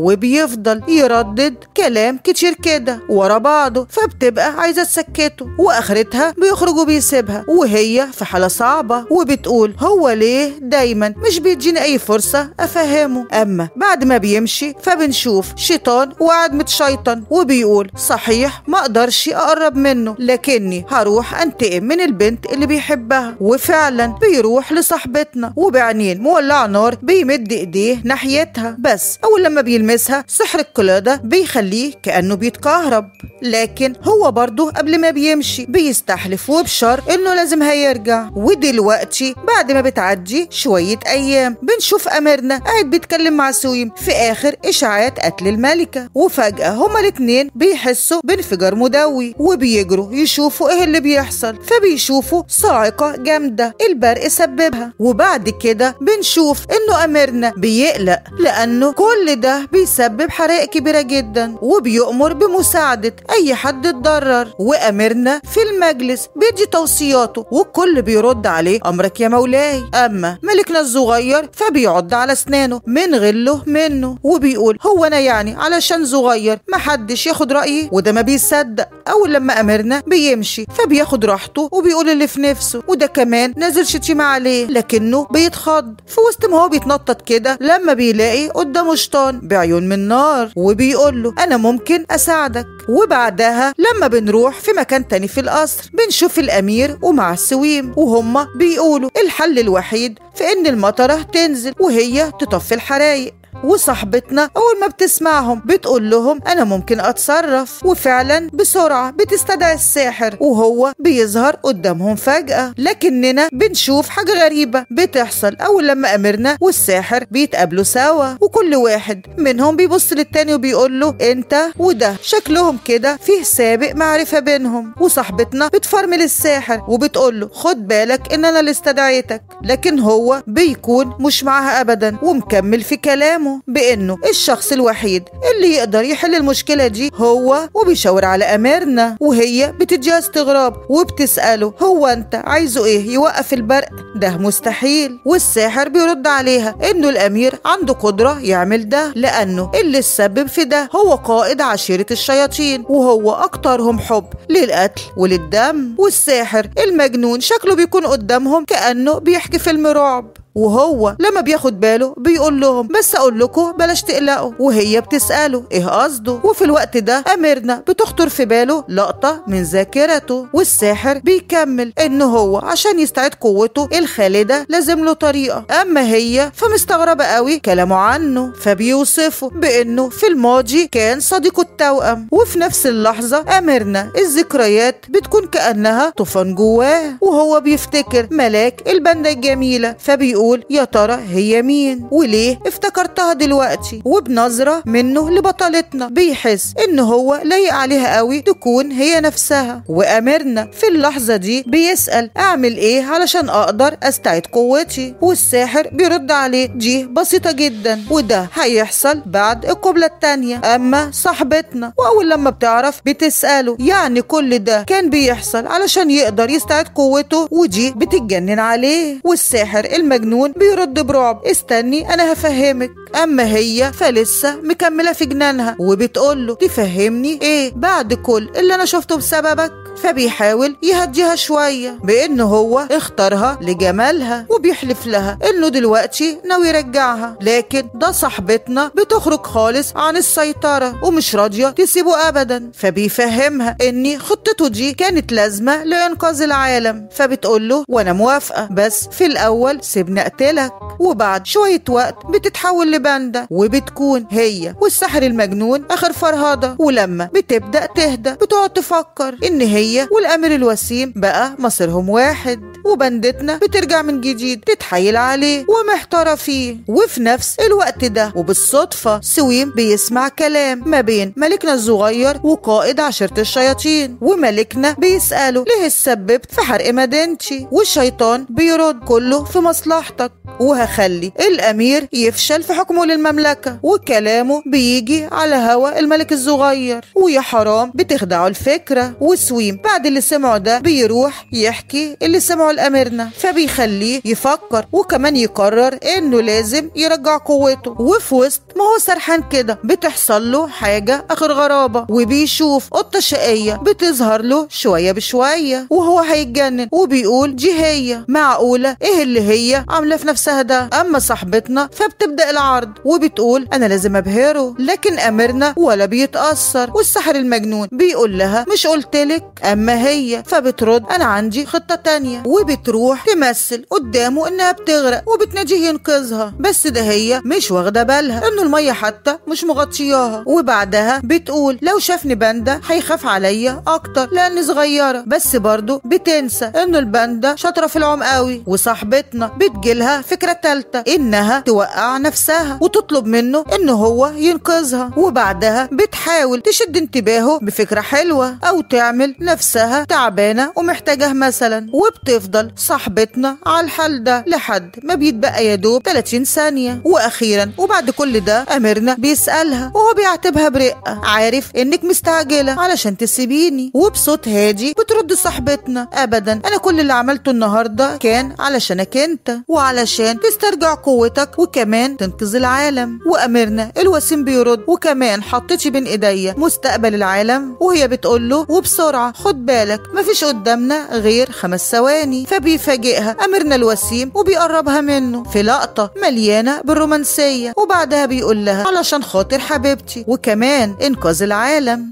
A: وبيفضل يردد كلام كتير كده ورا بعضه فبتبقى عايزة تسكته وآخرتها بيخرج وبيسيبها وهي في حالة صعبة وبتقول هو ليه دايما مش بيديني أي فرصة أفهمه أما بعد ما بيمشي فبنشوف شيطان وقاعد متشيطن وبيقول صحيح ما أقدرش أقرب منه لكني هروح أنتقم من البنت اللي بيحبها وفعلا بيروح لصاحبتنا وبعينين مولع نار بيمد إيديه ناحيتها بس أول لما بيلمسها سحر القلادة بيخليه كأنه بيتكهرب لكن هو برضه قبل ما بيمشي بيستحلف وبشر إنه لازم هيرجع ودلوقتي بعد ما بتعدي شوية أيام بنشوف أميرنا قاعد بيتكلم مع سويم في آخر إشاعات قتل الملكة وفجأة هما الاتنين بيحسوا بانفجار مدوي وبيجروا يشوفوا إيه اللي بيحصل فبيشوفوا صاعقة جامدة البرق سببها وبعد كده بنشوف إنه أميرنا بيقلق لأنه كل ده بيسبب حرائق كبيرة جدا وبيؤمر بمساعدة أي حد اتضرر وأميرنا في المجلس بيدي توصياته والكل بيرد عليه أمرك يا مولاي أما ملكنا الصغير فبيعض على أسنانه من غله منه وبيقول هو أنا يعني علشان صغير محدش ياخد رأيي وده ما بيصدق أول لما أميرنا بيمشي فبياخد راحته وبيقول اللي في نفسه وده كمان نازل شتيمة عليه لكنه بيتخض في وسط ما هو بيتنطط كده لما بيلاقي قدامه شيطان بعيون من نار وبيقول له أنا ممكن أساعدك وبعدها لما بنروح في مكان تاني في القصر بنشوف الأمير ومع السويم وهما بيقولوا الحل الوحيد في إن المطرة تنزل وهي تطفي الحرايق وصاحبتنا أول ما بتسمعهم بتقول لهم أنا ممكن أتصرف وفعلا بسرعة بتستدعي الساحر وهو بيظهر قدامهم فجأة لكننا بنشوف حاجة غريبة بتحصل أول لما أمرنا والساحر بيتقابلوا سوا وكل واحد منهم بيبص للتاني وبيقول له أنت وده شكلهم كده فيه سابق معرفة بينهم وصاحبتنا بتفرمل الساحر وبتقول له خد بالك إن أنا اللي استدعيتك لكن هو بيكون مش معاها أبدا ومكمل في كلامه بانه الشخص الوحيد اللي يقدر يحل المشكله دي هو وبيشاور على اميرنا وهي بتديها استغراب وبتساله هو انت عايزه ايه يوقف البرق ده مستحيل والساحر بيرد عليها انه الامير عنده قدره يعمل ده لانه اللي السبب في ده هو قائد عشيره الشياطين وهو اكترهم حب للقتل وللدم والساحر المجنون شكله بيكون قدامهم كانه بيحكي فيلم رعب وهو لما بياخد باله بيقول لهم بس اقول لكم بلاش تقلقوا وهي بتساله ايه قصده وفي الوقت ده اميرنا بتخطر في باله لقطه من ذاكرته والساحر بيكمل ان هو عشان يستعيد قوته الخالده لازم له طريقه اما هي فمستغربه قوي كلامه عنه فبيوصفه بانه في الماضي كان صديقه التوأم وفي نفس اللحظه اميرنا الذكريات بتكون كانها طوفان جواه وهو بيفتكر ملاك البنده الجميله فبيقول بيقول يا ترى هي مين وليه افتكرتها دلوقتي وبنظرة منه لبطلتنا بيحس ان هو لايق عليها قوي تكون هي نفسها وامرنا في اللحظة دي بيسأل اعمل ايه علشان اقدر استعيد قوتي والساحر بيرد عليه دي بسيطة جدا وده هيحصل بعد القبلة التانية اما صاحبتنا واول لما بتعرف بتسأله يعني كل ده كان بيحصل علشان يقدر يستعيد قوته ودي بتتجنن عليه والساحر المجنون مجنون بيرد برعب استني انا هفهمك اما هي فلسه مكمله في جنانها وبتقوله تفهمني ايه بعد كل اللي انا شفته بسببك فبيحاول يهديها شوية بإنه هو اختارها لجمالها وبيحلف لها إنه دلوقتي ناوي يرجعها لكن ده صاحبتنا بتخرج خالص عن السيطرة ومش راضية تسيبه أبدا فبيفهمها إن خطته دي كانت لازمة لإنقاذ العالم فبتقوله وأنا موافقة بس في الأول سيبني أقتلك وبعد شوية وقت بتتحول لباندا وبتكون هي والسحر المجنون آخر فرهضة ولما بتبدأ تهدى بتقعد تفكر إن هي والأمير الوسيم بقى مصيرهم واحد وبندتنا بترجع من جديد تتحايل عليه ومحتارة فيه وفي نفس الوقت ده وبالصدفة سويم بيسمع كلام ما بين ملكنا الصغير وقائد عشيرة الشياطين وملكنا بيسأله ليه اتسببت في حرق مدينتي والشيطان بيرد كله في مصلحتك وهخلي الأمير يفشل في حكمه للمملكة وكلامه بيجي على هوا الملك الصغير ويا حرام بتخدعه الفكرة وسويم بعد اللي سمعه ده بيروح يحكي اللي سمعه لأميرنا فبيخليه يفكر وكمان يقرر إنه لازم يرجع قوته وفي وسط ما هو سرحان كده بتحصل له حاجة آخر غرابة وبيشوف قطة شقية بتظهر له شوية بشوية وهو هيتجنن وبيقول دي هي معقولة إيه اللي هي عاملة في نفسها ده أما صاحبتنا فبتبدأ العرض وبتقول أنا لازم أبهره لكن أميرنا ولا بيتأثر والسحر المجنون بيقول لها مش قلتلك أما هي فبترد أنا عندي خطة تانية وبتروح تمثل قدامه إنها بتغرق وبتناديه ينقذها بس ده هي مش واخدة بالها إنه المية حتى مش مغطياها وبعدها بتقول لو شافني باندا هيخاف عليا أكتر لأني صغيرة بس برضه بتنسى إنه الباندا شاطرة في العوم قوي وصاحبتنا بتجيلها فكرة تالتة إنها توقع نفسها وتطلب منه إنه هو ينقذها وبعدها بتحاول تشد انتباهه بفكرة حلوة أو تعمل نفسها تعبانة ومحتاجاه مثلا وبتفضل صاحبتنا على الحال ده لحد ما بيتبقى يا دوب 30 ثانية وأخيرا وبعد كل ده أميرنا بيسألها وهو بيعاتبها برقة عارف إنك مستعجلة علشان تسيبيني وبصوت هادي بترد صاحبتنا أبدا أنا كل اللي عملته النهاردة كان علشانك أنت وعلشان تسترجع قوتك وكمان تنقذ العالم وأميرنا الوسيم بيرد وكمان حطيتي بين إيديا مستقبل العالم وهي بتقول له وبسرعة خد بالك مفيش قدامنا غير خمس ثواني فبيفاجئها أميرنا الوسيم وبيقربها منه في لقطة مليانة بالرومانسية وبعدها بيقول لها علشان خاطر حبيبتي وكمان إنقاذ العالم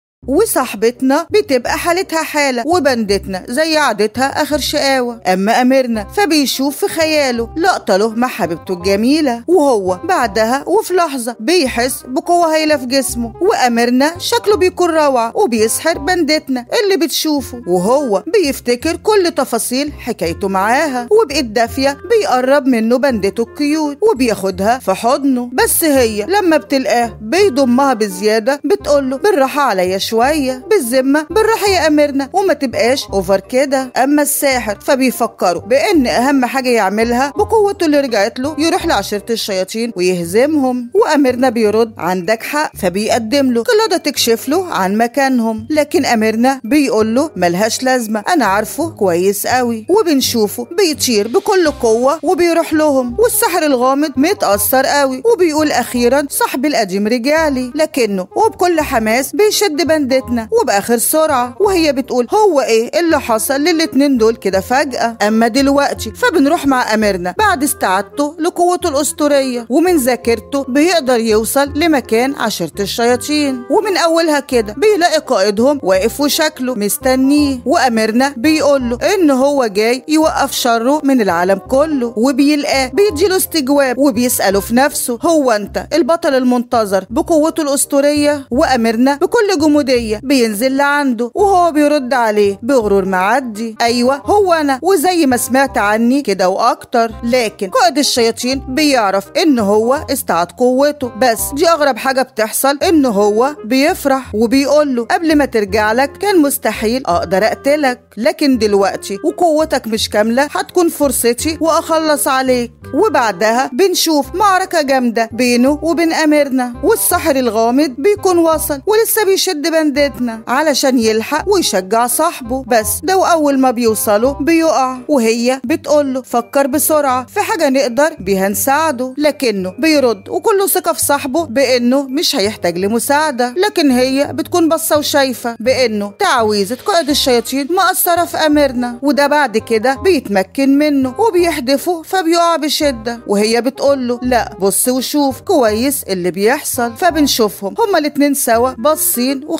A: وصاحبتنا بتبقى حالتها حالة وبندتنا زي عادتها آخر شقاوة أما أميرنا فبيشوف في خياله لقطة له مع حبيبته الجميلة وهو بعدها وفي لحظة بيحس بقوة هايلة في جسمه وأميرنا شكله بيكون روعة وبيسحر بندتنا اللي بتشوفه وهو بيفتكر كل تفاصيل حكايته معاها وبإيد دافية بيقرب منه بندته الكيوت وبياخدها في حضنه بس هي لما بتلقاه بيضمها بزيادة بتقوله بالراحة عليا شوية بالذمة بالراحة يا أميرنا وما تبقاش أوفر كده أما الساحر فبيفكروا بأن أهم حاجة يعملها بقوته اللي رجعت له يروح لعشيرة الشياطين ويهزمهم وأميرنا بيرد عندك حق فبيقدم له قلادة تكشف له عن مكانهم لكن أميرنا بيقول له ملهاش لازمة أنا عارفه كويس قوي وبنشوفه بيطير بكل قوة وبيروح لهم والسحر الغامض متأثر قوي وبيقول أخيرا صاحبي القديم رجالي لكنه وبكل حماس بيشد بندتنا وبآخر سرعة وهي بتقول هو ايه اللي حصل للاتنين دول كده فجأة اما دلوقتي فبنروح مع اميرنا بعد استعادته لقوته الاسطورية ومن ذاكرته بيقدر يوصل لمكان عشيرة الشياطين ومن اولها كده بيلاقي قائدهم واقف وشكله مستنيه واميرنا بيقول له ان هو جاي يوقف شره من العالم كله وبيلقاه بيديله استجواب وبيسأله في نفسه هو انت البطل المنتظر بقوته الاسطورية واميرنا بكل جمودية بينزل لعنده وهو بيرد عليه بغرور معدي ايوه هو انا وزي ما سمعت عني كده واكتر لكن قائد الشياطين بيعرف ان هو استعاد قوته بس دي اغرب حاجة بتحصل ان هو بيفرح وبيقول له قبل ما ترجع لك كان مستحيل اقدر اقتلك لكن دلوقتي وقوتك مش كاملة هتكون فرصتي واخلص عليك وبعدها بنشوف معركة جامدة بينه وبين أميرنا والسحر الغامض بيكون وصل ولسه بيشد بندتنا علشان يلحق ويشجع صاحبه بس ده وأول ما بيوصلوا بيقع وهي بتقوله فكر بسرعة في حاجة نقدر بيها نساعده لكنه بيرد وكله ثقة في صاحبه بإنه مش هيحتاج لمساعدة لكن هي بتكون بصة وشايفة بإنه تعويذة قائد الشياطين مأثرة في أميرنا وده بعد كده بيتمكن منه وبيحدفه فبيقع بشدة وهي بتقوله لا بص وشوف كويس اللي بيحصل فبنشوفهم هما الاتنين سوا باصين وخايفين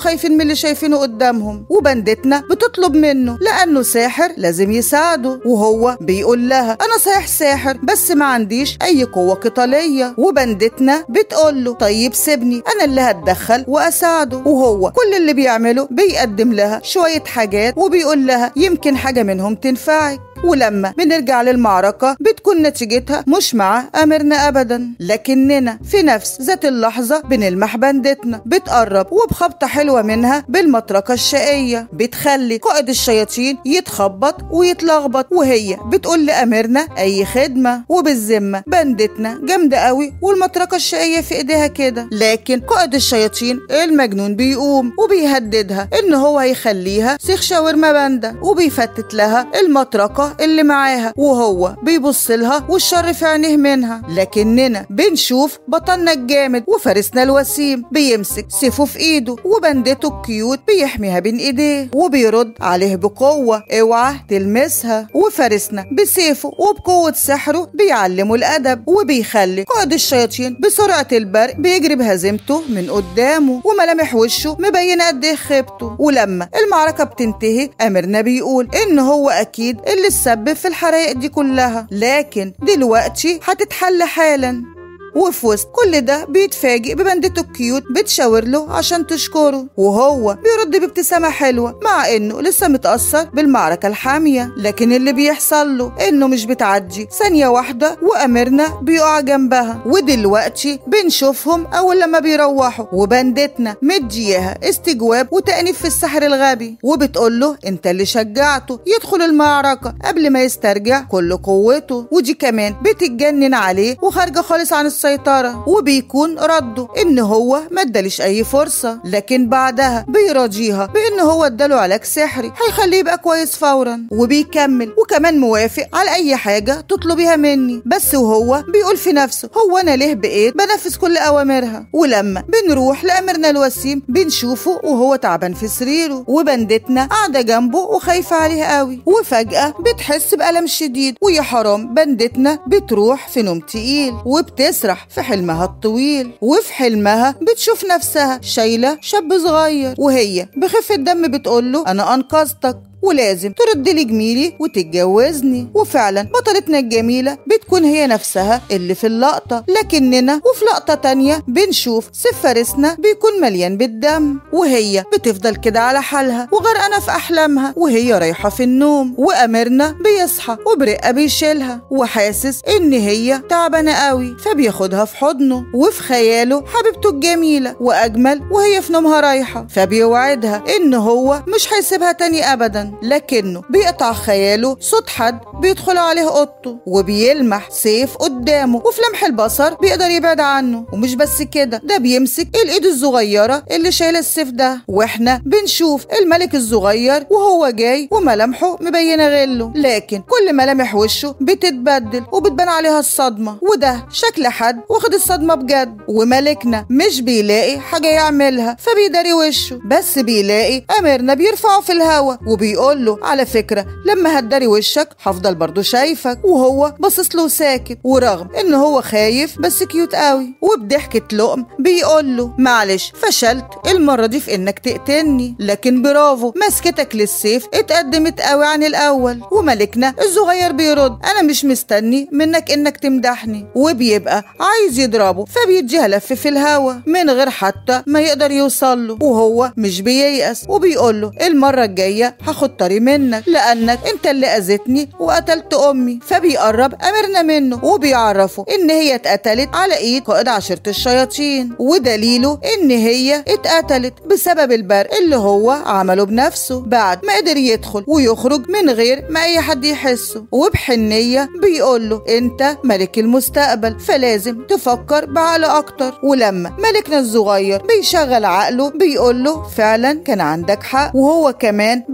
A: خايفين من اللي شايفينه قدامهم وبندتنا بتطلب منه لأنه ساحر لازم يساعده وهو بيقول لها أنا صحيح ساحر بس ما عنديش أي قوة قتالية وبندتنا بتقول له طيب سيبني أنا اللي هتدخل وأساعده وهو كل اللي بيعمله بيقدم لها شوية حاجات وبيقول لها يمكن حاجة منهم تنفعك ولما بنرجع للمعركة بتكون نتيجتها مش مع أمرنا أبدا لكننا في نفس ذات اللحظة بنلمح بندتنا بتقرب وبخبطة حلوة منها بالمطرقة الشقية بتخلي قائد الشياطين يتخبط ويتلخبط وهي بتقول لأمرنا أي خدمة وبالذمة بندتنا جامدة قوي والمطرقة الشقية في إيديها كده لكن قائد الشياطين المجنون بيقوم وبيهددها إن هو هيخليها سيخ شاورما باندا وبيفتت لها المطرقة اللي معاها وهو بيبص لها والشر في عينيه منها لكننا بنشوف بطلنا الجامد وفارسنا الوسيم بيمسك سيفه في ايده وبندته الكيوت بيحميها بين ايديه وبيرد عليه بقوة اوعى تلمسها وفارسنا بسيفه وبقوة سحره بيعلمه الادب وبيخلي قائد الشياطين بسرعة البرق بيجري بهزيمته من قدامه وملامح وشه مبينة قد ايه خيبته ولما المعركة بتنتهي امرنا بيقول ان هو اكيد اللي تسبب في الحرائق دي كلها لكن دلوقتي هتتحل حالا وفي وسط كل ده بيتفاجئ ببندته الكيوت بتشاور له عشان تشكره وهو بيرد بابتسامة حلوة مع انه لسه متأثر بالمعركة الحامية لكن اللي بيحصل له انه مش بتعدي ثانية واحدة وامرنا بيقع جنبها ودلوقتي بنشوفهم اول لما بيروحوا وبندتنا مدياها استجواب وتأنيب في السحر الغبي وبتقول له انت اللي شجعته يدخل المعركة قبل ما يسترجع كل قوته ودي كمان بتتجنن عليه وخارجة خالص عن السيطرة وبيكون رده إن هو ما اداليش أي فرصة لكن بعدها بيراضيها بإن هو اداله علاج سحري هيخليه يبقى كويس فورا وبيكمل وكمان موافق على أي حاجة تطلبيها مني بس وهو بيقول في نفسه هو أنا ليه بقيت بنفذ كل أوامرها ولما بنروح لأمرنا الوسيم بنشوفه وهو تعبان في سريره وبندتنا قاعدة جنبه وخايفة عليه قوي وفجأة بتحس بألم شديد ويا حرام بندتنا بتروح في نوم تقيل وبتسرح في حلمها الطويل وفي حلمها بتشوف نفسها شايلة شاب صغير وهي بخفة دم بتقوله أنا أنقذتك ولازم ترد لي جميلي وتتجوزني وفعلا بطلتنا الجميلة بتكون هي نفسها اللي في اللقطة لكننا وفي لقطة تانية بنشوف سيف فارسنا بيكون مليان بالدم وهي بتفضل كده على حالها وغرقانة في أحلامها وهي رايحة في النوم وأمرنا بيصحى وبرقة بيشيلها وحاسس إن هي تعبانة قوي فبياخدها في حضنه وفي خياله حبيبته الجميلة وأجمل وهي في نومها رايحة فبيوعدها إن هو مش هيسيبها تاني أبدا لكنه بيقطع خياله صوت حد بيدخل عليه اوضته وبيلمح سيف قدامه وفي لمح البصر بيقدر يبعد عنه ومش بس كده ده بيمسك الايد الصغيره اللي شايله السيف ده واحنا بنشوف الملك الصغير وهو جاي وملامحه مبينه غله لكن كل ملامح وشه بتتبدل وبتبان عليها الصدمه وده شكل حد واخد الصدمه بجد وملكنا مش بيلاقي حاجه يعملها فبيداري وشه بس بيلاقي اميرنا بيرفعه في الهوا وبيقول له على فكره لما هتداري وشك هفضل برضه شايفك وهو باصص له ساكت ورغم ان هو خايف بس كيوت قوي وبضحكه لقم بيقول له معلش فشلت المره دي في انك تقتلني لكن برافو مسكتك للسيف اتقدمت قوي عن الاول وملكنا الصغير بيرد انا مش مستني منك انك تمدحني وبيبقى عايز يضربه فبيديها لف في الهوا من غير حتى ما يقدر يوصل له وهو مش بييأس وبيقول له المره الجايه هاخد طري منك لانك انت اللي اذيتني وقتلت امي فبيقرب امرنا منه وبيعرفه ان هي اتقتلت على ايد قائد عشيره الشياطين ودليله ان هي اتقتلت بسبب البرق اللي هو عمله بنفسه بعد ما قدر يدخل ويخرج من غير ما اي حد يحسه وبحنيه بيقول له انت ملك المستقبل فلازم تفكر بعقل اكتر ولما ملكنا الصغير بيشغل عقله بيقول له فعلا كان عندك حق وهو كمان بيعرف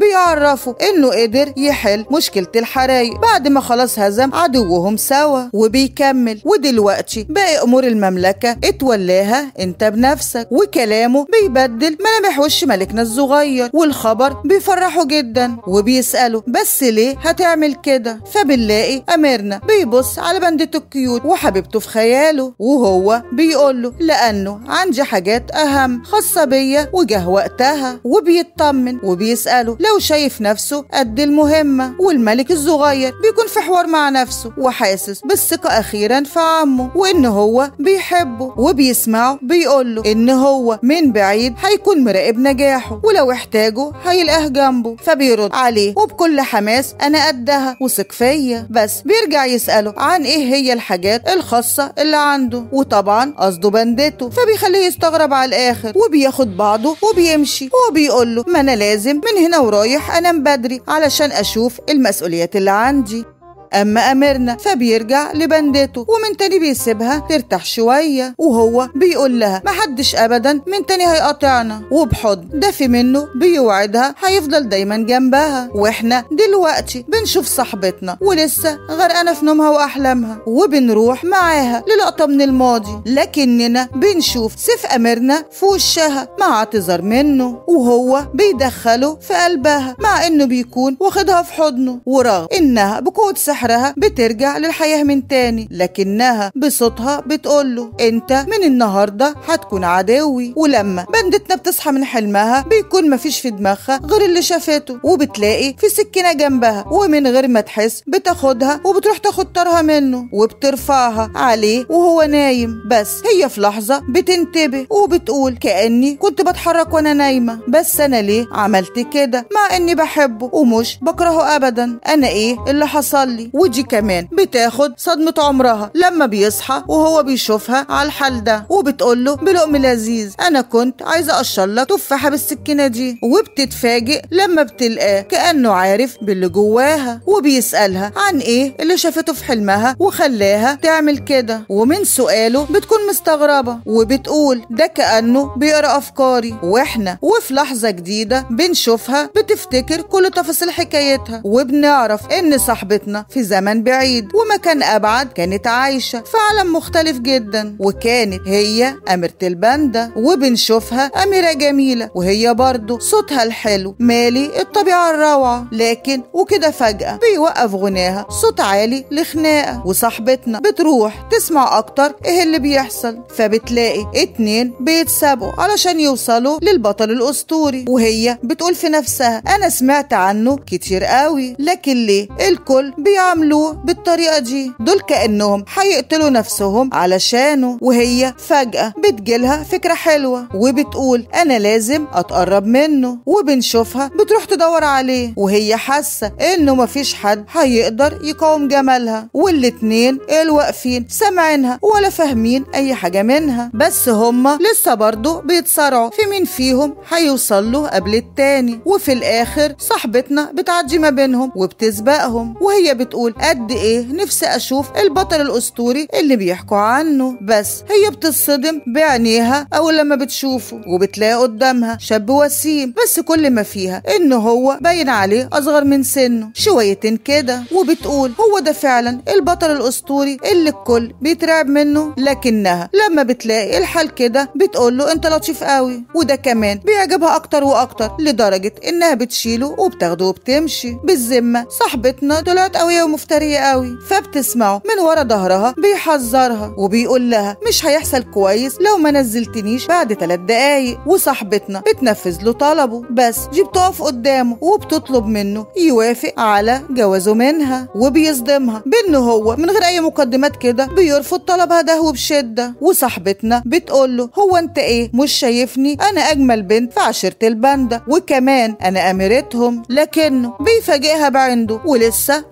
A: بيعرفوا انه قدر يحل مشكلة الحرايق بعد ما خلاص هزم عدوهم سوا وبيكمل ودلوقتي باقي امور المملكة اتولاها انت بنفسك وكلامه بيبدل ملامح وش ملكنا الصغير والخبر بيفرحه جدا وبيسأله بس ليه هتعمل كده فبنلاقي اميرنا بيبص على بندته الكيوت وحبيبته في خياله وهو بيقوله لانه عندي حاجات اهم خاصة بيا وجه وقتها وبيطمن وبيسأله لو شايف نفسه قد المهمة والملك الصغير بيكون في حوار مع نفسه وحاسس بالثقة أخيرا في عمه وإن هو بيحبه وبيسمعه بيقوله إن هو من بعيد هيكون مراقب نجاحه ولو احتاجه هيلاقيه جنبه فبيرد عليه وبكل حماس أنا قدها وثق فيا بس بيرجع يسأله عن إيه هي الحاجات الخاصة اللي عنده وطبعا قصده بندته فبيخليه يستغرب على الآخر وبياخد بعضه وبيمشي هو بيقول له ما أنا لازم من هنا ورايح أنام بدري علشان أشوف المسؤوليات اللي عندي أما أميرنا فبيرجع لبندته ومن تاني بيسيبها ترتاح شوية وهو بيقول لها محدش أبدا من تاني هيقاطعنا وبحضن دافي منه بيوعدها هيفضل دايما جنبها وإحنا دلوقتي بنشوف صاحبتنا ولسه غرقانة في نومها وأحلامها وبنروح معاها للقطة من الماضي لكننا بنشوف سيف أميرنا في وشها مع اعتذار منه وهو بيدخله في قلبها مع إنه بيكون واخدها في حضنه ورغم إنها بقوة سحرها بترجع للحياة من تاني لكنها بصوتها بتقوله انت من النهاردة هتكون عدوي ولما بندتنا بتصحى من حلمها بيكون مفيش في دماغها غير اللي شافته وبتلاقي في سكينة جنبها ومن غير ما تحس بتاخدها وبتروح تاخد طارها منه وبترفعها عليه وهو نايم بس هي في لحظة بتنتبه وبتقول كأني كنت بتحرك وانا نايمة بس انا ليه عملت كده مع اني بحبه ومش بكرهه ابدا انا ايه اللي حصل لي ودي كمان بتاخد صدمة عمرها لما بيصحى وهو بيشوفها على الحال ده وبتقول له بلقم لذيذ انا كنت عايزة اقشر لك تفاحة بالسكينة دي وبتتفاجئ لما بتلقاه كأنه عارف باللي جواها وبيسألها عن ايه اللي شافته في حلمها وخلاها تعمل كده ومن سؤاله بتكون مستغربة وبتقول ده كأنه بيقرأ أفكاري واحنا وفي لحظة جديدة بنشوفها بتفتكر كل تفاصيل حكايتها وبنعرف ان صاحبتنا في زمن بعيد ومكان أبعد كانت عايشة في عالم مختلف جدا وكانت هي أميرة الباندا وبنشوفها أميرة جميلة وهي برضه صوتها الحلو مالي الطبيعة الروعة لكن وكده فجأة بيوقف غناها صوت عالي لخناقة وصاحبتنا بتروح تسمع أكتر إيه اللي بيحصل فبتلاقي اتنين بيتسابقوا علشان يوصلوا للبطل الأسطوري وهي بتقول في نفسها أنا سمعت عنه كتير قوي لكن ليه الكل بيعاملوه بالطريقة دي دول كأنهم هيقتلوا نفسهم علشانه وهي فجأة بتجيلها فكرة حلوة وبتقول أنا لازم أتقرب منه وبنشوفها بتروح تدور عليه وهي حاسة إنه مفيش حد هيقدر يقاوم جمالها والاتنين الواقفين سامعينها ولا فاهمين أي حاجة منها بس هما لسه برضه بيتصارعوا في مين فيهم هيوصل له قبل التاني وفي الآخر صاحبتنا بتعدي ما بينهم وبتسبقهم وهي بتقول قد ايه نفسي اشوف البطل الاسطوري اللي بيحكوا عنه بس هي بتتصدم بعينيها اول لما بتشوفه وبتلاقي قدامها شاب وسيم بس كل ما فيها ان هو باين عليه اصغر من سنه شويتين كده وبتقول هو ده فعلا البطل الاسطوري اللي الكل بيترعب منه لكنها لما بتلاقي الحال كده بتقول له انت لطيف قوي وده كمان بيعجبها اكتر واكتر لدرجه انها بتشيله وبتاخده وبتمشي بالذمه صاحبتنا طلعت قويه ومفتريه قوي فبتسمعه من ورا ظهرها بيحذرها وبيقول لها مش هيحصل كويس لو ما نزلتنيش بعد ثلاث دقايق وصاحبتنا بتنفذ له طلبه بس دي بتقف قدامه وبتطلب منه يوافق على جوازه منها وبيصدمها بانه هو من غير اي مقدمات كده بيرفض طلبها ده وبشده وصاحبتنا بتقول له هو انت ايه مش شايفني انا اجمل بنت في عشيره الباندا وكمان انا اميرتهم لكنه بيفاجئها بعنده ولسه مصمم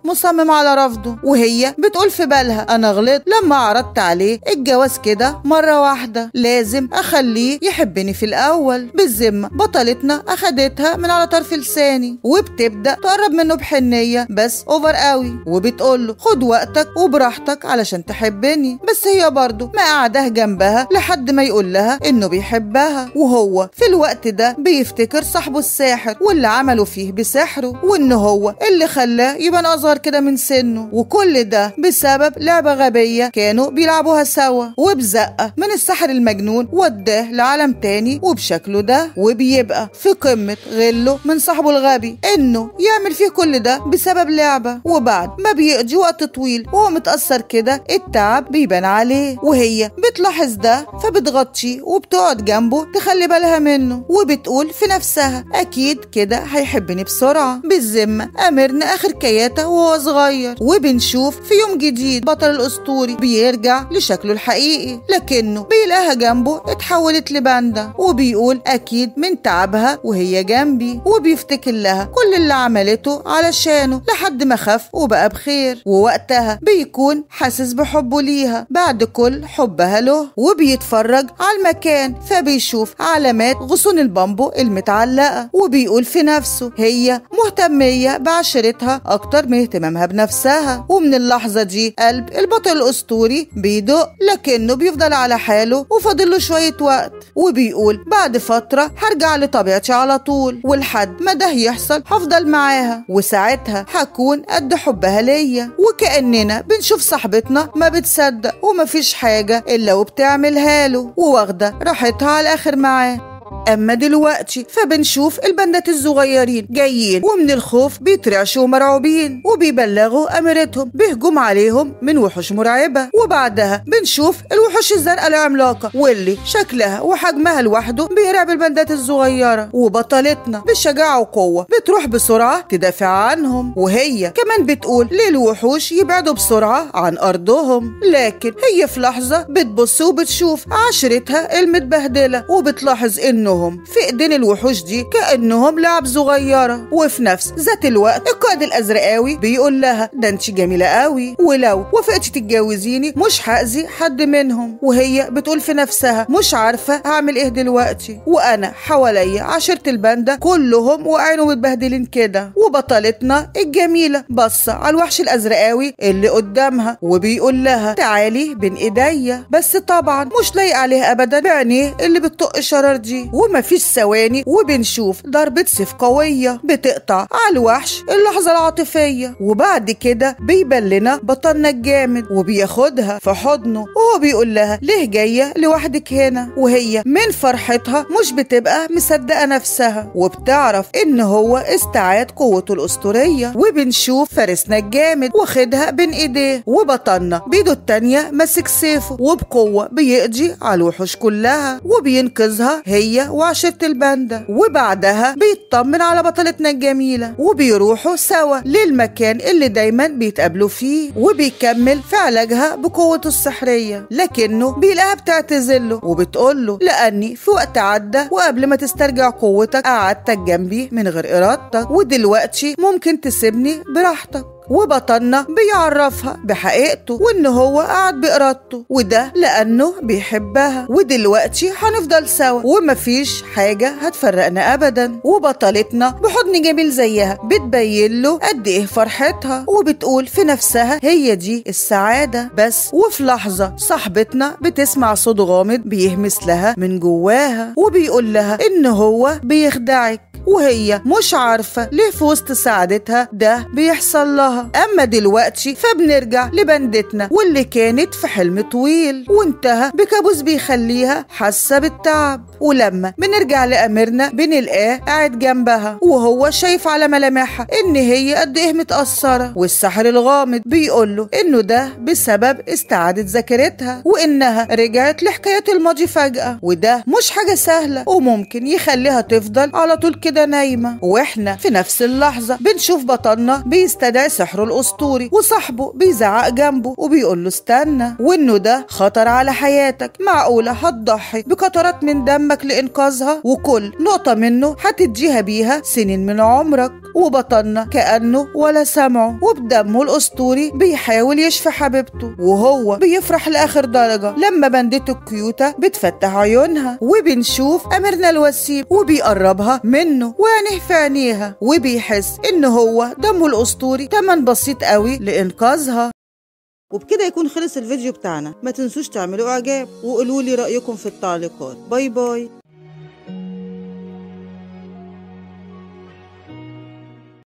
A: مصمم على رفضه وهي بتقول في بالها انا غلطت لما عرضت عليه الجواز كده مرة واحدة لازم اخليه يحبني في الاول بالذمة بطلتنا اخدتها من على طرف لساني وبتبدأ تقرب منه بحنية بس اوفر قوي وبتقول له خد وقتك وبراحتك علشان تحبني بس هي برضه ما قعدها جنبها لحد ما يقول لها انه بيحبها وهو في الوقت ده بيفتكر صاحبه الساحر واللي عمله فيه بسحره وان هو اللي خلاه يبان اصغر كده من سنه وكل ده بسبب لعبة غبية كانوا بيلعبوها سوا وبزقة من السحر المجنون وداه لعالم تاني وبشكله ده وبيبقى في قمة غله من صاحبه الغبي انه يعمل فيه كل ده بسبب لعبة وبعد ما بيقضي وقت طويل وهو متأثر كده التعب بيبان عليه وهي بتلاحظ ده فبتغطيه وبتقعد جنبه تخلي بالها منه وبتقول في نفسها اكيد كده هيحبني بسرعة بالذمة امرنا اخر كياته وهو صغير وبنشوف في يوم جديد بطل الاسطوري بيرجع لشكله الحقيقي لكنه بيلاقيها جنبه اتحولت لباندا وبيقول اكيد من تعبها وهي جنبي وبيفتكر لها كل اللي عملته علشانه لحد ما خف وبقى بخير ووقتها بيكون حاسس بحبه ليها بعد كل حبها له وبيتفرج على المكان فبيشوف علامات غصون البامبو المتعلقة وبيقول في نفسه هي مهتمية بعشرتها أكتر من اهتمامها بنفسها ومن اللحظة دي قلب البطل الأسطوري بيدق لكنه بيفضل على حاله وفاضله شوية وقت وبيقول بعد فترة هرجع لطبيعتي على طول ولحد ما ده يحصل هفضل معاها وساعتها هكون قد حبها ليا وكأننا بنشوف صاحبتنا ما بتصدق ومفيش حاجة إلا وبتعملها له وواخدة راحتها على الآخر معاه أما دلوقتي فبنشوف البندات الصغيرين جايين ومن الخوف بيترعشوا مرعوبين وبيبلغوا أميرتهم بهجوم عليهم من وحوش مرعبة وبعدها بنشوف الوحوش الزرقاء العملاقة واللي شكلها وحجمها لوحده بيرعب البندات الصغيرة وبطلتنا بشجاعة وقوة بتروح بسرعة تدافع عنهم وهي كمان بتقول للوحوش يبعدوا بسرعة عن أرضهم لكن هي في لحظة بتبص وبتشوف عشرتها المتبهدلة وبتلاحظ إنهم في إيدين الوحوش دي كأنهم لعب صغيرة وفي نفس ذات الوقت القائد الأزرقاوي بيقول لها ده انت جميلة قوي ولو وافقتي تتجوزيني مش هأذي حد منهم وهي بتقول في نفسها مش عارفة هعمل ايه دلوقتي وأنا حواليا عشرة الباندا كلهم واقعين ومتبهدلين كده وبطلتنا الجميلة بص على الوحش الأزرقاوي اللي قدامها وبيقول لها تعالي بين ايديا بس طبعا مش لايق عليها أبدا بعينيه اللي بتطق الشرار دي ومفيش ثواني وبنشوف ضربة سيف قوية بتقطع على الوحش اللحظة العاطفية وبعد كده بيبان لنا بطلنا الجامد وبياخدها في حضنه وهو بيقول لها ليه جاية لوحدك هنا وهي من فرحتها مش بتبقى مصدقة نفسها وبتعرف ان هو استعاد قوته الأسطورية وبنشوف فارسنا الجامد واخدها بين ايديه وبطلنا بيده التانية ماسك سيفه وبقوة بيقضي على الوحوش كلها وبينقذها هي وعشرة الباندا وبعدها بيطمن على بطلتنا الجميلة وبيروحوا سوا للمكان اللي دايما بيتقابلوا فيه وبيكمل في علاجها بقوته السحرية لكنه بيلاقيها بتعتذله وبتقوله لأني في وقت عدى وقبل ما تسترجع قوتك قعدتك جنبي من غير إرادتك ودلوقتي ممكن تسيبني براحتك وبطلنا بيعرفها بحقيقته وان هو قاعد بإرادته وده لأنه بيحبها ودلوقتي هنفضل سوا ومفيش حاجة هتفرقنا أبدا وبطلتنا بحضن جميل زيها بتبين له قد إيه فرحتها وبتقول في نفسها هي دي السعادة بس وفي لحظة صاحبتنا بتسمع صوت غامض بيهمس لها من جواها وبيقول لها إن هو بيخدعك وهي مش عارفة ليه في وسط سعادتها ده بيحصل لها أما دلوقتي فبنرجع لبندتنا واللي كانت في حلم طويل وانتهى بكابوس بيخليها حاسة بالتعب ولما بنرجع لأميرنا بنلقاه قاعد جنبها وهو شايف على ملامحها إن هي قد إيه متأثرة والسحر الغامض بيقوله إنه ده بسبب استعادة ذاكرتها وإنها رجعت لحكايات الماضي فجأة وده مش حاجة سهلة وممكن يخليها تفضل على طول كده نايمة واحنا في نفس اللحظة بنشوف بطلنا بيستدعي سحره الأسطوري وصاحبه بيزعق جنبه وبيقول له استنى وإنه ده خطر على حياتك معقولة هتضحي بقطرات من دمك لإنقاذها وكل نقطة منه هتديها بيها سنين من عمرك وبطلنا كأنه ولا سمعه وبدمه الأسطوري بيحاول يشفي حبيبته وهو بيفرح لآخر درجة لما بندته الكيوتة بتفتح عيونها وبنشوف أميرنا الوسيم وبيقربها منه وعينيه في عينيها وبيحس إن هو دمه الأسطوري تمن بسيط قوي لإنقاذها وبكده يكون خلص الفيديو بتاعنا ما تنسوش تعملوا اعجاب وقولوا لي رأيكم في التعليقات باي باي